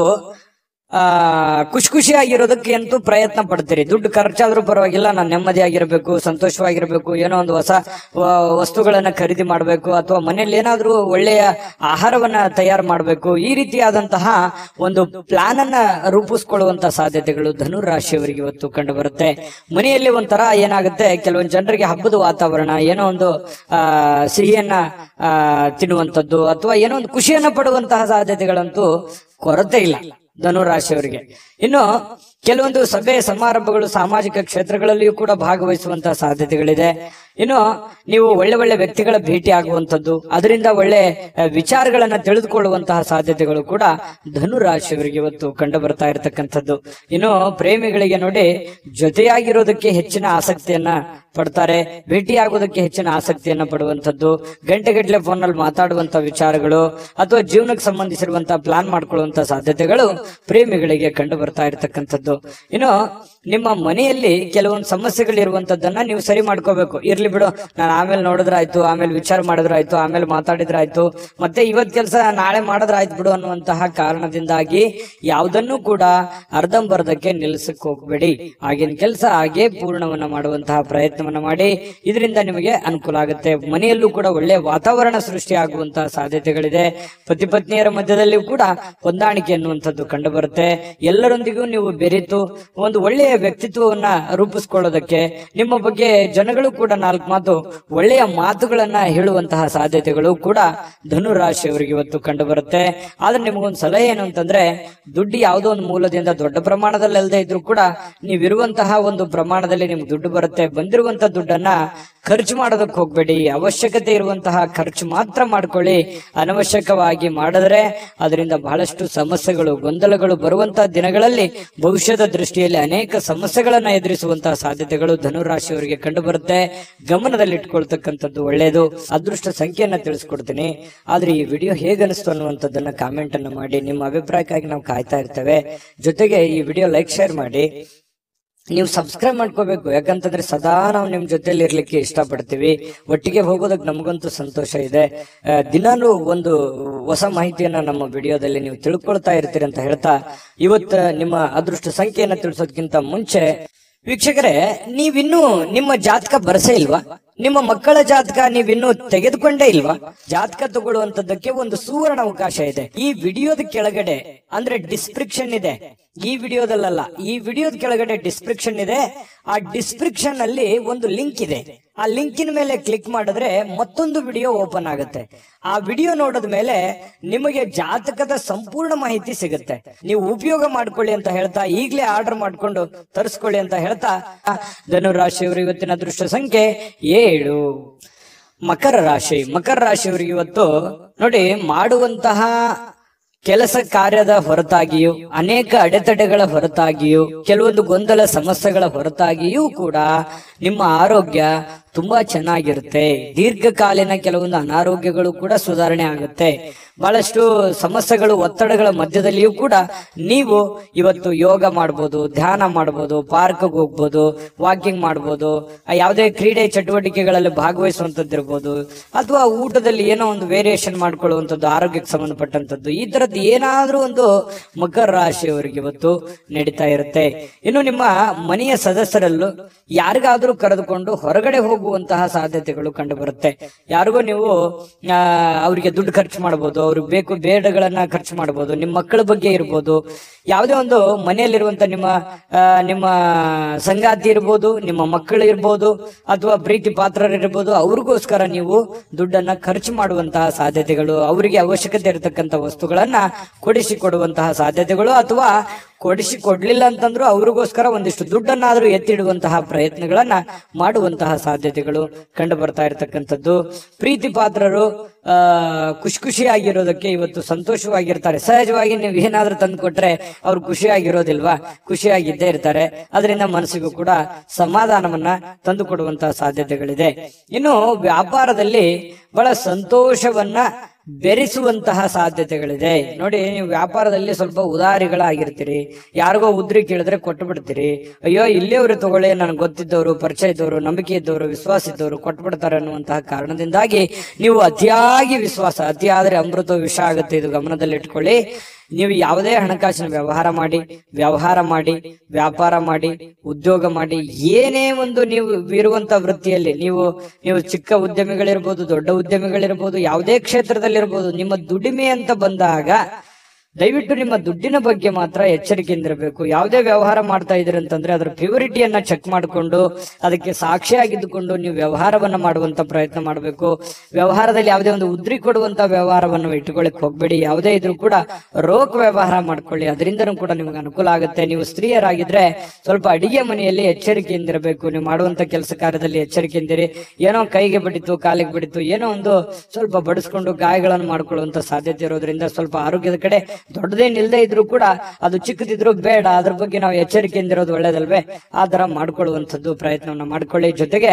ಆ ಖುಷಿ ಖುಷಿಯಾಗಿರೋದಕ್ಕೆ ಅಂತೂ ಪ್ರಯತ್ನ ಪಡ್ತೀರಿ ದುಡ್ಡು ಖರ್ಚಾದ್ರೂ ಪರವಾಗಿಲ್ಲ ನಾನು ನೆಮ್ಮದಿಯಾಗಿರ್ಬೇಕು ಸಂತೋಷವಾಗಿರ್ಬೇಕು ಏನೋ ಒಂದು ಹೊಸ ವ- ವಸ್ತುಗಳನ್ನ ಖರೀದಿ ಮಾಡಬೇಕು ಅಥವಾ ಮನೆಯಲ್ಲಿ ಏನಾದ್ರೂ ಒಳ್ಳೆಯ ಆಹಾರವನ್ನ ತಯಾರು ಮಾಡಬೇಕು ಈ ರೀತಿಯಾದಂತಹ ಒಂದು ಪ್ಲಾನ್ ಅನ್ನ ರೂಪಿಸ್ಕೊಳ್ಳುವಂತ ಸಾಧ್ಯತೆಗಳು ಧನು ರಾಶಿಯವರಿಗೆ ಇವತ್ತು ಕಂಡು ಬರುತ್ತೆ ಮನೆಯಲ್ಲಿ ಒಂಥರ ಏನಾಗುತ್ತೆ ಕೆಲವೊಂದು ಜನರಿಗೆ ಹಬ್ಬದ ವಾತಾವರಣ ಏನೋ ಒಂದು ಆ ಸಿಹಿಯನ್ನ ಆ ತಿನ್ನುವಂಥದ್ದು ಅಥವಾ ಏನೋ ಒಂದು ಖುಷಿಯನ್ನ ಪಡುವಂತಹ ಸಾಧ್ಯತೆಗಳಂತೂ ಕೊರತೆ ಇಲ್ಲ ಧನುರಾಶಿಯವರಿಗೆ ಇನ್ನು ಕೆಲವೊಂದು ಸಭೆ ಸಮಾರಂಭಗಳು ಸಾಮಾಜಿಕ ಕ್ಷೇತ್ರಗಳಲ್ಲಿಯೂ ಕೂಡ ಭಾಗವಹಿಸುವಂತಹ ಸಾಧ್ಯತೆಗಳಿದೆ ಇನ್ನು ನೀವು ಒಳ್ಳೆ ಒಳ್ಳೆ ವ್ಯಕ್ತಿಗಳ ಭೇಟಿ ಆಗುವಂತದ್ದು ಅದರಿಂದ ಒಳ್ಳೆ ಆ, ವಿಚಾರಗಳನ್ನ ತಿಳಿದುಕೊಳ್ಳುವಂತಹ ಸಾಧ್ಯತೆಗಳು ಕೂಡ ಧನುರಾಶಿಯವರಿಗೆ ಇವತ್ತು ಕಂಡು ಬರ್ತಾ ಇರತಕ್ಕಂಥದ್ದು ಇನ್ನು ಪ್ರೇಮಿಗಳಿಗೆ ನೋಡಿ ಜೊತೆಯಾಗಿರೋದಕ್ಕೆ ಹೆಚ್ಚಿನ ಆಸಕ್ತಿಯನ್ನ ಪಡ್ತಾರೆ ಭೇಟಿಯಾಗೋದಕ್ಕೆ ಹೆಚ್ಚಿನ ಆಸಕ್ತಿಯನ್ನ ಪಡುವಂತದ್ದು ಗಂಟೆಗಟ್ಟಲೆ ಫೋನ್ ನಲ್ಲಿ ಮಾತಾಡುವಂತ ವಿಚಾರಗಳು ಅಥವಾ ಜೀವನಕ್ಕೆ ಸಂಬಂಧಿಸಿರುವಂತಹ ಪ್ಲಾನ್ ಮಾಡ್ಕೊಳ್ಳುವಂತ ಸಾಧ್ಯತೆಗಳು ಪ್ರೇಮಿಗಳಿಗೆ ಕಂಡು ಬರ್ತಾ ಇರತಕ್ಕಂಥದ್ದು ಇನ್ನು ನಿಮ್ಮ ಮನೆಯಲ್ಲಿ ಕೆಲವೊಂದು ಸಮಸ್ಯೆಗಳಿರುವಂತದ್ದನ್ನ ನೀವು ಸರಿ ಮಾಡ್ಕೋಬೇಕು ಇರ್ಲಿ ಬಿಡು ನಾನು ಆಮೇಲೆ ನೋಡಿದ್ರಾಯ್ತು ಆಮೇಲೆ ವಿಚಾರ ಮಾಡಿದ್ರಾಯ್ತು ಆಮೇಲೆ ಮಾತಾಡಿದ್ರಾಯ್ತು ಮತ್ತೆ ಇವತ್ ಕೆಲಸ ನಾಳೆ ಮಾಡಿದ್ರಾಯ್ತು ಬಿಡು ಅನ್ನುವಂತಹ ಕಾರಣದಿಂದಾಗಿ ಯಾವುದನ್ನು ಕೂಡ ಅರ್ಧಂಬರ್ಧಕ್ಕೆ ನಿಲ್ಲಿಸಕ್ ಹೋಗ್ಬೇಡಿ ಆಗಿನ ಕೆಲಸ ಹಾಗೆ ಪೂರ್ಣವನ್ನ ಮಾಡುವಂತಹ ಪ್ರಯತ್ನವನ್ನ ಮಾಡಿ ಇದರಿಂದ ನಿಮಗೆ ಅನುಕೂಲ ಆಗುತ್ತೆ ಮನೆಯಲ್ಲೂ ಕೂಡ ಒಳ್ಳೆಯ ವಾತಾವರಣ ಸೃಷ್ಟಿಯಾಗುವಂತಹ ಸಾಧ್ಯತೆಗಳಿದೆ ಪತಿ ಪತ್ನಿಯರ ಮಧ್ಯದಲ್ಲಿಯೂ ಕೂಡ ಹೊಂದಾಣಿಕೆ ಅನ್ನುವಂಥದ್ದು ಕಂಡು ಬರುತ್ತೆ ಎಲ್ಲರೊಂದಿಗೂ ನೀವು ಬೆರೆತು ಒಂದು ಒಳ್ಳೆಯ ವ್ಯಕ್ತಿತ್ವವನ್ನ ರೂಪಿಸ್ಕೊಳ್ಳೋದಕ್ಕೆ ನಿಮ್ಮ ಬಗ್ಗೆ ಜನಗಳು ಕೂಡ ನಾಲ್ಕು ಮಾತು ಒಳ್ಳೆಯ ಮಾತುಗಳನ್ನ ಹೇಳುವಂತಹ ಸಾಧ್ಯತೆಗಳು ಕೂಡ ಧನು ರಾಶಿಯವರಿಗೆ ಇವತ್ತು ಕಂಡು ಬರುತ್ತೆ ಆದ್ರೆ ನಿಮಗೊಂದು ಸಲಹೆ ಏನು ಅಂತಂದ್ರೆ ದುಡ್ಡು ಯಾವುದೋ ಒಂದು ಮೂಲದಿಂದ ದೊಡ್ಡ ಪ್ರಮಾಣದಲ್ಲಿ ಅಲ್ಲದೆ ಇದ್ರೂ ಕೂಡ ನೀವಿರುವಂತಹ ಒಂದು ಪ್ರಮಾಣದಲ್ಲಿ ನಿಮ್ಗೆ ದುಡ್ಡು ಬರುತ್ತೆ ಬಂದಿರುವಂತಹ ದುಡ್ಡನ್ನ ಖರ್ಚು ಮಾಡೋದಕ್ಕೆ ಹೋಗ್ಬೇಡಿ ಅವಶ್ಯಕತೆ ಇರುವಂತಹ ಖರ್ಚು ಮಾತ್ರ ಮಾಡ್ಕೊಳ್ಳಿ ಅನವಶ್ಯಕವಾಗಿ ಮಾಡಿದ್ರೆ ಅದರಿಂದ ಬಹಳಷ್ಟು ಸಮಸ್ಯೆಗಳು ಗೊಂದಲಗಳು ಬರುವಂತಹ ದಿನಗಳಲ್ಲಿ ಭವಿಷ್ಯದ ದೃಷ್ಟಿಯಲ್ಲಿ ಅನೇಕ ಸಮಸ್ಯೆಗಳನ್ನ ಎದುರಿಸುವಂತಹ ಸಾಧ್ಯತೆಗಳು ಧನುರಾಶಿಯವರಿಗೆ ಕಂಡು ಬರುತ್ತೆ ಗಮನದಲ್ಲಿಟ್ಕೊಳ್ತಕ್ಕಂಥದ್ದು ಒಳ್ಳೆಯದು ಅದೃಷ್ಟ ಸಂಖ್ಯೆಯನ್ನ ತಿಳಿಸ್ಕೊಡ್ತೀನಿ ಆದ್ರೆ ಈ ವಿಡಿಯೋ ಹೇಗನಿಸ್ತು ಅನ್ನುವಂಥದ್ದನ್ನ ಕಾಮೆಂಟ್ ಅನ್ನ ಮಾಡಿ ನಿಮ್ಮ ಅಭಿಪ್ರಾಯಕ್ಕಾಗಿ ನಾವು ಕಾಯ್ತಾ ಇರ್ತೇವೆ ಜೊತೆಗೆ ಈ ವಿಡಿಯೋ ಲೈಕ್ ಶೇರ್ ಮಾಡಿ ನೀವು ಸಬ್ಸ್ಕ್ರೈಬ್ ಮಾಡ್ಕೋಬೇಕು ಯಾಕಂತಂದ್ರೆ ಸದಾ ನಾವು ನಿಮ್ ಜೊತೆಲಿ ಇರ್ಲಿಕ್ಕೆ ಇಷ್ಟಪಡ್ತೀವಿ ಒಟ್ಟಿಗೆ ಹೋಗೋದಕ್ಕೆ ನಮಗಂತೂ ಸಂತೋಷ ಇದೆ ಆ, ದಿನಾಲೂ ಒಂದು ಹೊಸ ಮಾಹಿತಿಯನ್ನ ನಮ್ಮ ವಿಡಿಯೋದಲ್ಲಿ ನೀವು ತಿಳ್ಕೊಳ್ತಾ ಇರ್ತೀರಿ ಅಂತ ಹೇಳ್ತಾ ಇವತ್ತು ನಿಮ್ಮ ಅದೃಷ್ಟ ಸಂಖ್ಯೆಯನ್ನ ತಿಳಿಸೋದಕ್ಕಿಂತ ಮುಂಚೆ ವೀಕ್ಷಕರೇ ನೀವಿನ್ನೂ ನಿಮ್ಮ ಜಾತಕ ಬರಸೇ ಇಲ್ವಾ ನಿಮ್ಮ ಮಕ್ಕಳ ಜಾತಕ ನೀವಿನ್ನೂ ತೆಗೆದುಕೊಂಡೇ ಇಲ್ವಾ ಜಾತಕ ತಗೊಳ್ಳುವಂತದ್ದಕ್ಕೆ ಒಂದು ಸುವರ್ಣ ಅವಕಾಶ ಇದೆ ಈ ವಿಡಿಯೋದ ಕೆಳಗಡೆ ಅಂದ್ರೆ ಡಿಸ್ಕ್ರಿಪ್ಷನ್ ಇದೆ ಈ ವಿಡಿಯೋದಲ್ಲ ಈ ವಿಡಿಯೋದ ಕೆಳಗಡೆ ಡಿಸ್ಕ್ರಿಪ್ಷನ್ ಇದೆ ಆ ಡಿಸ್ಕ್ರಿಪ್ಷನ್ ಅಲ್ಲಿ ಒಂದು ಲಿಂಕ್ ಇದೆ ಆ ಲಿಂಕಿನ ಮೇಲೆ ಕ್ಲಿಕ್ ಮಾಡಿದ್ರೆ ಮತ್ತೊಂದು ವಿಡಿಯೋ ಓಪನ್ ಆಗುತ್ತೆ ಆ ವಿಡಿಯೋ ನೋಡಿದ ಮೇಲೆ ನಿಮಗೆ ಜಾತಕದ ಸಂಪೂರ್ಣ ಮಾಹಿತಿ ಸಿಗುತ್ತೆ ನೀವು ಉಪಯೋಗ ಮಾಡ್ಕೊಳ್ಳಿ ಅಂತ ಹೇಳ್ತಾ ಈಗಲೇ ಆರ್ಡರ್ ಮಾಡ್ಕೊಂಡು ತರಿಸ್ಕೊಳ್ಳಿ ಅಂತ ಹೇಳ್ತಾ ಧನುರಾಶಿಯವರು ಇವತ್ತಿನ ಅದೃಷ್ಟ ಸಂಖ್ಯೆ ಏಳು ಮಕರ ರಾಶಿ ಮಕರ ರಾಶಿಯವರಿಗೆ ಇವತ್ತು ನೋಡಿ ಮಾಡುವಂತಹ ಕೆಲಸ ಕಾರ್ಯದ ಹೊರತಾಗಿಯೂ ಅನೇಕ ಅಡೆತಡೆಗಳ ಹೊರತಾಗಿಯೂ ಕೆಲವೊಂದು ಗೊಂದಲ ಸಮಸ್ಯೆಗಳ ಹೊರತಾಗಿಯೂ ಕೂಡ ನಿಮ್ಮ ಆರೋಗ್ಯ ತುಂಬಾ ಚೆನ್ನಾಗಿರುತ್ತೆ ದೀರ್ಘಕಾಲೀನ ಕೆಲವೊಂದು ಅನಾರೋಗ್ಯಗಳು ಕೂಡ ಸುಧಾರಣೆ ಆಗುತ್ತೆ ಬಹಳಷ್ಟು ಸಮಸ್ಯೆಗಳು ಒತ್ತಡಗಳ ಮಧ್ಯದಲ್ಲಿಯೂ ಕೂಡ ನೀವು ಇವತ್ತು ಯೋಗ ಮಾಡ್ಬೋದು ಧ್ಯಾನ ಮಾಡ್ಬೋದು ಪಾರ್ಕ್ಗೆ ಹೋಗ್ಬೋದು ವಾಕಿಂಗ್ ಮಾಡ್ಬೋದು ಆ ಯಾವುದೇ ಕ್ರೀಡೆ ಚಟುವಟಿಕೆಗಳಲ್ಲಿ ಭಾಗವಹಿಸುವಂತದ್ದು ಇರ್ಬೋದು ಅಥವಾ ಊಟದಲ್ಲಿ ಏನೋ ಒಂದು ವೇರಿಯೇಷನ್ ಮಾಡ್ಕೊಳ್ಳುವಂಥದ್ದು ಆರೋಗ್ಯಕ್ಕೆ ಸಂಬಂಧಪಟ್ಟಂತದ್ದು ಈ ತರದ್ದು ಏನಾದ್ರೂ ಒಂದು ಮಕರ ರಾಶಿಯವರಿಗೆ ಇವತ್ತು ನಡೀತಾ ಇರುತ್ತೆ ಇನ್ನು ನಿಮ್ಮ ಮನೆಯ ಸದಸ್ಯರಲ್ಲೂ ಯಾರಿಗಾದ್ರೂ ಕರೆದುಕೊಂಡು ಹೊರಗಡೆ ಹೋಗುವಂತಹ ಸಾಧ್ಯತೆಗಳು ಕಂಡು ಬರುತ್ತೆ ಯಾರಿಗೋ ನೀವು ಆ, ಅವರಿಗೆ ದುಡ್ಡು ಖರ್ಚು ಮಾಡಬಹುದು ಅವ್ರಿಗೆ ಬೇಕು ಬೇಡಗಳನ್ನ ಖರ್ಚು ಮಾಡಬಹುದು ನಿಮ್ಮ ಮಕ್ಕಳ ಬಗ್ಗೆ ಇರ್ಬೋದು ಯಾವುದೇ ಒಂದು ಮನೆಯಲ್ಲಿರುವಂತ ನಿಮ್ಮ ಆ, ನಿಮ್ಮ ಸಂಗಾತಿ ಇರ್ಬೋದು ನಿಮ್ಮ ಮಕ್ಕಳು ಇರ್ಬೋದು ಅಥವಾ ಪ್ರೀತಿ ಪಾತ್ರರಿರ್ಬೋದು ಅವ್ರಿಗೋಸ್ಕರ ನೀವು ದುಡ್ಡನ್ನ ಖರ್ಚು ಮಾಡುವಂತಹ ಸಾಧ್ಯತೆಗಳು ಅವರಿಗೆ ಅವಶ್ಯಕತೆ ಇರತಕ್ಕಂತ ವಸ್ತುಗಳನ್ನ ಕೊಡಿಸಿ ಕೊಡುವಂತಹ ಸಾಧ್ಯತೆಗಳು ಅಥವಾ ಕೊಡಿಸಿ ಕೊಡ್ಲಿಲ್ಲ ಅಂತಂದ್ರೂ ಅವ್ರಿಗೋಸ್ಕರ ಒಂದಿಷ್ಟು ದುಡ್ಡನ್ನಾದ್ರೂ ಎತ್ತಿಡುವಂತಹ ಪ್ರಯತ್ನಗಳನ್ನ ಮಾಡುವಂತಹ ಸಾಧ್ಯತೆಗಳು ಕಂಡು ಬರ್ತಾ ಇರತಕ್ಕಂಥದ್ದು ಪ್ರೀತಿ ಪಾತ್ರರು ಆ ಖುಷಿ ಖುಷಿಯಾಗಿರೋದಕ್ಕೆ ಇವತ್ತು ಸಂತೋಷವಾಗಿರ್ತಾರೆ ಸಹಜವಾಗಿ ನೀವು ಏನಾದ್ರೂ ತಂದು ಕೊಟ್ರೆ ಅವ್ರು ಖುಷಿಯಾಗಿರೋದಿಲ್ವಾ ಖುಷಿಯಾಗಿದ್ದೇ ಇರ್ತಾರೆ ಅದರಿಂದ ಮನಸ್ಸಿಗೂ ಕೂಡ ಸಮಾಧಾನವನ್ನ ತಂದು ಕೊಡುವಂತಹ ಸಾಧ್ಯತೆಗಳಿದೆ ಇನ್ನು ವ್ಯಾಪಾರದಲ್ಲಿ ಬಹಳ ಸಂತೋಷವನ್ನ ಬೆರೆಸುವಂತಹ ಸಾಧ್ಯತೆಗಳಿದೆ ನೋಡಿ ನೀವು ವ್ಯಾಪಾರದಲ್ಲಿ ಸ್ವಲ್ಪ ಉದಾರಿಗಳಾಗಿರ್ತೀರಿ ಯಾರಿಗೋ ಉದ್ರಿ ಕೇಳಿದ್ರೆ ಕೊಟ್ಟು ಬಿಡ್ತೀರಿ ಅಯ್ಯೋ ಇಲ್ಲಿಯವರು ತಗೊಳ್ಳಿ ನನಗೆ ಗೊತ್ತಿದ್ದವರು ಪರಿಚಯ ಇದ್ದವರು ನಂಬಿಕೆ ಇದ್ದವರು ವಿಶ್ವಾಸ ಇದ್ದವರು ಕೊಟ್ಟು ಬಿಡ್ತಾರೆ ಅನ್ನುವಂತಹ ಕಾರಣದಿಂದಾಗಿ ನೀವು ಅತಿಯಾಗಿ ವಿಶ್ವಾಸ ಅತಿ ಆದ್ರೆ ಅಮೃತ ವಿಷ ಆಗುತ್ತೆ ಇದು ಗಮನದಲ್ಲಿ ಇಟ್ಕೊಳ್ಳಿ ನೀವು ಯಾವುದೇ ಹಣಕಾಸಿನ ವ್ಯವಹಾರ ಮಾಡಿ ವ್ಯವಹಾರ ಮಾಡಿ ವ್ಯಾಪಾರ ಮಾಡಿ ಉದ್ಯೋಗ ಮಾಡಿ ಏನೇ ಒಂದು ನೀವು ಇರುವಂತ ವೃತ್ತಿಯಲ್ಲಿ ನೀವು ನೀವು ಚಿಕ್ಕ ಉದ್ಯಮಿಗಳಿರ್ಬೋದು ದೊಡ್ಡ ಉದ್ಯಮಿಗಳಿರ್ಬೋದು ಯಾವುದೇ ಕ್ಷೇತ್ರದಲ್ಲಿರ್ಬೋದು ನಿಮ್ಮ ದುಡಿಮೆ ಅಂತ ಬಂದಾಗ ದಯವಿಟ್ಟು ನಿಮ್ಮ ದುಡ್ಡಿನ ಬಗ್ಗೆ ಮಾತ್ರ ಎಚ್ಚರಿಕೆಯಿಂದಿರಬೇಕು ಯಾವುದೇ ವ್ಯವಹಾರ ಮಾಡ್ತಾ ಇದ್ದೀರಿ ಅಂತಂದ್ರೆ ಅದರ ಪ್ಯೂರಿಟಿಯನ್ನ ಚೆಕ್ ಮಾಡಿಕೊಂಡು ಅದಕ್ಕೆ ಸಾಕ್ಷಿಯಾಗಿದ್ದುಕೊಂಡು ನೀವು ವ್ಯವಹಾರವನ್ನ ಮಾಡುವಂತ ಪ್ರಯತ್ನ ಮಾಡಬೇಕು ವ್ಯವಹಾರದಲ್ಲಿ ಯಾವುದೇ ಒಂದು ಉದ್ರಿ ಕೊಡುವಂತ ವ್ಯವಹಾರವನ್ನು ಇಟ್ಟುಕೊಳ್ಳಿಕ್ ಹೋಗ್ಬೇಡಿ ಯಾವುದೇ ಇದ್ರೂ ಕೂಡ ರೋಕ್ ವ್ಯವಹಾರ ಮಾಡ್ಕೊಳ್ಳಿ ಅದರಿಂದನೂ ಕೂಡ ನಿಮಗೆ ಅನುಕೂಲ ಆಗುತ್ತೆ ನೀವು ಸ್ತ್ರೀಯರಾಗಿದ್ರೆ ಸ್ವಲ್ಪ ಅಡಿಗೆ ಮನೆಯಲ್ಲಿ ಎಚ್ಚರಿಕೆಯಿಂದಿರಬೇಕು ನೀವು ಮಾಡುವಂತ ಕೆಲಸ ಕಾರ್ಯದಲ್ಲಿ ಎಚ್ಚರಿಕೆಯಿಂದಿರಿ ಏನೋ ಕೈಗೆ ಬಡಿತು ಕಾಲಿಗೆ ಬಡಿತು ಏನೋ ಒಂದು ಸ್ವಲ್ಪ ಬಡಿಸ್ಕೊಂಡು ಗಾಯಗಳನ್ನು ಮಾಡ್ಕೊಳ್ಳುವಂತ ಸಾಧ್ಯತೆ ಇರೋದ್ರಿಂದ ಸ್ವಲ್ಪ ಆರೋಗ್ಯದ ಕಡೆ ದೊಡ್ಡದೇನ್ ಇಲ್ಲದೆ ಇದ್ರೂ ಕೂಡ ಅದು ಚಿಕ್ಕದಿದ್ರು ಬೇಡ ಅದ್ರ ಬಗ್ಗೆ ನಾವು ಎಚ್ಚರಿಕೆಯಿಂದಿರೋದು ಒಳ್ಳೇದಲ್ವೇ ಆ ತರ ಮಾಡ್ಕೊಳ್ಳುವಂಥದ್ದು ಪ್ರಯತ್ನವನ್ನ ಮಾಡ್ಕೊಳ್ಳಿ ಜೊತೆಗೆ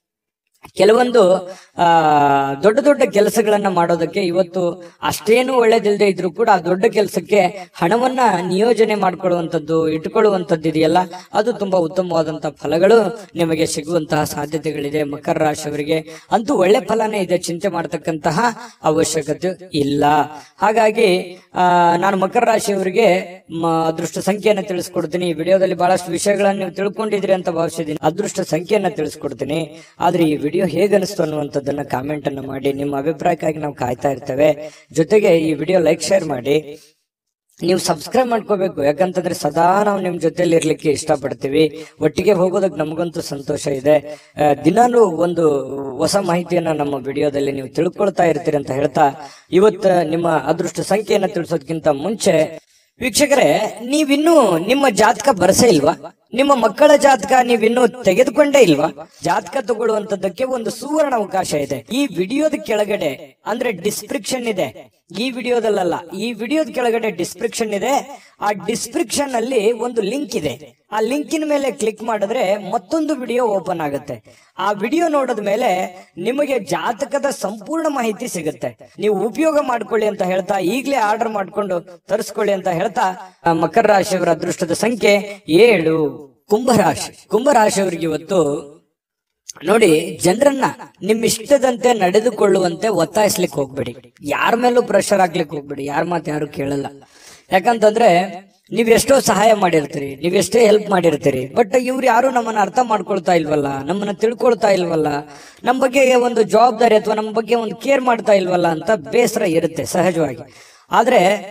ಕೆಲವೊಂದು ಆ ದೊಡ್ಡ ದೊಡ್ಡ ಕೆಲಸಗಳನ್ನ ಮಾಡೋದಕ್ಕೆ ಇವತ್ತು ಅಷ್ಟೇನು ಒಳ್ಳೇದಿಲ್ಲದೆ ಇದ್ರೂ ಕೂಡ ಆ ದೊಡ್ಡ ಕೆಲಸಕ್ಕೆ ಹಣವನ್ನ ನಿಯೋಜನೆ ಮಾಡ್ಕೊಳ್ಳುವಂಥದ್ದು ಇಟ್ಕೊಳ್ಳುವಂಥದ್ದು ಇದೆಯಲ್ಲ ಅದು ತುಂಬಾ ಉತ್ತಮವಾದಂತ ಫಲಗಳು ನಿಮಗೆ ಸಿಗುವಂತಹ ಸಾಧ್ಯತೆಗಳಿದೆ ಮಕರ ರಾಶಿಯವರಿಗೆ ಅಂತೂ ಒಳ್ಳೆ ಫಲನೇ ಇದೆ ಚಿಂತೆ ಮಾಡತಕ್ಕಂತಹ ಅವಶ್ಯಕತೆ ಇಲ್ಲ ಹಾಗಾಗಿ ಆ ನಾನು ಮಕರ ರಾಶಿಯವರಿಗೆ ಮ- ಅದೃಷ್ಟ ಸಂಖ್ಯೆಯನ್ನ ತಿಳಿಸ್ಕೊಡ್ತೀನಿ ಈ ವಿಡಿಯೋದಲ್ಲಿ ಬಹಳಷ್ಟು ವಿಷಯಗಳನ್ನ ನೀವು ತಿಳ್ಕೊಂಡಿದ್ರಿ ಅಂತ ಭಾವಿಸಿದ್ದೀನಿ ಅದೃಷ್ಟ ಸಂಖ್ಯೆಯನ್ನ ತಿಳಿಸ್ಕೊಡ್ತೀನಿ ಆದ್ರೆ ಈ ವಿಡಿಯೋ ಹೇಗನಿಸ್ತು ಅನ್ನುವಂಥದ್ದನ್ನ ಕಾಮೆಂಟ್ ಅನ್ನ ಮಾಡಿ ನಿಮ್ಮ ಅಭಿಪ್ರಾಯಕ್ಕಾಗಿ ನಾವು ಕಾಯ್ತಾ ಇರ್ತೇವೆ ಜೊತೆಗೆ ಈ ವಿಡಿಯೋ ಲೈಕ್ ಶೇರ್ ಮಾಡಿ ನೀವು ಸಬ್ಸ್ಕ್ರೈಬ್ ಮಾಡ್ಕೋಬೇಕು ಯಾಕಂತಂದ್ರೆ ಸದಾ ನಾವು ನಿಮ್ ಜೊತೆಲಿ ಇರ್ಲಿಕ್ಕೆ ಇಷ್ಟಪಡ್ತೀವಿ ಒಟ್ಟಿಗೆ ಹೋಗೋದಕ್ಕೆ ನಮಗಂತೂ ಸಂತೋಷ ಇದೆ ಆ, ದಿನಾಲೂ ಒಂದು ಹೊಸ ಮಾಹಿತಿಯನ್ನ ನಮ್ಮ ವಿಡಿಯೋದಲ್ಲಿ ನೀವು ತಿಳ್ಕೊಳ್ತಾ ಇರ್ತೀರಿ ಅಂತ ಹೇಳ್ತಾ ಇವತ್ತು ನಿಮ್ಮ ಅದೃಷ್ಟ ಸಂಖ್ಯೆಯನ್ನ ತಿಳಿಸೋದಕ್ಕಿಂತ ಮುಂಚೆ ವೀಕ್ಷಕರೇ ನೀವಿನ್ನೂ ನಿಮ್ಮ ಜಾತಕ ಬರಸೇ ಇಲ್ವಾ ನಿಮ್ಮ ಮಕ್ಕಳ ಜಾತಕ ನೀವಿನ್ನೂ ತೆಗೆದುಕೊಂಡೇ ಇಲ್ವಾ ಜಾತಕ ತಗೊಳ್ಳುವಂತದ್ದಕ್ಕೆ ಒಂದು ಸುವರ್ಣ ಅವಕಾಶ ಇದೆ ಈ ವಿಡಿಯೋದ ಕೆಳಗಡೆ ಅಂದ್ರೆ ಡಿಸ್ಕ್ರಿಪ್ಷನ್ ಇದೆ ಈ ವಿಡಿಯೋದಲ್ಲ ಈ ವಿಡಿಯೋದ ಕೆಳಗಡೆ ಡಿಸ್ಕ್ರಿಪ್ಷನ್ ಇದೆ ಆ ಡಿಸ್ಕ್ರಿಪ್ಷನ್ ಅಲ್ಲಿ ಒಂದು ಲಿಂಕ್ ಇದೆ ಆ ಲಿಂಕಿನ ಮೇಲೆ ಕ್ಲಿಕ್ ಮಾಡಿದ್ರೆ ಮತ್ತೊಂದು ವಿಡಿಯೋ ಓಪನ್ ಆಗುತ್ತೆ ಆ ವಿಡಿಯೋ ನೋಡಿದ ಮೇಲೆ ನಿಮಗೆ ಜಾತಕದ ಸಂಪೂರ್ಣ ಮಾಹಿತಿ ಸಿಗುತ್ತೆ ನೀವು ಉಪಯೋಗ ಮಾಡ್ಕೊಳ್ಳಿ ಅಂತ ಹೇಳ್ತಾ ಈಗಲೇ ಆರ್ಡರ್ ಮಾಡ್ಕೊಂಡು ತರಿಸ್ಕೊಳ್ಳಿ ಅಂತ ಹೇಳ್ತಾ ಆ ಮಕರ ರಾಶಿಯವರ ಅದೃಷ್ಟದ ಸಂಖ್ಯೆ ಏಳು ಕುಂಭರಾಶಿ ಕುಂಭರಾಶಿಯವರಿಗೆ ಇವತ್ತು ನೋಡಿ ಜನರನ್ನ ನಿಮ್ ಇಷ್ಟದಂತೆ ನಡೆದುಕೊಳ್ಳುವಂತೆ ಒತ್ತಾಯಿಸ್ಲಿಕ್ಕೆ ಹೋಗ್ಬೇಡಿ ಯಾರ ಮೇಲೂ ಪ್ರೆಷರ್ ಹಾಕ್ಲಿಕ್ಕೆ ಹೋಗ್ಬೇಡಿ ಯಾರ ಮಾತು ಯಾರು ಕೇಳಲ್ಲ ಯಾಕಂತಂದ್ರೆ ನೀವ್ ಎಷ್ಟೋ ಸಹಾಯ ಮಾಡಿರ್ತೀರಿ ನೀವ್ ಎಷ್ಟೇ ಹೆಲ್ಪ್ ಮಾಡಿರ್ತೀರಿ ಬಟ್ ಇವ್ರು ಯಾರು ನಮ್ಮನ್ನ ಅರ್ಥ ಮಾಡ್ಕೊಳ್ತಾ ಇಲ್ವಲ್ಲ ನಮ್ಮನ್ನ ತಿಳ್ಕೊಳ್ತಾ ಇಲ್ವಲ್ಲ ನಮ್ಮ ಬಗ್ಗೆ ಒಂದು ಜವಾಬ್ದಾರಿ ಅಥವಾ ನಮ್ಮ ಬಗ್ಗೆ ಒಂದು ಕೇರ್ ಮಾಡ್ತಾ ಇಲ್ವಲ್ಲ ಅಂತ ಬೇಸರ ಇರುತ್ತೆ ಸಹಜವಾಗಿ ಆದ್ರೆ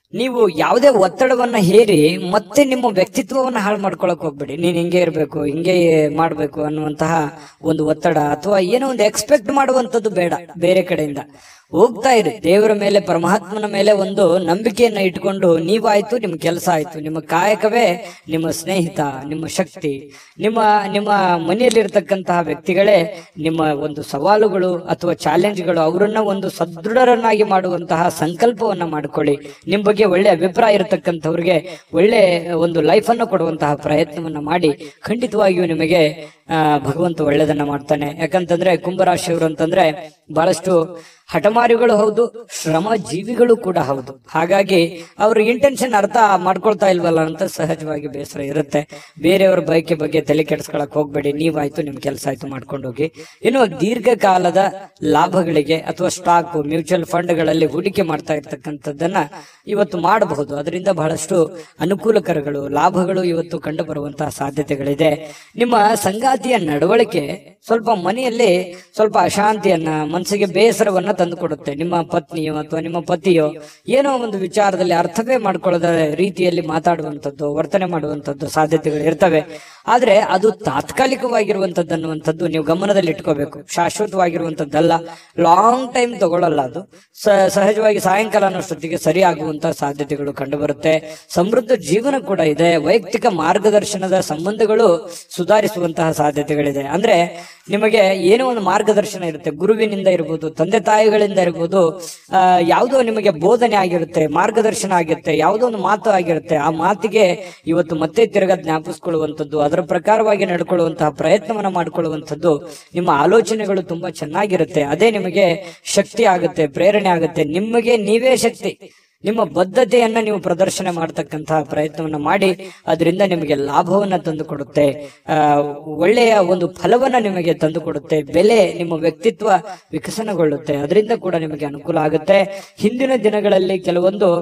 ನೀವು ಯಾವುದೇ ಒತ್ತಡವನ್ನ ಹೇರಿ ಮತ್ತೆ ನಿಮ್ಮ ವ್ಯಕ್ತಿತ್ವವನ್ನ ಹಾಳು ಮಾಡ್ಕೊಳಕ್ ಹೋಗ್ಬೇಡಿ ನೀನ್ ಹಿಂಗೆ ಇರ್ಬೇಕು ಹಿಂಗೆ ಮಾಡ್ಬೇಕು ಅನ್ನುವಂತಹ ಒಂದು ಒತ್ತಡ ಅಥವಾ ಏನೋ ಒಂದು ಎಕ್ಸ್ಪೆಕ್ಟ್ ಮಾಡುವಂತದ್ದು ಬೇಡ ಬೇರೆ ಕಡೆಯಿಂದ ಹೋಗ್ತಾ ಇರಿ ದೇವರ ಮೇಲೆ ಪರಮಾತ್ಮನ ಮೇಲೆ ಒಂದು ನಂಬಿಕೆಯನ್ನ ಇಟ್ಕೊಂಡು ನೀವಾಯ್ತು ನಿಮ್ ಕೆಲಸ ಆಯ್ತು ನಿಮ್ಮ ಕಾಯಕವೇ ನಿಮ್ಮ ಸ್ನೇಹಿತ ನಿಮ್ಮ ಶಕ್ತಿ ನಿಮ್ಮ ನಿಮ್ಮ ಮನೆಯಲ್ಲಿರ್ತಕ್ಕಂತಹ ವ್ಯಕ್ತಿಗಳೇ ನಿಮ್ಮ ಒಂದು ಸವಾಲುಗಳು ಅಥವಾ ಚಾಲೆಂಜ್ಗಳು ಅವರನ್ನ ಒಂದು ಸದೃಢರನ್ನಾಗಿ ಮಾಡುವಂತಹ ಸಂಕಲ್ಪವನ್ನ ಮಾಡ್ಕೊಳ್ಳಿ ನಿಮ್ ಬಗ್ಗೆ ಒಳ್ಳೆ ಅಭಿಪ್ರಾಯ ಇರತಕ್ಕಂಥವ್ರಿಗೆ ಒಳ್ಳೆ ಒಂದು ಲೈಫ್ ಅನ್ನು ಕೊಡುವಂತಹ ಪ್ರಯತ್ನವನ್ನ ಮಾಡಿ ಖಂಡಿತವಾಗಿಯೂ ನಿಮಗೆ ಆ, ಭಗವಂತ ಒಳ್ಳೆದನ್ನ ಮಾಡ್ತಾನೆ ಯಾಕಂತಂದ್ರೆ ಕುಂಭರಾಶಿಯವರು ಅಂತಂದ್ರೆ ಬಹಳಷ್ಟು ಹಠಮಾರಿಗಳು ಹೌದು ಶ್ರಮ ಜೀವಿಗಳು ಕೂಡ ಹೌದು ಹಾಗಾಗಿ ಅವ್ರ ಇಂಟೆನ್ಷನ್ ಅರ್ಥ ಮಾಡ್ಕೊಳ್ತಾ ಇಲ್ವಲ್ಲ ಅಂತ ಸಹಜವಾಗಿ ಬೇಸರ ಇರುತ್ತೆ ಬೇರೆಯವ್ರ ಬಯಕೆ ಬಗ್ಗೆ ತಲೆ ಕೆಡಿಸ್ಕೊಳಕ್ ಹೋಗ್ಬೇಡಿ ನೀವಾಯ್ತು ನಿಮ್ ಕೆಲಸ ಆಯ್ತು ಮಾಡ್ಕೊಂಡು ಹೋಗಿ ಇನ್ನು ದೀರ್ಘಕಾಲದ ಲಾಭಗಳಿಗೆ ಅಥವಾ ಸ್ಟಾಕ್ ಮ್ಯೂಚುವಲ್ ಫಂಡ್ಗಳಲ್ಲಿ ಹೂಡಿಕೆ ಮಾಡ್ತಾ ಇರ್ತಕ್ಕಂಥದ್ದನ್ನ ಇವತ್ತು ಮಾಡಬಹುದು ಅದರಿಂದ ಬಹಳಷ್ಟು ಅನುಕೂಲಕರಗಳು ಲಾಭಗಳು ಇವತ್ತು ಕಂಡು ಬರುವಂತಹ ಸಾಧ್ಯತೆಗಳಿದೆ ನಿಮ್ಮ ಸಂಗಾತಿಯ ನಡವಳಿಕೆ ಸ್ವಲ್ಪ ಮನೆಯಲ್ಲಿ ಸ್ವಲ್ಪ ಅಶಾಂತಿಯನ್ನ ಮನಸ್ಸಿಗೆ ಬೇಸರವನ್ನ ತಂದುಕೊಡುತ್ತೆ ನಿಮ್ಮ ಪತ್ನಿಯೋ ಅಥವಾ ನಿಮ್ಮ ಪತಿಯೋ ಏನೋ ಒಂದು ವಿಚಾರದಲ್ಲಿ ಅರ್ಥವೇ ಮಾಡ್ಕೊಳ್ಳದ ರೀತಿಯಲ್ಲಿ ಮಾತಾಡುವಂಥದ್ದು ವರ್ತನೆ ಮಾಡುವಂಥದ್ದು ಸಾಧ್ಯತೆಗಳು ಇರ್ತವೆ ಆದ್ರೆ ಅದು ತಾತ್ಕಾಲಿಕವಾಗಿರುವಂತದ್ದು ಅನ್ನುವಂಥದ್ದು ನೀವು ಗಮನದಲ್ಲಿ ಇಟ್ಕೋಬೇಕು ಶಾಶ್ವತವಾಗಿರುವಂತದ್ದಲ್ಲ ಲಾಂಗ್ ಟೈಮ್ ತಗೊಳ್ಳಲ್ಲ ಅದು ಸ- ಸಹಜವಾಗಿ ಸಾಯಂಕಾಲ ಅನ್ನೋಷ್ಟೊತ್ತಿಗೆ ಸರಿ ಆಗುವಂತಹ ಸಾಧ್ಯತೆಗಳು ಕಂಡು ಬರುತ್ತೆ ಸಮೃದ್ಧ ಜೀವನ ಕೂಡ ಇದೆ ವೈಯಕ್ತಿಕ ಮಾರ್ಗದರ್ಶನದ ಸಂಬಂಧಗಳು ಸುಧಾರಿಸುವಂತಹ ಸಾಧ್ಯತೆಗಳಿದೆ ಅಂದ್ರೆ ನಿಮಗೆ ಏನೋ ಒಂದು ಮಾರ್ಗದರ್ಶನ ಇರುತ್ತೆ ಗುರುವಿನಿಂದ ಇರ್ಬೋದು ತಂದೆ ತಾಯಿಗಳಿಂದ ಇರ್ಬೋದು ಆ, ಯಾವುದೋ ನಿಮಗೆ ಬೋಧನೆ ಆಗಿರುತ್ತೆ ಮಾರ್ಗದರ್ಶನ ಆಗಿರುತ್ತೆ ಯಾವುದೋ ಒಂದು ಮಾತು ಆಗಿರುತ್ತೆ ಆ ಮಾತಿಗೆ ಇವತ್ತು ಮತ್ತೆ ತಿರ್ಗಾ ಜ್ಞಾಪಿಸ್ಕೊಳ್ಳುವಂಥದ್ದು ಅದರ ಪ್ರಕಾರವಾಗಿ ನಡ್ಕೊಳ್ಳುವಂತಹ ಪ್ರಯತ್ನವನ್ನ ಮಾಡ್ಕೊಳ್ಳುವಂಥದ್ದು ನಿಮ್ಮ ಆಲೋಚನೆಗಳು ತುಂಬಾ ಚೆನ್ನಾಗಿರುತ್ತೆ ಅದೇ ನಿಮಗೆ ಶಕ್ತಿ ಆಗುತ್ತೆ ಪ್ರೇರಣೆ ಆಗುತ್ತೆ ನಿಮಗೆ ನೀವೇ ಶಕ್ತಿ ನಿಮ್ಮ ಬದ್ಧತೆಯನ್ನ ನೀವು ಪ್ರದರ್ಶನ ಮಾಡತಕ್ಕಂತಹ ಪ್ರಯತ್ನವನ್ನ ಮಾಡಿ ಅದರಿಂದ ನಿಮಗೆ ಲಾಭವನ್ನ ತಂದು ಕೊಡುತ್ತೆ ಆ, ಒಳ್ಳೆಯ ಒಂದು ಫಲವನ್ನ ನಿಮಗೆ ತಂದು ಕೊಡುತ್ತೆ ಬೆಲೆ ನಿಮ್ಮ ವ್ಯಕ್ತಿತ್ವ ವಿಕಸನಗೊಳ್ಳುತ್ತೆ ಅದರಿಂದ ಕೂಡ ನಿಮಗೆ ಅನುಕೂಲ ಆಗುತ್ತೆ ಹಿಂದಿನ ದಿನಗಳಲ್ಲಿ ಕೆಲವೊಂದು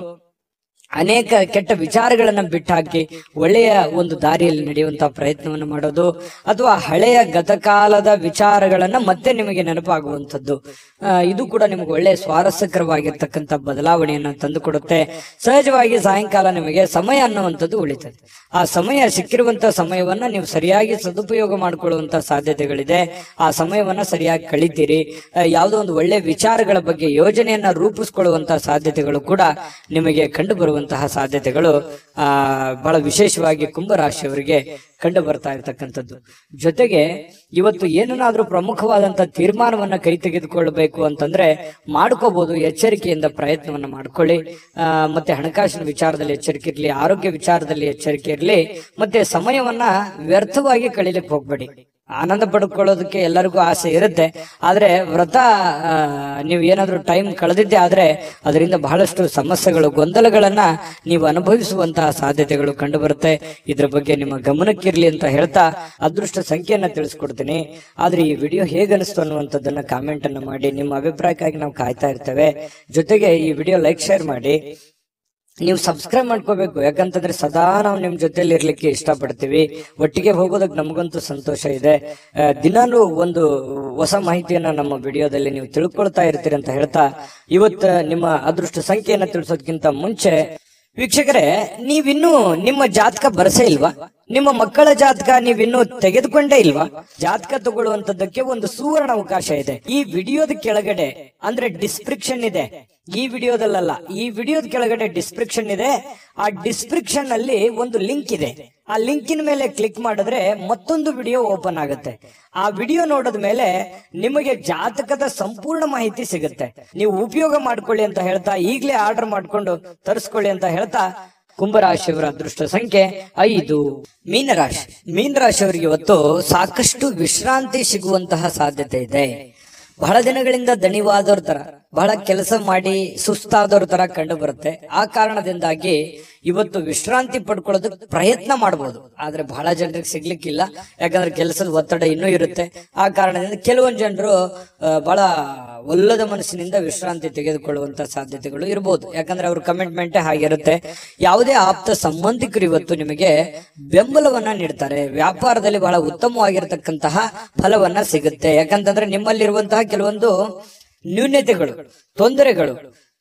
ಅನೇಕ ಕೆಟ್ಟ ವಿಚಾರಗಳನ್ನ ಬಿಟ್ಟಾಕಿ ಒಳ್ಳೆಯ ಒಂದು ದಾರಿಯಲ್ಲಿ ನಡೆಯುವಂತಹ ಪ್ರಯತ್ನವನ್ನು ಮಾಡೋದು ಅಥವಾ ಹಳೆಯ ಗತಕಾಲದ ವಿಚಾರಗಳನ್ನ ಮತ್ತೆ ನಿಮಗೆ ನೆನಪಾಗುವಂಥದ್ದು ಆ, ಇದು ಕೂಡ ನಿಮಗೆ ಒಳ್ಳೆಯ ಸ್ವಾರಸ್ಯಕರವಾಗಿರ್ತಕ್ಕಂಥ ಬದಲಾವಣೆಯನ್ನ ತಂದುಕೊಡುತ್ತೆ ಸಹಜವಾಗಿ ಸಾಯಂಕಾಲ ನಿಮಗೆ ಸಮಯ ಅನ್ನುವಂಥದ್ದು ಉಳಿತದೆ ಆ ಸಮಯ ಸಿಕ್ಕಿರುವಂತಹ ಸಮಯವನ್ನ ನೀವು ಸರಿಯಾಗಿ ಸದುಪಯೋಗ ಮಾಡಿಕೊಳ್ಳುವಂತಹ ಸಾಧ್ಯತೆಗಳಿದೆ ಆ ಸಮಯವನ್ನ ಸರಿಯಾಗಿ ಕಳಿತೀರಿ ಆ, ಯಾವುದೋ ಒಂದು ಒಳ್ಳೆ ವಿಚಾರಗಳ ಬಗ್ಗೆ ಯೋಜನೆಯನ್ನ ರೂಪಿಸ್ಕೊಳ್ಳುವಂತಹ ಸಾಧ್ಯತೆಗಳು ಕೂಡ ನಿಮಗೆ ಕಂಡು ಬರುವಂತಹ ಸಾಧ್ಯತೆಗಳು ಆ ಬಹಳ ವಿಶೇಷವಾಗಿ ಕುಂಭರಾಶಿಯವರಿಗೆ ಕಂಡು ಬರ್ತಾ ಇರತಕ್ಕಂಥದ್ದು ಜೊತೆಗೆ ಇವತ್ತು ಏನನ್ನಾದ್ರೂ ಪ್ರಮುಖವಾದಂತಹ ತೀರ್ಮಾನವನ್ನ ಕೈ ತೆಗೆದುಕೊಳ್ಳಬೇಕು ಅಂತಂದ್ರೆ ಮಾಡ್ಕೋಬಹುದು ಎಚ್ಚರಿಕೆಯಿಂದ ಪ್ರಯತ್ನವನ್ನ ಮಾಡ್ಕೊಳ್ಳಿ ಆ, ಮತ್ತೆ ಹಣಕಾಸಿನ ವಿಚಾರದಲ್ಲಿ ಎಚ್ಚರಿಕೆ ಇರಲಿ ಆರೋಗ್ಯ ವಿಚಾರದಲ್ಲಿ ಎಚ್ಚರಿಕೆ ಇರಲಿ ಮತ್ತೆ ಸಮಯವನ್ನ ವ್ಯರ್ಥವಾಗಿ ಕಳೀಲಿಕ್ಕೆ ಹೋಗ್ಬೇಡಿ ಆನಂದ ಪಡ್ಕೊಳ್ಳೋದಕ್ಕೆ ಎಲ್ಲರಿಗೂ ಆಸೆ ಇರುತ್ತೆ ಆದ್ರೆ ವ್ರತ ಆ, ನೀವು ಏನಾದ್ರೂ ಟೈಮ್ ಕಳೆದಿದ್ದೆ ಆದ್ರೆ ಅದರಿಂದ ಬಹಳಷ್ಟು ಸಮಸ್ಯೆಗಳು ಗೊಂದಲಗಳನ್ನ ನೀವು ಅನುಭವಿಸುವಂತಹ ಸಾಧ್ಯತೆಗಳು ಕಂಡು ಬರುತ್ತೆ ಇದ್ರ ಬಗ್ಗೆ ನಿಮ್ಮ ಗಮನಕ್ಕಿರ್ಲಿ ಅಂತ ಹೇಳ್ತಾ ಅದೃಷ್ಟ ಸಂಖ್ಯೆಯನ್ನ ತಿಳಿಸ್ಕೊಡ್ತೀನಿ ಆದ್ರೆ ಈ ವಿಡಿಯೋ ಹೇಗನಿಸ್ತು ಅನ್ನುವಂಥದ್ದನ್ನ ಕಾಮೆಂಟ್ ಅನ್ನ ಮಾಡಿ ನಿಮ್ಮ ಅಭಿಪ್ರಾಯಕ್ಕಾಗಿ ನಾವು ಕಾಯ್ತಾ ಇರ್ತೇವೆ ಜೊತೆಗೆ ಈ ವಿಡಿಯೋ ಲೈಕ್ ಶೇರ್ ಮಾಡಿ ನೀವು ಸಬ್ಸ್ಕ್ರೈಬ್ ಮಾಡ್ಕೋಬೇಕು ಯಾಕಂತಂದ್ರೆ ಸದಾ ನಾವು ನಿಮ್ ಜೊತೆಲಿ ಇರ್ಲಿಕ್ಕೆ ಇಷ್ಟಪಡ್ತೀವಿ ಒಟ್ಟಿಗೆ ಹೋಗೋದಕ್ಕೆ ನಮಗಂತೂ ಸಂತೋಷ ಇದೆ ಆ, ದಿನಾಲೂ ಒಂದು ಹೊಸ ಮಾಹಿತಿಯನ್ನ ನಮ್ಮ ವಿಡಿಯೋದಲ್ಲಿ ನೀವು ತಿಳ್ಕೊಳ್ತಾ ಇರ್ತೀರಿ ಅಂತ ಹೇಳ್ತಾ ಇವತ್ತು ನಿಮ್ಮ ಅದೃಷ್ಟ ಸಂಖ್ಯೆಯನ್ನ ತಿಳಿಸೋದಕ್ಕಿಂತ ಮುಂಚೆ ವೀಕ್ಷಕರೇ ನೀವಿನ್ನೂ ನಿಮ್ಮ ಜಾತಕ ಬರಸೇ ಇಲ್ವಾ ನಿಮ್ಮ ಮಕ್ಕಳ ಜಾತಕ ನೀವಿನ್ನೂ ತೆಗೆದುಕೊಂಡೇ ಇಲ್ವಾ ಜಾತಕ ತಗೊಳ್ಳುವಂತದ್ದಕ್ಕೆ ಒಂದು ಸುವರ್ಣ ಅವಕಾಶ ಇದೆ ಈ ವಿಡಿಯೋದ ಕೆಳಗಡೆ ಅಂದ್ರೆ ಡಿಸ್ಕ್ರಿಪ್ಷನ್ ಇದೆ ಈ ವಿಡಿಯೋದಲ್ಲ ಈ ವಿಡಿಯೋದ ಕೆಳಗಡೆ ಡಿಸ್ಕ್ರಿಪ್ಷನ್ ಇದೆ ಆ ಡಿಸ್ಕ್ರಿಪ್ಷನ್ ಅಲ್ಲಿ ಒಂದು ಲಿಂಕ್ ಇದೆ ಆ ಲಿಂಕಿನ ಮೇಲೆ ಕ್ಲಿಕ್ ಮಾಡಿದ್ರೆ ಮತ್ತೊಂದು ವಿಡಿಯೋ ಓಪನ್ ಆಗುತ್ತೆ ಆ ವಿಡಿಯೋ ನೋಡಿದ ಮೇಲೆ ನಿಮಗೆ ಜಾತಕದ ಸಂಪೂರ್ಣ ಮಾಹಿತಿ ಸಿಗುತ್ತೆ ನೀವು ಉಪಯೋಗ ಮಾಡ್ಕೊಳ್ಳಿ ಅಂತ ಹೇಳ್ತಾ ಈಗಲೇ ಆರ್ಡರ್ ಮಾಡ್ಕೊಂಡು ತರಿಸ್ಕೊಳ್ಳಿ ಅಂತ ಹೇಳ್ತಾ ಕುಂಭರಾಶಿಯವರ ಅದೃಷ್ಟ ಸಂಖ್ಯೆ ಐದು ಮೀನರಾಶಿ ಮೀನರಾಶಿಯವರಿಗೆ ಇವತ್ತು ಸಾಕಷ್ಟು ವಿಶ್ರಾಂತಿ ಸಿಗುವಂತಹ ಸಾಧ್ಯತೆ ಇದೆ ಬಹಳ ದಿನಗಳಿಂದ ದಣಿವಾದವ್ರ ತರ ಬಹಳ ಕೆಲಸ ಮಾಡಿ ಸುಸ್ತಾದವ್ರ ತರ ಕಂಡು ಬರುತ್ತೆ ಆ ಕಾರಣದಿಂದಾಗಿ ಇವತ್ತು ವಿಶ್ರಾಂತಿ ಪಡ್ಕೊಳ್ಳೋದಕ್ಕೆ ಪ್ರಯತ್ನ ಮಾಡಬಹುದು ಆದ್ರೆ ಬಹಳ ಜನರಿಗೆ ಸಿಗ್ಲಿಕ್ಕಿಲ್ಲ ಯಾಕಂದ್ರೆ ಕೆಲಸದ ಒತ್ತಡ ಇನ್ನೂ ಇರುತ್ತೆ ಆ ಕಾರಣದಿಂದ ಕೆಲವೊಂದು ಜನರು ಆ, ಬಹಳ ಒಲ್ಲದ ಮನಸ್ಸಿನಿಂದ ವಿಶ್ರಾಂತಿ ತೆಗೆದುಕೊಳ್ಳುವಂತ ಸಾಧ್ಯತೆಗಳು ಇರಬಹುದು ಯಾಕಂದ್ರೆ ಅವ್ರ ಕಮಿಟ್ಮೆಂಟ್ ಹಾಗಿರುತ್ತೆ ಯಾವುದೇ ಆಪ್ತ ಸಂಬಂಧಿಕರು ಇವತ್ತು ನಿಮಗೆ ಬೆಂಬಲವನ್ನ ನೀಡ್ತಾರೆ ವ್ಯಾಪಾರದಲ್ಲಿ ಬಹಳ ಉತ್ತಮವಾಗಿರತಕ್ಕಂತಹ ಫಲವನ್ನ ಸಿಗುತ್ತೆ ಯಾಕಂತಂದ್ರೆ ನಿಮ್ಮಲ್ಲಿರುವಂತಹ ಕೆಲವೊಂದು ನ್ಯೂನ್ಯತೆಗಳು ತೊಂದರೆಗಳು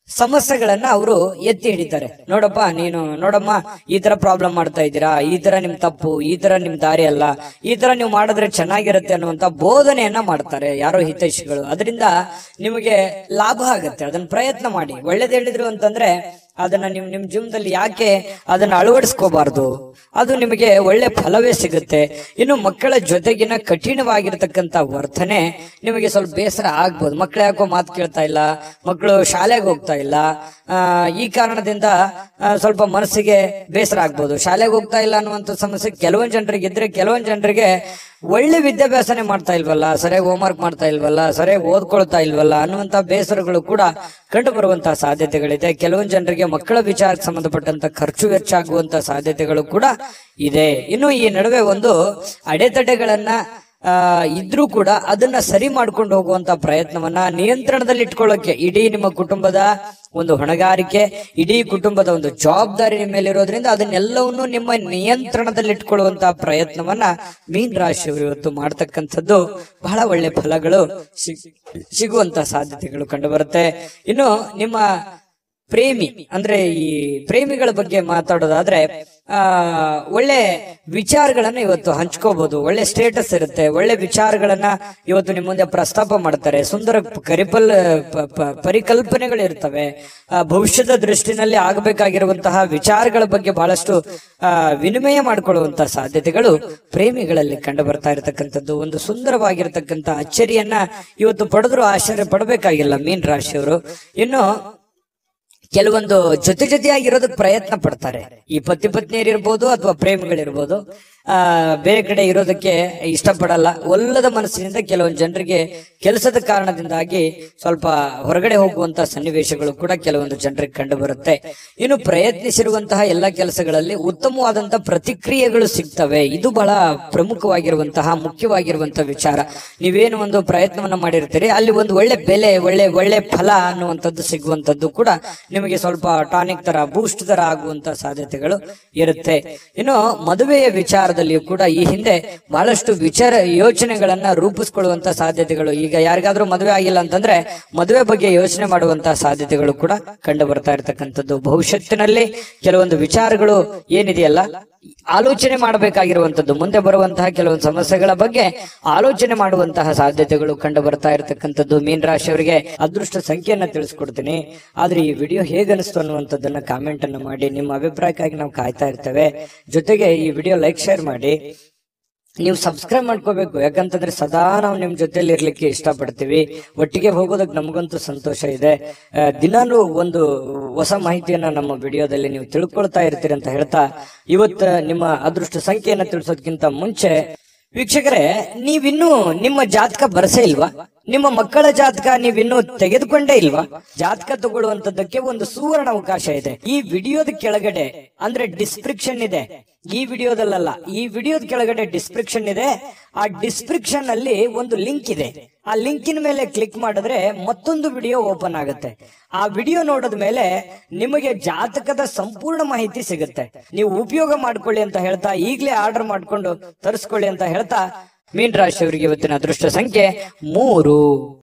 ಸಮಸ್ಯೆಗಳನ್ನ ಅವರು ಎತ್ತಿ ಹಿಡಿತಾರೆ ನೋಡಪ್ಪ ನೀನು ನೋಡಮ್ಮ ಈ ತರ ಪ್ರಾಬ್ಲಮ್ ಮಾಡ್ತಾ ಇದ್ದೀರಾ ಈ ತರ ನಿಮ್ ತಪ್ಪು ಈ ತರ ನಿಮ್ ದಾರಿ ಅಲ್ಲ ಈ ತರ ನೀವು ಮಾಡಿದ್ರೆ ಚೆನ್ನಾಗಿರುತ್ತೆ ಅನ್ನುವಂತ ಬೋಧನೆಯನ್ನ ಮಾಡ್ತಾರೆ ಯಾರೋ ಹಿತೈಷಿಗಳು ಅದರಿಂದ ನಿಮಗೆ ಲಾಭ ಆಗುತ್ತೆ ಅದನ್ನ ಪ್ರಯತ್ನ ಮಾಡಿ ಒಳ್ಳೇದ್ ಹೇಳಿದ್ರು ಅಂತಂದ್ರೆ ಅದನ್ನ ನಿಮ್ ನಿಮ್ ಜೀವನದಲ್ಲಿ ಯಾಕೆ ಅದನ್ನ ಅಳವಡಿಸ್ಕೋಬಾರ್ದು ಅದು ನಿಮಗೆ ಒಳ್ಳೆ ಫಲವೇ ಸಿಗುತ್ತೆ ಇನ್ನು ಮಕ್ಕಳ ಜೊತೆಗಿನ ಕಠಿಣವಾಗಿರ್ತಕ್ಕಂಥ ವರ್ತನೆ ನಿಮಗೆ ಸ್ವಲ್ಪ ಬೇಸರ ಆಗ್ಬೋದು ಮಕ್ಕಳು ಯಾಕೋ ಮಾತು ಕೇಳ್ತಾ ಇಲ್ಲ ಮಕ್ಕಳು ಶಾಲೆಗೆ ಹೋಗ್ತಾ ಇಲ್ಲ ಆ, ಈ ಕಾರಣದಿಂದ ಆ, ಸ್ವಲ್ಪ ಮನಸ್ಸಿಗೆ ಬೇಸರ ಆಗ್ಬೋದು ಶಾಲೆಗೆ ಹೋಗ್ತಾ ಇಲ್ಲ ಅನ್ನುವಂಥ ಸಮಸ್ಯೆ ಕೆಲವೊಂದು ಜನರಿಗೆ ಇದ್ರೆ ಕೆಲವೊಂದು ಜನರಿಗೆ ಒಳ್ಳೆ ವಿದ್ಯಾಭ್ಯಾಸನೆ ಮಾಡ್ತಾ ಇಲ್ವಲ್ಲ ಸರಿಯಾಗಿ ಹೋಮ್ವರ್ಕ್ ಮಾಡ್ತಾ ಇಲ್ವಲ್ಲ ಸರಿಯಾಗಿ ಓದ್ಕೊಳ್ತಾ ಇಲ್ವಲ್ಲ ಅನ್ನುವಂತ ಬೇಸರಗಳು ಕೂಡ ಕಂಡು ಬರುವಂತಹ ಸಾಧ್ಯತೆಗಳಿದೆ ಕೆಲವೊಂದು ಜನರಿಗೆ ಮಕ್ಕಳ ವಿಚಾರಕ್ಕೆ ಸಂಬಂಧಪಟ್ಟಂತ ಖರ್ಚು ವೆಚ್ಚ ಆಗುವಂತ ಸಾಧ್ಯತೆಗಳು ಕೂಡ ಇದೆ ಇನ್ನು ಈ ನಡುವೆ ಒಂದು ಅಡೆತಡೆಗಳನ್ನ ಆ, ಇದ್ರೂ ಕೂಡ ಅದನ್ನ ಸರಿ ಮಾಡ್ಕೊಂಡು ಹೋಗುವಂತ ಪ್ರಯತ್ನವನ್ನ ನಿಯಂತ್ರಣದಲ್ಲಿ ಇಟ್ಕೊಳ್ಳೋಕೆ ಇಡೀ ನಿಮ್ಮ ಕುಟುಂಬದ ಒಂದು ಹೊಣೆಗಾರಿಕೆ ಇಡೀ ಕುಟುಂಬದ ಒಂದು ಜವಾಬ್ದಾರಿ ನಿಮ್ಮ ಮೇಲೆ ಇರೋದ್ರಿಂದ ಅದನ್ನೆಲ್ಲವನ್ನು ನಿಮ್ಮ ನಿಯಂತ್ರಣದಲ್ಲಿ ಇಟ್ಕೊಳ್ಳುವಂತ ಪ್ರಯತ್ನವನ್ನ ಮೀನ್ ರಾಶಿಯವರು ಇವತ್ತು ಮಾಡ್ತಕ್ಕಂಥದ್ದು ಬಹಳ ಒಳ್ಳೆ ಫಲಗಳು ಸಿಗ್- ಸಿಗುವಂತ ಸಾಧ್ಯತೆಗಳು ಕಂಡು ಬರುತ್ತೆ ಇನ್ನು ನಿಮ್ಮ ಪ್ರೇಮಿ ಅಂದ್ರೆ ಈ ಪ್ರೇಮಿಗಳ ಬಗ್ಗೆ ಮಾತಾಡೋದಾದ್ರೆ ಆ ಒಳ್ಳೆ ವಿಚಾರಗಳನ್ನ ಇವತ್ತು ಹಂಚ್ಕೋಬಹುದು ಒಳ್ಳೆ ಸ್ಟೇಟಸ್ ಇರುತ್ತೆ ಒಳ್ಳೆ ವಿಚಾರಗಳನ್ನ ಇವತ್ತು ನಿಮ್ಮ ಮುಂದೆ ಪ್ರಸ್ತಾಪ ಮಾಡ್ತಾರೆ ಸುಂದರ ಕರಿಪಲ್ ಪ- ಪ- ಪರಿಕಲ್ಪನೆಗಳು ಇರ್ತವೆ ಆ, ಭವಿಷ್ಯದ ದೃಷ್ಟಿನಲ್ಲಿ ಆಗಬೇಕಾಗಿರುವಂತಹ ವಿಚಾರಗಳ ಬಗ್ಗೆ ಬಹಳಷ್ಟು ಆ, ವಿನಿಮಯ ಮಾಡಿಕೊಳ್ಳುವಂತಹ ಸಾಧ್ಯತೆಗಳು ಪ್ರೇಮಿಗಳಲ್ಲಿ ಕಂಡು ಬರ್ತಾ ಇರತಕ್ಕಂಥದ್ದು ಒಂದು ಸುಂದರವಾಗಿರ್ತಕ್ಕಂಥ ಅಚ್ಚರಿಯನ್ನ ಇವತ್ತು ಪಡೆದ್ರು ಆಶ್ಚರ್ಯ ಪಡಬೇಕಾಗಿಲ್ಲ ಮೀನ್ ರಾಶಿಯವರು ಇನ್ನು ಕೆಲವೊಂದು ಜೊತೆ ಜೊತೆಯಾಗಿರೋದಕ್ಕೆ ಪ್ರಯತ್ನ ಪಡ್ತಾರೆ ಈ ಪತಿ ಪತ್ನಿಯರಿರ್ಬೋದು ಅಥವಾ ಪ್ರೇಮಿಗಳಿರ್ಬೋದು ಆ ಬೇರೆ ಕಡೆ ಇರೋದಕ್ಕೆ ಇಷ್ಟಪಡಲ್ಲ ಒಲ್ಲದ ಮನಸ್ಸಿನಿಂದ ಕೆಲವೊಂದು ಜನರಿಗೆ ಕೆಲಸದ ಕಾರಣದಿಂದಾಗಿ ಸ್ವಲ್ಪ ಹೊರಗಡೆ ಹೋಗುವಂತಹ ಸನ್ನಿವೇಶಗಳು ಕೂಡ ಕೆಲವೊಂದು ಜನರಿಗೆ ಕಂಡು ಬರುತ್ತೆ ಇನ್ನು ಪ್ರಯತ್ನಿಸಿರುವಂತಹ ಎಲ್ಲ ಕೆಲಸಗಳಲ್ಲಿ ಉತ್ತಮವಾದಂತಹ ಪ್ರತಿಕ್ರಿಯೆಗಳು ಸಿಗ್ತವೆ ಇದು ಬಹಳ ಪ್ರಮುಖವಾಗಿರುವಂತಹ ಮುಖ್ಯವಾಗಿರುವಂತಹ ವಿಚಾರ ನೀವೇನು ಒಂದು ಪ್ರಯತ್ನವನ್ನ ಮಾಡಿರ್ತೀರಿ ಅಲ್ಲಿ ಒಂದು ಒಳ್ಳೆ ಬೆಲೆ ಒಳ್ಳೆ ಒಳ್ಳೆ ಫಲ ಅನ್ನುವಂಥದ್ದು ಸಿಗುವಂತದ್ದು ಕೂಡ ನಿಮಗೆ ಸ್ವಲ್ಪ ಟಾನಿಕ್ ತರ ಬೂಸ್ಟ್ ತರ ಆಗುವಂತ ಸಾಧ್ಯತೆಗಳು ಇರುತ್ತೆ ಇನ್ನು ಮದುವೆಯ ವಿಚಾರದಲ್ಲಿಯೂ ಕೂಡ ಈ ಹಿಂದೆ ಬಹಳಷ್ಟು ವಿಚಾರ ಯೋಚನೆಗಳನ್ನ ರೂಪಿಸ್ಕೊಳ್ಳುವಂತ ಸಾಧ್ಯತೆಗಳು ಈಗ ಯಾರಿಗಾದ್ರೂ ಮದುವೆ ಆಗಿಲ್ಲ ಅಂತಂದ್ರೆ ಮದುವೆ ಬಗ್ಗೆ ಯೋಚನೆ ಮಾಡುವಂತಹ ಸಾಧ್ಯತೆಗಳು ಕೂಡ ಕಂಡು ಬರ್ತಾ ಇರತಕ್ಕಂಥದ್ದು ಭವಿಷ್ಯತ್ತಿನಲ್ಲಿ ಕೆಲವೊಂದು ವಿಚಾರಗಳು ಏನಿದೆಯಲ್ಲ ಆಲೋಚನೆ ಮಾಡಬೇಕಾಗಿರುವಂತದ್ದು ಮುಂದೆ ಬರುವಂತಹ ಕೆಲವೊಂದು ಸಮಸ್ಯೆಗಳ ಬಗ್ಗೆ ಆಲೋಚನೆ ಮಾಡುವಂತಹ ಸಾಧ್ಯತೆಗಳು ಕಂಡು ಬರ್ತಾ ಇರತಕ್ಕಂಥದ್ದು ಮೀನ್ ರಾಶಿಯವರಿಗೆ ಅದೃಷ್ಟ ಸಂಖ್ಯೆಯನ್ನ ತಿಳಿಸ್ಕೊಡ್ತೀನಿ ಆದ್ರೆ ಈ ವಿಡಿಯೋ ಹೇಗನಿಸ್ತು ಅನ್ನುವಂಥದ್ದನ್ನ ಕಾಮೆಂಟ್ ಅನ್ನು ಮಾಡಿ ನಿಮ್ಮ ಅಭಿಪ್ರಾಯಕ್ಕಾಗಿ ನಾವು ಕಾಯ್ತಾ ಇರ್ತೇವೆ ಜೊತೆಗೆ ಈ ವಿಡಿಯೋ ಲೈಕ್ ಶೇರ್ ಮಾಡಿ ನೀವು ಸಬ್ಸ್ಕ್ರೈಬ್ ಮಾಡ್ಕೋಬೇಕು ಯಾಕಂತಂದ್ರೆ ಸದಾ ನಾವು ನಿಮ್ ಜೊತೆಲಿ ಇರ್ಲಿಕ್ಕೆ ಇಷ್ಟಪಡ್ತೀವಿ ಒಟ್ಟಿಗೆ ಹೋಗೋದಕ್ಕೆ ನಮಗಂತೂ ಸಂತೋಷ ಇದೆ ಆ, ದಿನಾಲೂ ಒಂದು ಹೊಸ ಮಾಹಿತಿಯನ್ನ ನಮ್ಮ ವಿಡಿಯೋದಲ್ಲಿ ನೀವು ತಿಳ್ಕೊಳ್ತಾ ಇರ್ತೀರಿ ಅಂತ ಹೇಳ್ತಾ ಇವತ್ತ ನಿಮ್ಮ ಅದೃಷ್ಟ ಸಂಖ್ಯೆಯನ್ನ ತಿಳಿಸೋದಕ್ಕಿಂತ ಮುಂಚೆ ವೀಕ್ಷಕರೇ ನೀವಿನ್ನೂ ನಿಮ್ಮ ಜಾತಕ ಬರಸೇ ಇಲ್ವಾ ನಿಮ್ಮ ಮಕ್ಕಳ ಜಾತಕ ನೀವಿನ್ನೂ ತೆಗೆದುಕೊಂಡೇ ಇಲ್ವಾ ಜಾತಕ ತಗೊಳ್ಳುವಂತದ್ದಕ್ಕೆ ಒಂದು ಸುವರ್ಣ ಅವಕಾಶ ಇದೆ ಈ ವಿಡಿಯೋದ ಕೆಳಗಡೆ ಅಂದ್ರೆ ಡಿಸ್ಕ್ರಿಪ್ಷನ್ ಇದೆ ಈ ವಿಡಿಯೋದಲ್ಲ ಈ ವಿಡಿಯೋದ ಕೆಳಗಡೆ ಡಿಸ್ಕ್ರಿಪ್ಷನ್ ಇದೆ ಆ ಡಿಸ್ಕ್ರಿಪ್ಷನ್ ಅಲ್ಲಿ ಒಂದು ಲಿಂಕ್ ಇದೆ ಆ ಲಿಂಕಿನ ಮೇಲೆ ಕ್ಲಿಕ್ ಮಾಡಿದ್ರೆ ಮತ್ತೊಂದು ವಿಡಿಯೋ ಓಪನ್ ಆಗುತ್ತೆ ಆ ವಿಡಿಯೋ ನೋಡಿದ ಮೇಲೆ ನಿಮಗೆ ಜಾತಕದ ಸಂಪೂರ್ಣ ಮಾಹಿತಿ ಸಿಗುತ್ತೆ ನೀವು ಉಪಯೋಗ ಮಾಡ್ಕೊಳ್ಳಿ ಅಂತ ಹೇಳ್ತಾ ಈಗಲೇ ಆರ್ಡರ್ ಮಾಡ್ಕೊಂಡು ತರಿಸ್ಕೊಳ್ಳಿ ಅಂತ ಹೇಳ್ತಾ ಮೀನ್ ರಾಶಿಯವರಿಗೆ ಇವತ್ತಿನ ಅದೃಷ್ಟ ಸಂಖ್ಯೆ ಮೂರು